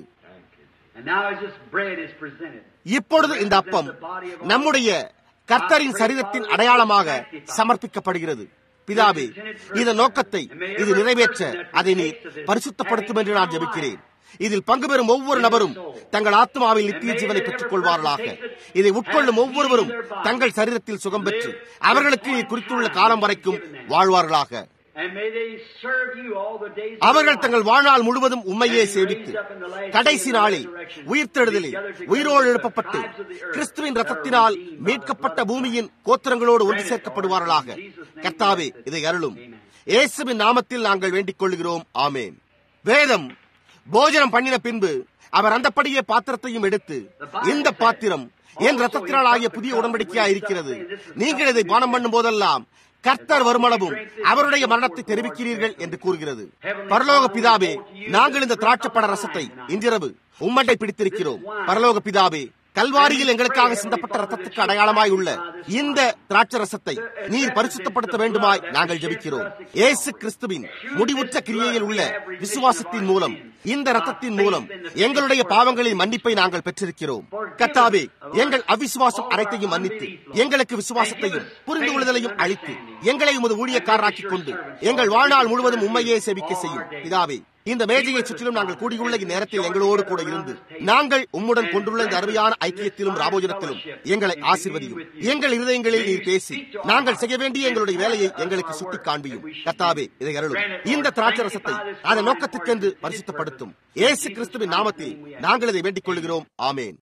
இப்பொழுது இந்த அப்பம் நம்முடைய கர்த்தரின் சரீரத்தின் அடையாளமாக சமர்ப்பிக்கப்படுகிறது பிதாவே இந்த நோக்கத்தை இது நிறைவேற்ற அதை நீ பரிசுத்தப்படுத்தும் என்று நான் ஜெபிக்கிறேன் இதில் பங்கு பெறும் ஒவ்வொரு நபரும் தங்கள் ஆத்மாவில் நித்திய ஜீவனை பெற்றுக் கொள்வார்களாக இதை உட்கொள்ளும் ஒவ்வொருவரும் தங்கள் சரீரத்தில் சுகம் பெற்று அவர்களுக்கு குறித்துள்ள காலம் வரைக்கும் வாழ்வார்களாக And may they serve you all the days of அவர்கள் their தங்கள் life. வாழ்நாள் முழுவதும் உண்மையே சேவித்து கடைசி நாளில் உயிர்த்தெழுதலில் உயிரோடு எழுப்பப்பட்டு கிறிஸ்துவின் ரத்தத்தினால் மீட்கப்பட்ட பூமியின் கோத்திரங்களோடு ஒன்று சேர்க்கப்படுவார்களாக கர்த்தாவே இதை அருளும் இயேசுவின் நாமத்தில் நாங்கள் வேண்டிக் கொள்கிறோம் ஆமேன் வேதம் போஜனம் பண்ணின பின்பு அவர் அந்தப்படியே பாத்திரத்தையும் எடுத்து இந்த பாத்திரம் என் ரத்தத்தினால் ஆகிய புதிய உடன்படிக்கையா இருக்கிறது நீங்கள் இதை பானம் பண்ணும் போதெல்லாம் கர்த்தர் வருமளவும் அவருடைய மரணத்தை தெரிவிக்கிறீர்கள் என்று கூறுகிறது பரலோக பிதாவே நாங்கள் இந்த திராட்சப்பட ரசத்தை இன்றிரவு உம்மட்டை பிடித்திருக்கிறோம் பரலோக பிதாவே கல்வாரியில் எங்களுக்காக சிந்தப்பட்ட ரத்தத்துக்கு அடையாளமாய் உள்ள இந்த திராட்சை ரசத்தை நீர் பரிசுத்தப்படுத்த வேண்டுமாய் நாங்கள் ஜெபிக்கிறோம் ஏசு கிறிஸ்துவின் முடிவுற்ற கிரியையில் உள்ள விசுவாசத்தின் மூலம் இந்த ரத்தத்தின் மூலம் எங்களுடைய பாவங்களின் மன்னிப்பை நாங்கள் பெற்றிருக்கிறோம் கத்தாவே எங்கள் அவிசுவாசம் அனைத்தையும் மன்னித்து எங்களுக்கு விசுவாசத்தையும் புரிந்து கொள்ளுதலையும் அளித்து எங்களை உமது ஊழியக்காரராக்கிக் கொண்டு எங்கள் வாழ்நாள் முழுவதும் உண்மையே சேவிக்க செய்யும் பிதாவே இந்த மேஜையை சுற்றிலும் நாங்கள் கூடியுள்ள இந்நேரத்தில் எங்களோடு கூட இருந்து நாங்கள் உம்முடன் கொண்டுள்ள இந்த அருமையான ஐக்கியத்திலும் ராபோஜனத்திலும் எங்களை ஆசிர்வதியும் எங்கள் இருதயங்களில் நீர் பேசி நாங்கள் செய்ய வேண்டிய எங்களுடைய வேலையை எங்களுக்கு சுட்டி காண்பியும் கத்தாவே இதை அருளும் இந்த திராட்சை ரசத்தை அதன் நோக்கத்துக்கென்று பரிசுத்தப்படுத்தும் ஏசு கிறிஸ்துவின் நாமத்தில் நாங்கள் இதை வேண்டிக் கொள்கிறோம் ஆமேன்